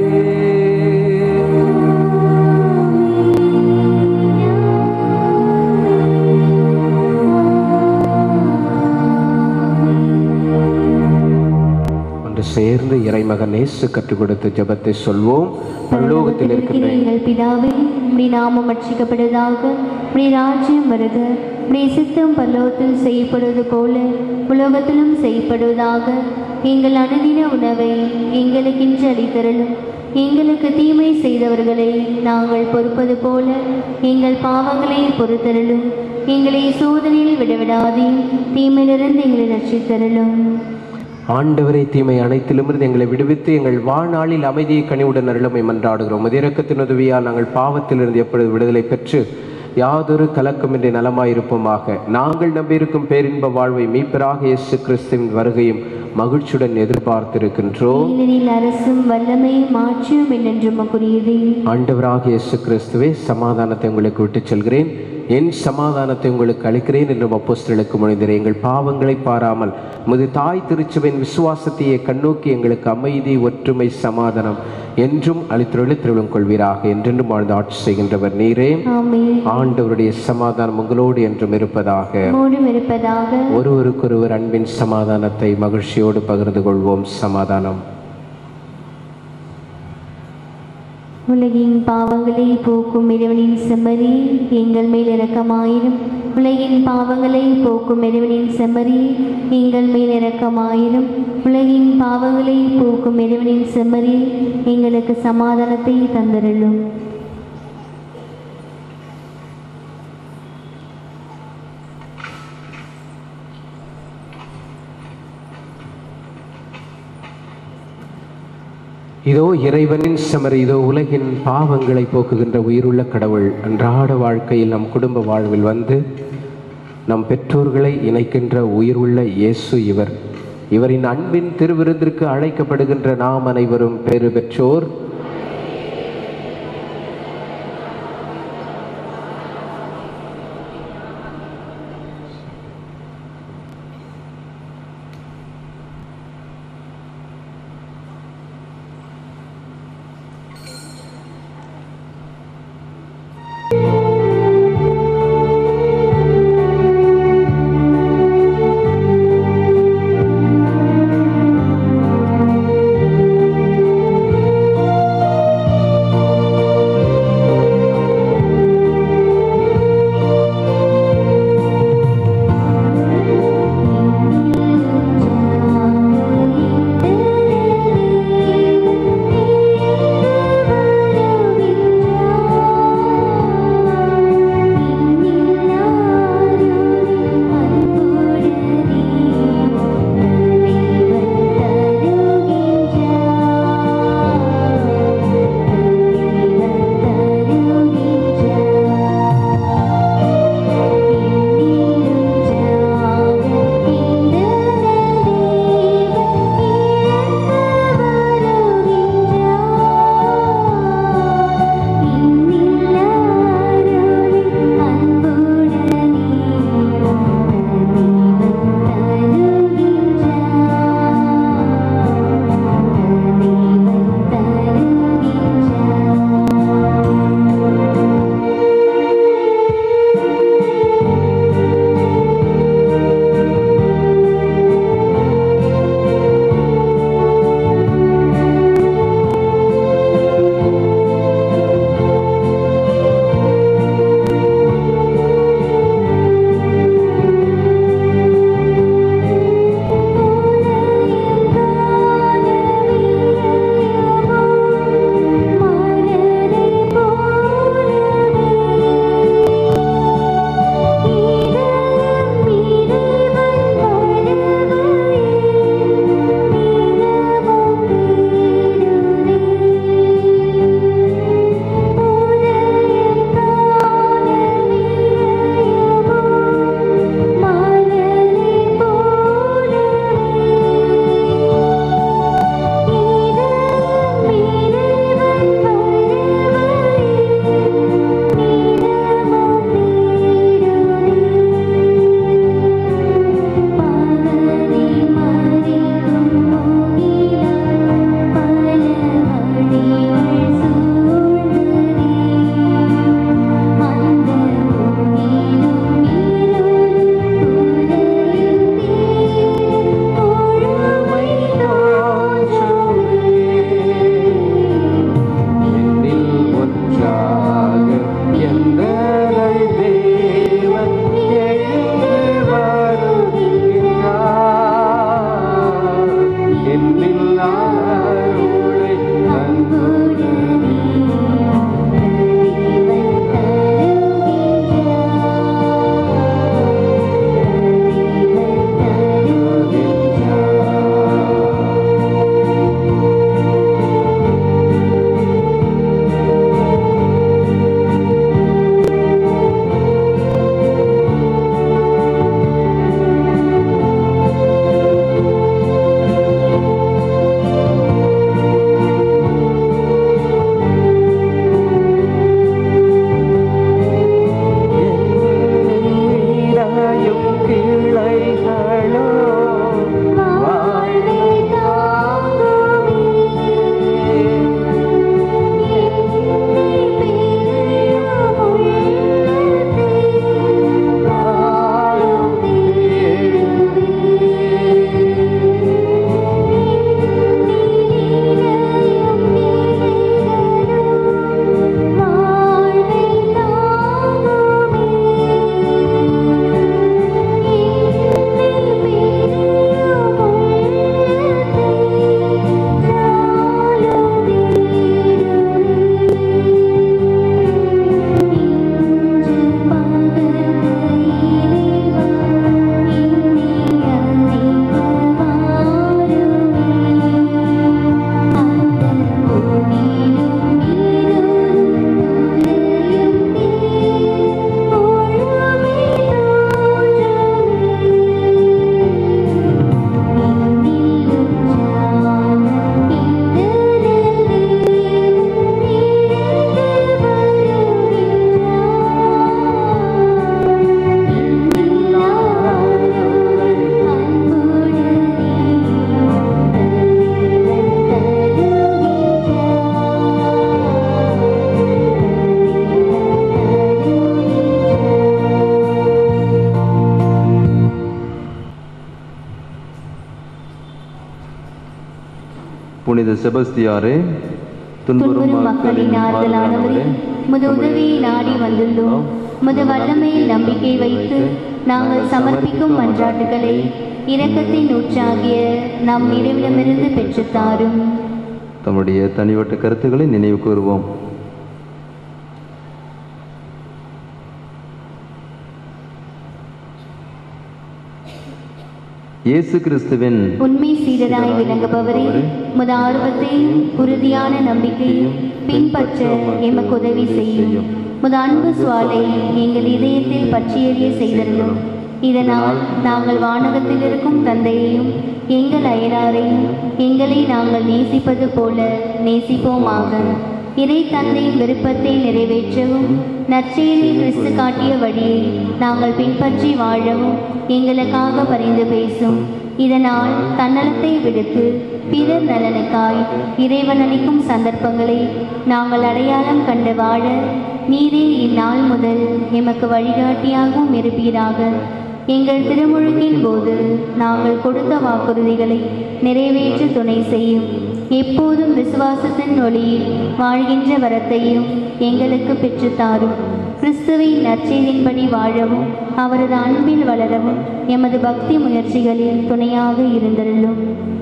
[SPEAKER 8] ஒன்று சேர்ந்து இறைமகன் இயேசு கற்றுக் கொடுத்த ஜெபத்தை சொல்வோம் பரலோகத்தில் இருக்கின்ற
[SPEAKER 9] எங்கள் பிதாவே உம்முடைய நாமம் அர்ச்சிக்கப்படுவதாக உம்முடைய ராஜ்யம் வருக உம்முடைய சித்தம் பரலோகத்தில் செய்யப்படுவது போல உலகத்திலும் செய்யப்படுவதாக எங்கள் அனுதின உணவை எங்களுக்கென்று அளித்தருளும் எங்களுக்கு தீமை செய்தவர்களை நாங்கள் பொறுப்பது போல எங்கள் பாவங்களை பொறுத்தருளும் எங்களை சோதனையில் விடவிடாதே தீமையிலிருந்து எங்களை ரட்சித்தருளும்
[SPEAKER 8] ஆண்டவரை தீமை அனைத்திலுமிருந்து எங்களை விடுவித்து எங்கள் வாழ்நாளில் அமைதியை கனிவுடன் அருளமை மன்றாடுகிறோம் உமது இரக்கத்தின் உதவியால் நாங்கள் பாவத்திலிருந்து எப்பொழுது விடுதலை பெற்று யாதொரு கலக்கமின்றி நலமாயிருப்போமாக நாங்கள் நம்பியிருக்கும் பேரின்ப வாழ்வை மீட்பராக இயேசு கிறிஸ்துவின் வருகையும் மகிழ்ச்சியுடன் எதிர்பார்த்திருக்கின்றோம்
[SPEAKER 9] ஏனெனில் அரசும் வல்லமையும் ஆட்சியும் என்னென்றும் உமக்குரியதே
[SPEAKER 8] ஆண்டவராக இயேசு கிறிஸ்துவே சமாதானத்தை உங்களுக்கு விட்டுச் செல்கிறேன் என் சமாதானத்தை உங்களுக்கு அளிக்கிறேன் என்று அப்போஸ்தலருக்கு மொழிந்தேன் எங்கள் பாவங்களை பாராமல் முது தாய் திருச்சுவின் விசுவாசத்தையே கண்ணோக்கி எங்களுக்கு அமைதி ஒற்றுமை சமாதானம் என்றும் அளித்துள்ள திருவிழம் கொள்வீராக என்றென்றும் வாழ்ந்து ஆட்சி செய்கின்றவர் நீரே
[SPEAKER 9] ஆமென்
[SPEAKER 8] ஆண்டவருடைய சமாதானம் உங்களோடு என்றும் இருப்பதாக
[SPEAKER 9] மூடும் இருப்பதாக
[SPEAKER 8] ஒருவருக்கொருவர் அன்பின் சமாதானத்தை மகிழ்ச்சியோடு பகிர்ந்து கொள்வோம் சமாதானம்
[SPEAKER 9] உலகின் பாவங்களை போக்கும் இறைவனின் செம்மறி எங்கள் மேல் இரக்கமாயிரும் உலகின் பாவங்களை போக்கும் இறைவனின் செம்மறி எங்கள் மேல் இரக்கமாயிரும் உலகின் பாவங்களை போக்கும் இறைவனின் செம்மறி எங்களுக்கு சமாதானத்தை தந்தருளும்
[SPEAKER 8] இதோ இறைவனின் செமரி இதோ உலகின் பாவங்களை போக்குகின்ற உயிருள்ள கடவுள் அன்றாட வாழ்க்கையில் நம் குடும்ப வாழ்வில் வந்து நம் பெற்றோர்களை இணைக்கின்ற உயிருள்ள இயேசு இவர் இவரின் அன்பின் திருவிருந்திற்கு அழைக்கப்படுகின்ற நாம் அனைவரும் பெரு பெற்றோர் புனித செபஸ்தியாரே
[SPEAKER 9] துன்புறும் மக்களின் ஆறுதலானவரே முது உதவியை நாடி வந்துள்ளோம் முது வல்லமையில் நம்பிக்கை வைத்து நாங்கள் சமர்ப்பிக்கும் மன்றாட்டுகளை இரக்கத்தின் ஊற்றாகிய நம் இறைவிடமிருந்து பெற்றுத் தாரும்
[SPEAKER 8] தம்முடைய தனிப்பட்ட கருத்துக்களை நினைவு கூறுவோம் இயேசு கிறிஸ்துவின்
[SPEAKER 9] உண்மை சீடராய் விளங்குபவரே முத ஆர்வத்தையும் உறுதியான நம்பிக்கையும் பின்பற்ற எமக்கு உதவி செய்யும் முத அன்பு சுவாலை எங்கள் இதயத்தில் பற்றியறிய செய்திருந்தோம் இதனால் நாங்கள் வானகத்தில் இருக்கும் தந்தையையும் எங்கள் அயலாரையும் எங்களை நாங்கள் நேசிப்பது போல நேசிப்போமாக இறை தந்தையின் விருப்பத்தை நிறைவேற்றவும் நற்செய்தி கிறிஸ்து காட்டிய வழியை நாங்கள் பின்பற்றி வாழவும் எங்களுக்காக பரிந்து பேசும் இதனால் தன்னலத்தை விடுத்து பிறர் நலனுக்காய் இறைவன் அளிக்கும் சந்தர்ப்பங்களை நாங்கள் அடையாளம் கண்டு வாழ நீரே இந்நாள் முதல் எமக்கு வழிகாட்டியாகவும் இருப்பீராக எங்கள் திருமுழுக்கின் போது நாங்கள் கொடுத்த வாக்குறுதிகளை நிறைவேற்ற துணை செய்யும் எப்போதும் விசுவாசத்தின் ஒளியில் வாழ்கின்ற வரத்தையும் எங்களுக்கு பெற்றுத்தாரும் கிறிஸ்துவின் நற்செய்தின்படி வாழவும் அவரது அன்பில் வளரவும் எமது பக்தி முயற்சிகளில் துணையாக இருந்தருளும்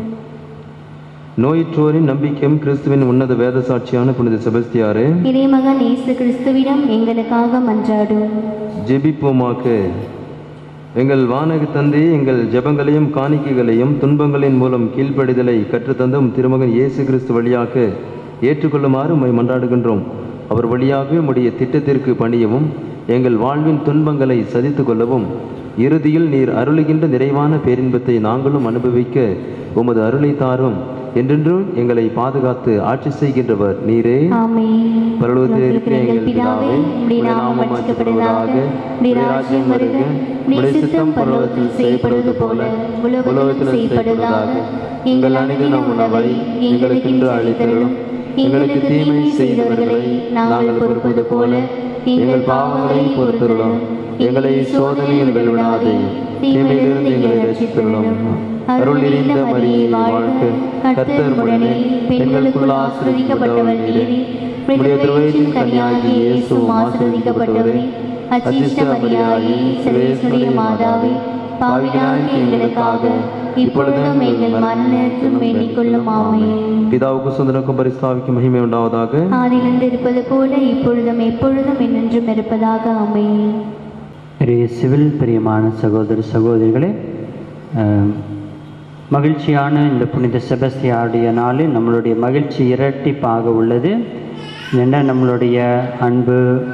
[SPEAKER 8] நோயுற்றோரின் நம்பிக்கையும் கிறிஸ்துவின் உன்னத வேத சாட்சியான புனித செபஸ்தியாரே
[SPEAKER 9] இறைமகன் இயேசு கிறிஸ்துவிடம் எங்களுக்காக மன்றாடும்
[SPEAKER 8] ஜெபிப்போமாக எங்கள் வானக தந்தை எங்கள் ஜெபங்களையும் காணிக்கைகளையும் துன்பங்களின் மூலம் கீழ்ப்படிதலை கற்றுத்தந்தும் திருமகன் இயேசு கிறிஸ்து வழியாக ஏற்றுக்கொள்ளுமாறு உம்மை மன்றாடுகின்றோம் அவர் வழியாக உம்முடைய திட்டத்திற்கு பணியவும் எங்கள் வாழ்வின் துன்பங்களை சதித்து கொள்ளவும் இறுதியில் நீர் அருளுகின்ற நிறைவான பேரின்பத்தை நாங்களும் அனுபவிக்க உமது அருளை தாரும் என்றென்றும் எங்களை பாதுகாத்து ஆட்சி செய்கின்றவர் நீரே
[SPEAKER 9] ஆமென்
[SPEAKER 8] பரலோகத்தில் இருக்கிற எங்கள் பிதாவே
[SPEAKER 9] உம்முடைய நாமம் அழைக்கப்படுவதாக உம்முடைய ராஜ்யம் வருக உம்முடைய சித்தம் பரலோகத்தில் செய்யப்படுவது போல உலகத்திலும் செய்யப்படுவதாக எங்கள் அணுகின உணவை எங்களுக்கு இன்று அளித்தருளும் எங்களுக்கு தீமை செய்தவர்களை நாங்கள் பொறுப்பது போல எங்கள் பாவங்களை பொறுத்தருளும் எங்களை சோதனையில் விழுவிடாதே தீமையிலிருந்து எங்களை ரசித்தருளும் அருள் நிறைந்த மரியே வாழ்க கர்த்தர் உடனே பெண்களுக்குள் ஆசிரியப்பட்டவர் நீரே உம்முடைய திருவயிற்றின் கனியாகி இயேசுவும் ஆசிரியப்பட்டவரே அச்சிஷ்ட மரியாயே சர்வேஸ்வரிய மாதாவே பாவினாகி எங்களுக்காக இப்பொழுதும் எங்கள் மரணத்தும் வேண்டிக் கொள்ளும் ஆமென்
[SPEAKER 8] பிதாவுக்கு சுந்தரக்கும் பரிசுத்தாவிக்கு மகிமை உண்டாவதாக
[SPEAKER 9] ஆதிலிருந்து இருப்பது போல இப்பொழுதும் எப்பொழுதும் என்றென்றும் இருப்பதாக ஆமென்
[SPEAKER 11] இயேசுவில் பிரியமான சகோதர சகோதரிகளே அஹ், மகிழ்ச்சியான இந்த புனித செபஸ்தியாருடைய நாளில் நம்மளுடைய மகிழ்ச்சி இரட்டிப்பாக உள்ளது என்ன நம்மளுடைய அன்பு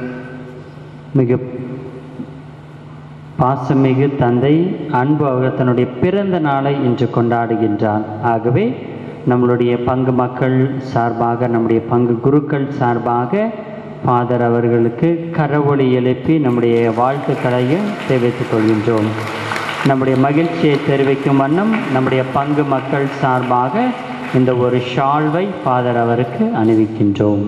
[SPEAKER 11] மிக பாசமிகு தந்தை அன்பு அவர் தன்னுடைய பிறந்த நாளை இன்று கொண்டாடுகின்றார் ஆகவே நம்மளுடைய பங்கு மக்கள் சார்பாக நம்முடைய பங்கு குருக்கள் சார்பாக ஃபாதர் அவர்களுக்கு கரவொலி எழுப்பி நம்முடைய வாழ்த்துக்களையும் தெரிவித்துக் கொள்கின்றோம் நம்முடைய மகிழ்ச்சியை தெரிவிக்கும் வண்ணம் நம்முடைய பங்கு மக்கள் சார்பாக இந்த ஒரு ஷால்வை ஃபாதர் அவருக்கு அணிவிக்கின்றோம்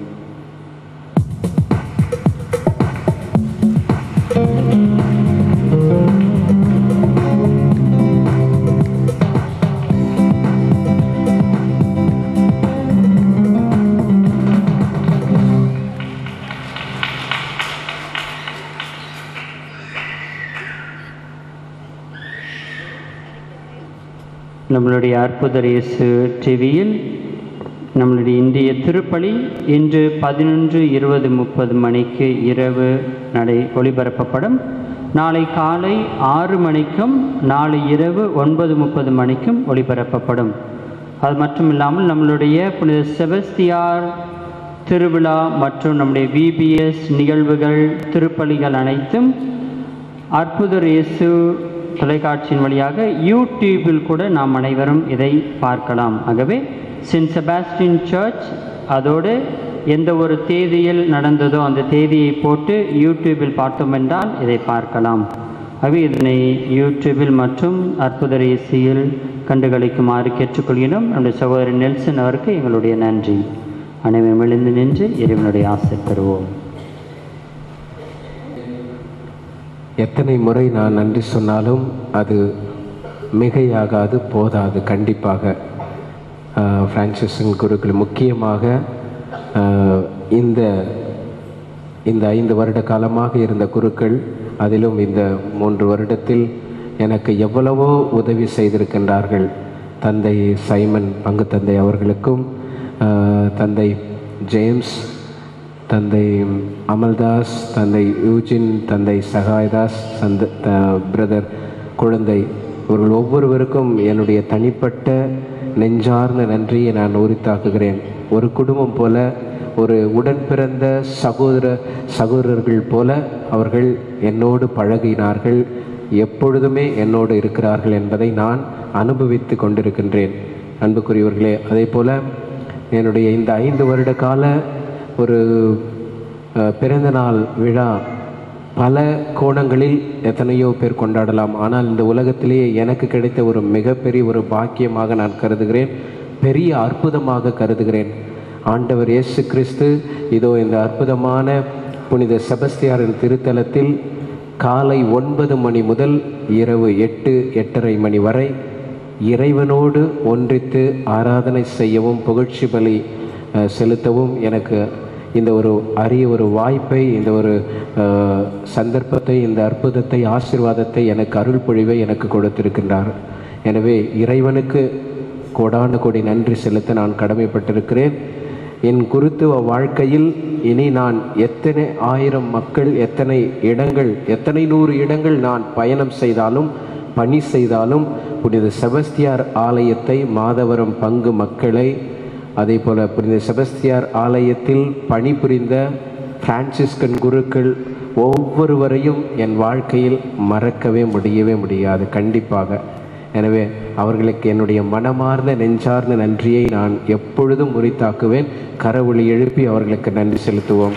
[SPEAKER 11] நம்மளுடைய அற்புதர் இயேசு டிவியில் நம்மளுடைய இந்திய திருப்பலி இன்று பதினொன்று இருபது முப்பது மணிக்கு இரவு நடை ஒளிபரப்பப்படும் நாளை காலை ஆறு மணிக்கும் நாளை இரவு ஒன்பது முப்பது மணிக்கும் ஒளிபரப்பப்படும் அது மட்டும் இல்லாமல் நம்மளுடைய புனித செபஸ்தியார் திருவிழா மற்றும் நம்முடைய விபிஎஸ் நிகழ்வுகள் திருப்பலிகள் அனைத்தும் அற்புதர் இயேசு தொலைக்காட்சியின் வழியாக யூடியூபில் கூட நாம் அனைவரும் இதை பார்க்கலாம் ஆகவே சென்ட் செபாஸ்டின் சர்ச் அதோடு எந்த ஒரு தேதியில் நடந்ததோ அந்த தேதியை போட்டு யூடியூபில் பார்த்தோம் என்றால் இதை பார்க்கலாம் ஆகவே இதனை யூடியூபில் மற்றும் அற்புதர் இயேசியில் கண்டுகளிக்குமாறு கேட்டுக்கொள்கிறோம் நம்முடைய சகோதரர் நெல்சன் அவருக்கு எங்களுடைய நன்றி அனைவரும் எழுந்து நின்று இறைவனுடைய ஆசை பெறுவோம்
[SPEAKER 12] எத்தனை முறை நான் நன்றி சொன்னாலும் அது மிகையாகாது போதாது கண்டிப்பாக ஆஹ், பிரான்சிஸ்கன் குருக்கள் முக்கியமாக ஆஹ், இந்த இந்த ஐந்து வருட காலமாக இருந்த குருக்கள் அதிலும் இந்த மூன்று வருடத்தில் எனக்கு எவ்வளவோ உதவி செய்திருக்கின்றார்கள் தந்தை சைமன் பங்கு தந்தை அவர்களுக்கும் ஆஹ், தந்தை ஜேம்ஸ் தந்தை அமல்தாஸ் தந்தை யூஜின் தந்தை சகாய்தாஸ் தந்தை பிரதர் குழந்தை இவர்கள் ஒவ்வொருவருக்கும் என்னுடைய தனிப்பட்ட நெஞ்சார்ந்த நன்றியை நான் உரித்தாக்குகிறேன் ஒரு குடும்பம் போல ஒரு உடன் பிறந்த சகோதர சகோதரர்கள் போல அவர்கள் என்னோடு பழகினார்கள் எப்பொழுதுமே என்னோடு இருக்கிறார்கள் என்பதை நான் அனுபவித்து கொண்டிருக்கின்றேன் அன்புக்குரியவர்களே அதே போல என்னுடைய இந்த ஐந்து வருட கால ஒரு அஹ், பிறந்த நாள் விழா பல கோணங்களில் எத்தனையோ பேர் கொண்டாடலாம் ஆனால் இந்த உலகத்திலேயே எனக்கு கிடைத்த ஒரு மிகப்பெரிய ஒரு பாக்கியமாக நான் கருதுகிறேன் பெரிய அற்புதமாக கருதுகிறேன் ஆண்டவர் இயேசு கிறிஸ்து இதோ இந்த அற்புதமான புனித செபஸ்தியாரின் திருத்தலத்தில் காலை ஒன்பது மணி முதல் இரவு எட்டு எட்டரை மணி வரை இறைவனோடு ஒன்றித்து ஆராதனை செய்யவும் புகழ்ச்சி பலி அஹ், செலுத்தவும் எனக்கு இந்த ஒரு அரிய ஒரு வாய்ப்பை இந்த ஒரு அஹ், சந்தர்ப்பத்தை இந்த அற்புதத்தை ஆசீர்வாதத்தை எனக்கு அருள் பொழிவை எனக்கு கொடுத்திருக்கின்றார் எனவே இறைவனுக்கு கோடான கோடி நன்றி செலுத்த நான் கடமைப்பட்டிருக்கிறேன் என் குருத்துவ வாழ்க்கையில் இனி நான் எத்தனை ஆயிரம் மக்கள் எத்தனை இடங்கள் எத்தனை நூறு இடங்கள் நான் பயணம் செய்தாலும் பணி செய்தாலும் புனித செபஸ்தியார் ஆலயத்தை மாதவரம் பங்கு மக்களை அதே போல புனித செபஸ்தியார் ஆலயத்தில் பணிபுரிந்த பிரான்சிஸ்கன் குருக்கள் ஒவ்வொருவரையும் என் வாழ்க்கையில் மறக்கவே முடியவே முடியாது கண்டிப்பாக எனவே அவர்களுக்கு என்னுடைய மனமார்ந்த நெஞ்சார்ந்த நன்றியை நான் எப்பொழுதும் உரித்தாக்குவேன் கரவொளி எழுப்பி அவர்களுக்கு நன்றி செலுத்துவோம்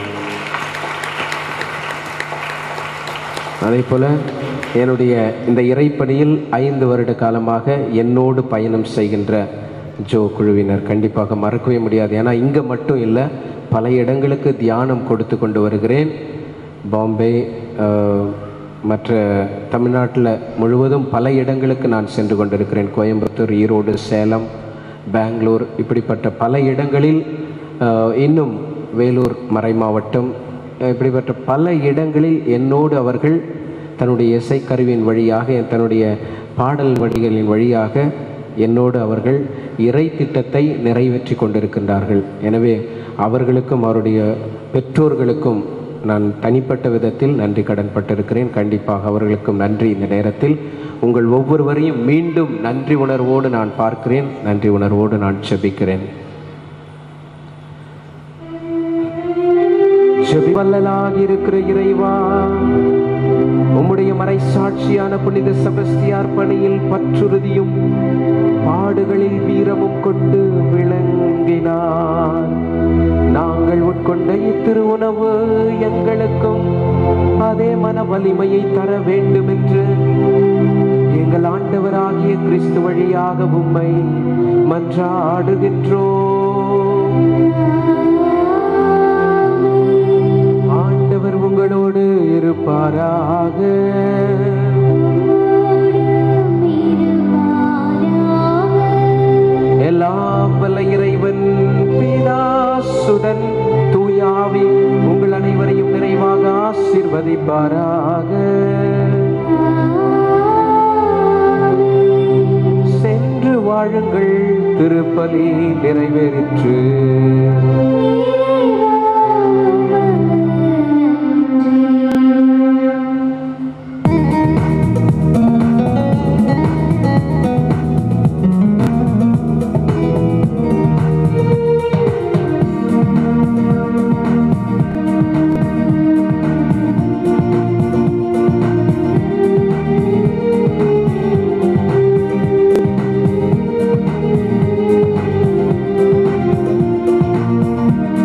[SPEAKER 12] அதே போல என்னுடைய இந்த இறைப்பணியில் ஐந்து வருட காலமாக என்னோடு பயணம் செய்கின்ற ஜோ குழுவினர் கண்டிப்பாக மறக்கவே முடியாது ஏன்னா இங்கே மட்டும் இல்லை பல இடங்களுக்கு தியானம் கொடுத்து கொண்டு வருகிறேன் பாம்பே அஹ், மற்ற தமிழ்நாட்டில் முழுவதும் பல இடங்களுக்கு நான் சென்று கொண்டிருக்கிறேன் கோயம்புத்தூர் ஈரோடு சேலம் பெங்களூர் இப்படிப்பட்ட பல இடங்களில் அஹ், இன்னும் வேலூர் மறை மாவட்டம் இப்படிப்பட்ட பல இடங்களில் என்னோடு அவர்கள் தன்னுடைய இசைக்கருவியின் வழியாக தன்னுடைய பாடல் வழிகளின் வழியாக என்னோடு அவர்கள் இறை திட்டத்தை நிறைவேற்றி கொண்டிருக்கின்றார்கள் எனவே அவர்களுக்கும் அவருடைய பெற்றோர்களுக்கும் நான் தனிப்பட்ட விதத்தில் நன்றி கடன்பட்டிருக்கிறேன் கண்டிப்பாக அவர்களுக்கும் நன்றி இந்த நேரத்தில் உங்கள் ஒவ்வொருவரையும் மீண்டும் நன்றி உணர்வோடு நான் பார்க்கிறேன் நன்றி உணர்வோடு நான் செபிக்கிறேன் ஜெபிவல்லலாக இருக்கிற இறைவா உம்முடைய மறைசாட்சியான புனித செபஸ்தியார் பணியில் பற்றுறுதியும் பாடுகளில் வீரமும் கொண்டு விளங்கினார் நாங்கள் உட்கொண்ட இத்திரு உணவு எங்களுக்கும் அதே மன வலிமையை தர வேண்டும் என்று எங்கள் ஆண்டவராகிய கிறிஸ்து வழியாக உம்மை மன்றாடுகின்றோம் ஆண்டவர் உங்களோடு இருப்பாராக எல்லாம் வல்ல இறைவன் பிதாசுடன் தூயாவி உங்கள் அனைவரையும் நிறைவாக ஆசீர்வதிப்பாராக சென்று வாழுங்கள் திருப்பலி நிறைவேறிற்று
[SPEAKER 13] Thank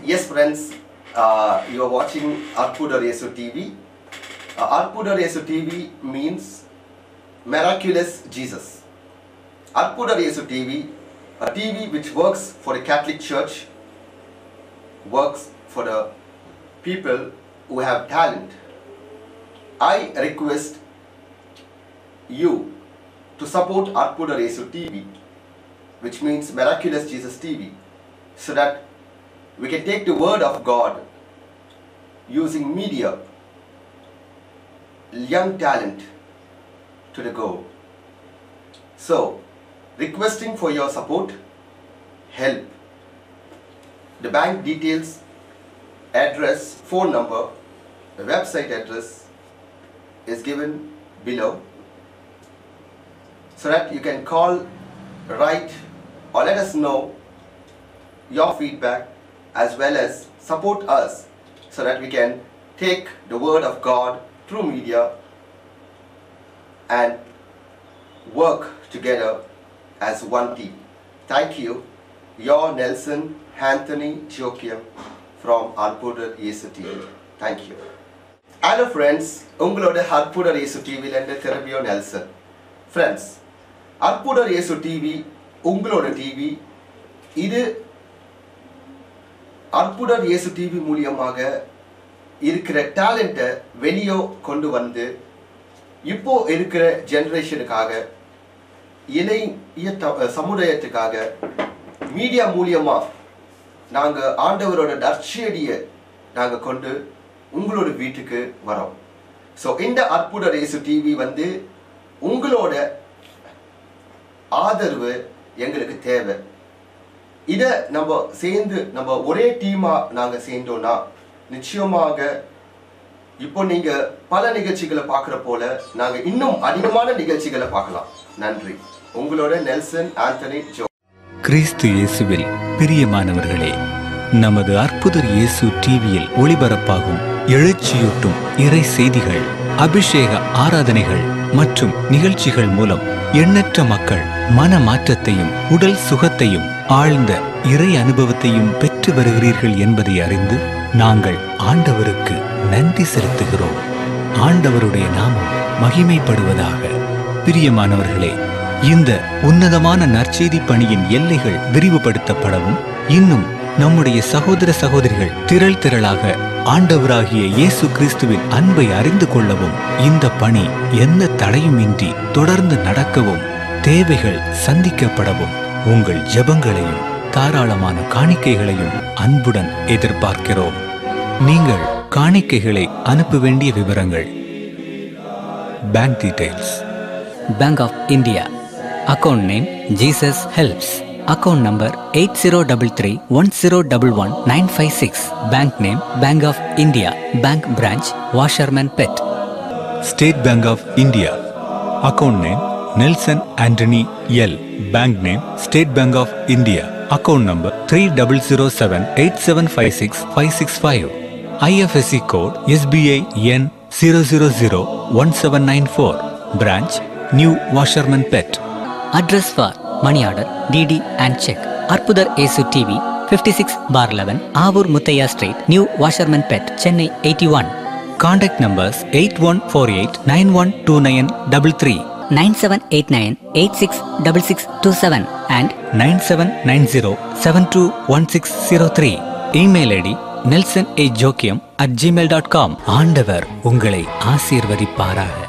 [SPEAKER 1] Yes, friends, uh, you are watching Arpudar Yesu TV. Uh, Arpudar Yesu TV means miraculous Jesus. Arpudar Yesu TV, a TV which works for the Catholic Church, works for the people who have talent. I request you to support Arpudar Yesu TV, which means Miraculous Jesus TV, so that we can take the word of God using media, young talent to the goal. So, requesting for your support, help. The bank details, address, phone number, the website address is given below so that you can call, write, or let us know your feedback as well as support us so that we can take the word of God through media and work together as one team. Thank you. Your Nelson Anthony Jokiam from Arpudar Yesu TV. Thank you. Hello friends உங்களோட அற்புதர் இயேசு டிவிலேருந்து திரும்பியோ Nelson friends அற்புதர் இயேசு TV உங்களோட TV இது அற்புதர் இயேசு TV மூலியமாக இருக்கிற டேலண்ட்டை வெளியே கொண்டு வந்து இப்போ இருக்கிற ஜென்ரேஷனுக்காக இளைய த- சமுதாயத்துக்காக மீடியா மூலியமா நாங்க ஆண்டவரோட நற்செடியை நாங்க கொண்டு உங்களோட வீட்டுக்கு வரோம் ஸோ இந்த அற்புத ரேசு டிவி வந்து உங்களோட ஆதரவு எங்களுக்கு தேவை இதை நம்ம சேர்ந்து நம்ம ஒரே டீமா நாங்க சேர்ந்தோம்னா நிச்சயமாக இப்போ நீங்க பல நிகழ்ச்சிகளை பார்க்குற போல நாங்க இன்னும் அதிகமான நிகழ்ச்சிகளை பார்க்கலாம் நன்றி உங்களோட நெல்சன் ஆண்டனி ஜோ
[SPEAKER 2] கிறிஸ்து இயேசுவில் பிரியமானவர்களே நமது அற்புதர் இயேசு டிவியில் ஒளிபரப்பாகும் எழுச்சியூட்டும் இறை செய்திகள் அபிஷேக ஆராதனைகள் மற்றும் நிகழ்ச்சிகள் மூலம் எண்ணற்ற மக்கள் மன மாற்றத்தையும் உடல் சுகத்தையும் ஆழ்ந்த இறை அனுபவத்தையும் பெற்று வருகிறீர்கள் என்பதை அறிந்து நாங்கள் ஆண்டவருக்கு நன்றி செலுத்துகிறோம் ஆண்டவருடைய நாமம் மகிமைப்படுவதாக பிரியமானவர்களே இந்த உன்னதமான நற்செய்தி பணியின் எல்லைகள் விரிவுபடுத்தப்படவும் இன்னும் நம்முடைய சகோதர சகோதரிகள் திரள் திரளாக ஆண்டவராகிய இயேசு கிறிஸ்துவின் அன்பை அறிந்து கொள்ளவும் இந்த பணி எந்த தடையுமின்றி தொடர்ந்து நடக்கவும் தேவைகள் சந்திக்கப்படவும் உங்கள் ஜெபங்களையும் தாராளமான காணிக்கைகளையும் அன்புடன் எதிர்பார்க்கிறோம் நீங்கள் காணிக்கைகளை அனுப்ப வேண்டிய விவரங்கள் bank details
[SPEAKER 3] Bank of India. Account name Jesus Helps. Account number 8033-1011-956. Bank name Bank of India. Bank branch Washerman Pet.
[SPEAKER 2] State Bank of India account name Nelson Antony L bank name State Bank of India account number three double zero seven eight seven five six five six five IFSC code SBI N zero zero zero one seven nine four branch New Washerman Pet
[SPEAKER 3] Address for money order, DD and check. Arpudar Esu TV 56 bar 11 Avur Muthaya Street, New Washerman Pet, Chennai 81.
[SPEAKER 2] Contact numbers 8148 912933
[SPEAKER 3] 9789 866627 and
[SPEAKER 2] 9790 721603
[SPEAKER 3] email ID nelson a jokiam at gmail.com
[SPEAKER 2] ஆண்டவர் உங்களை ஆசீர்வதிப்பாராக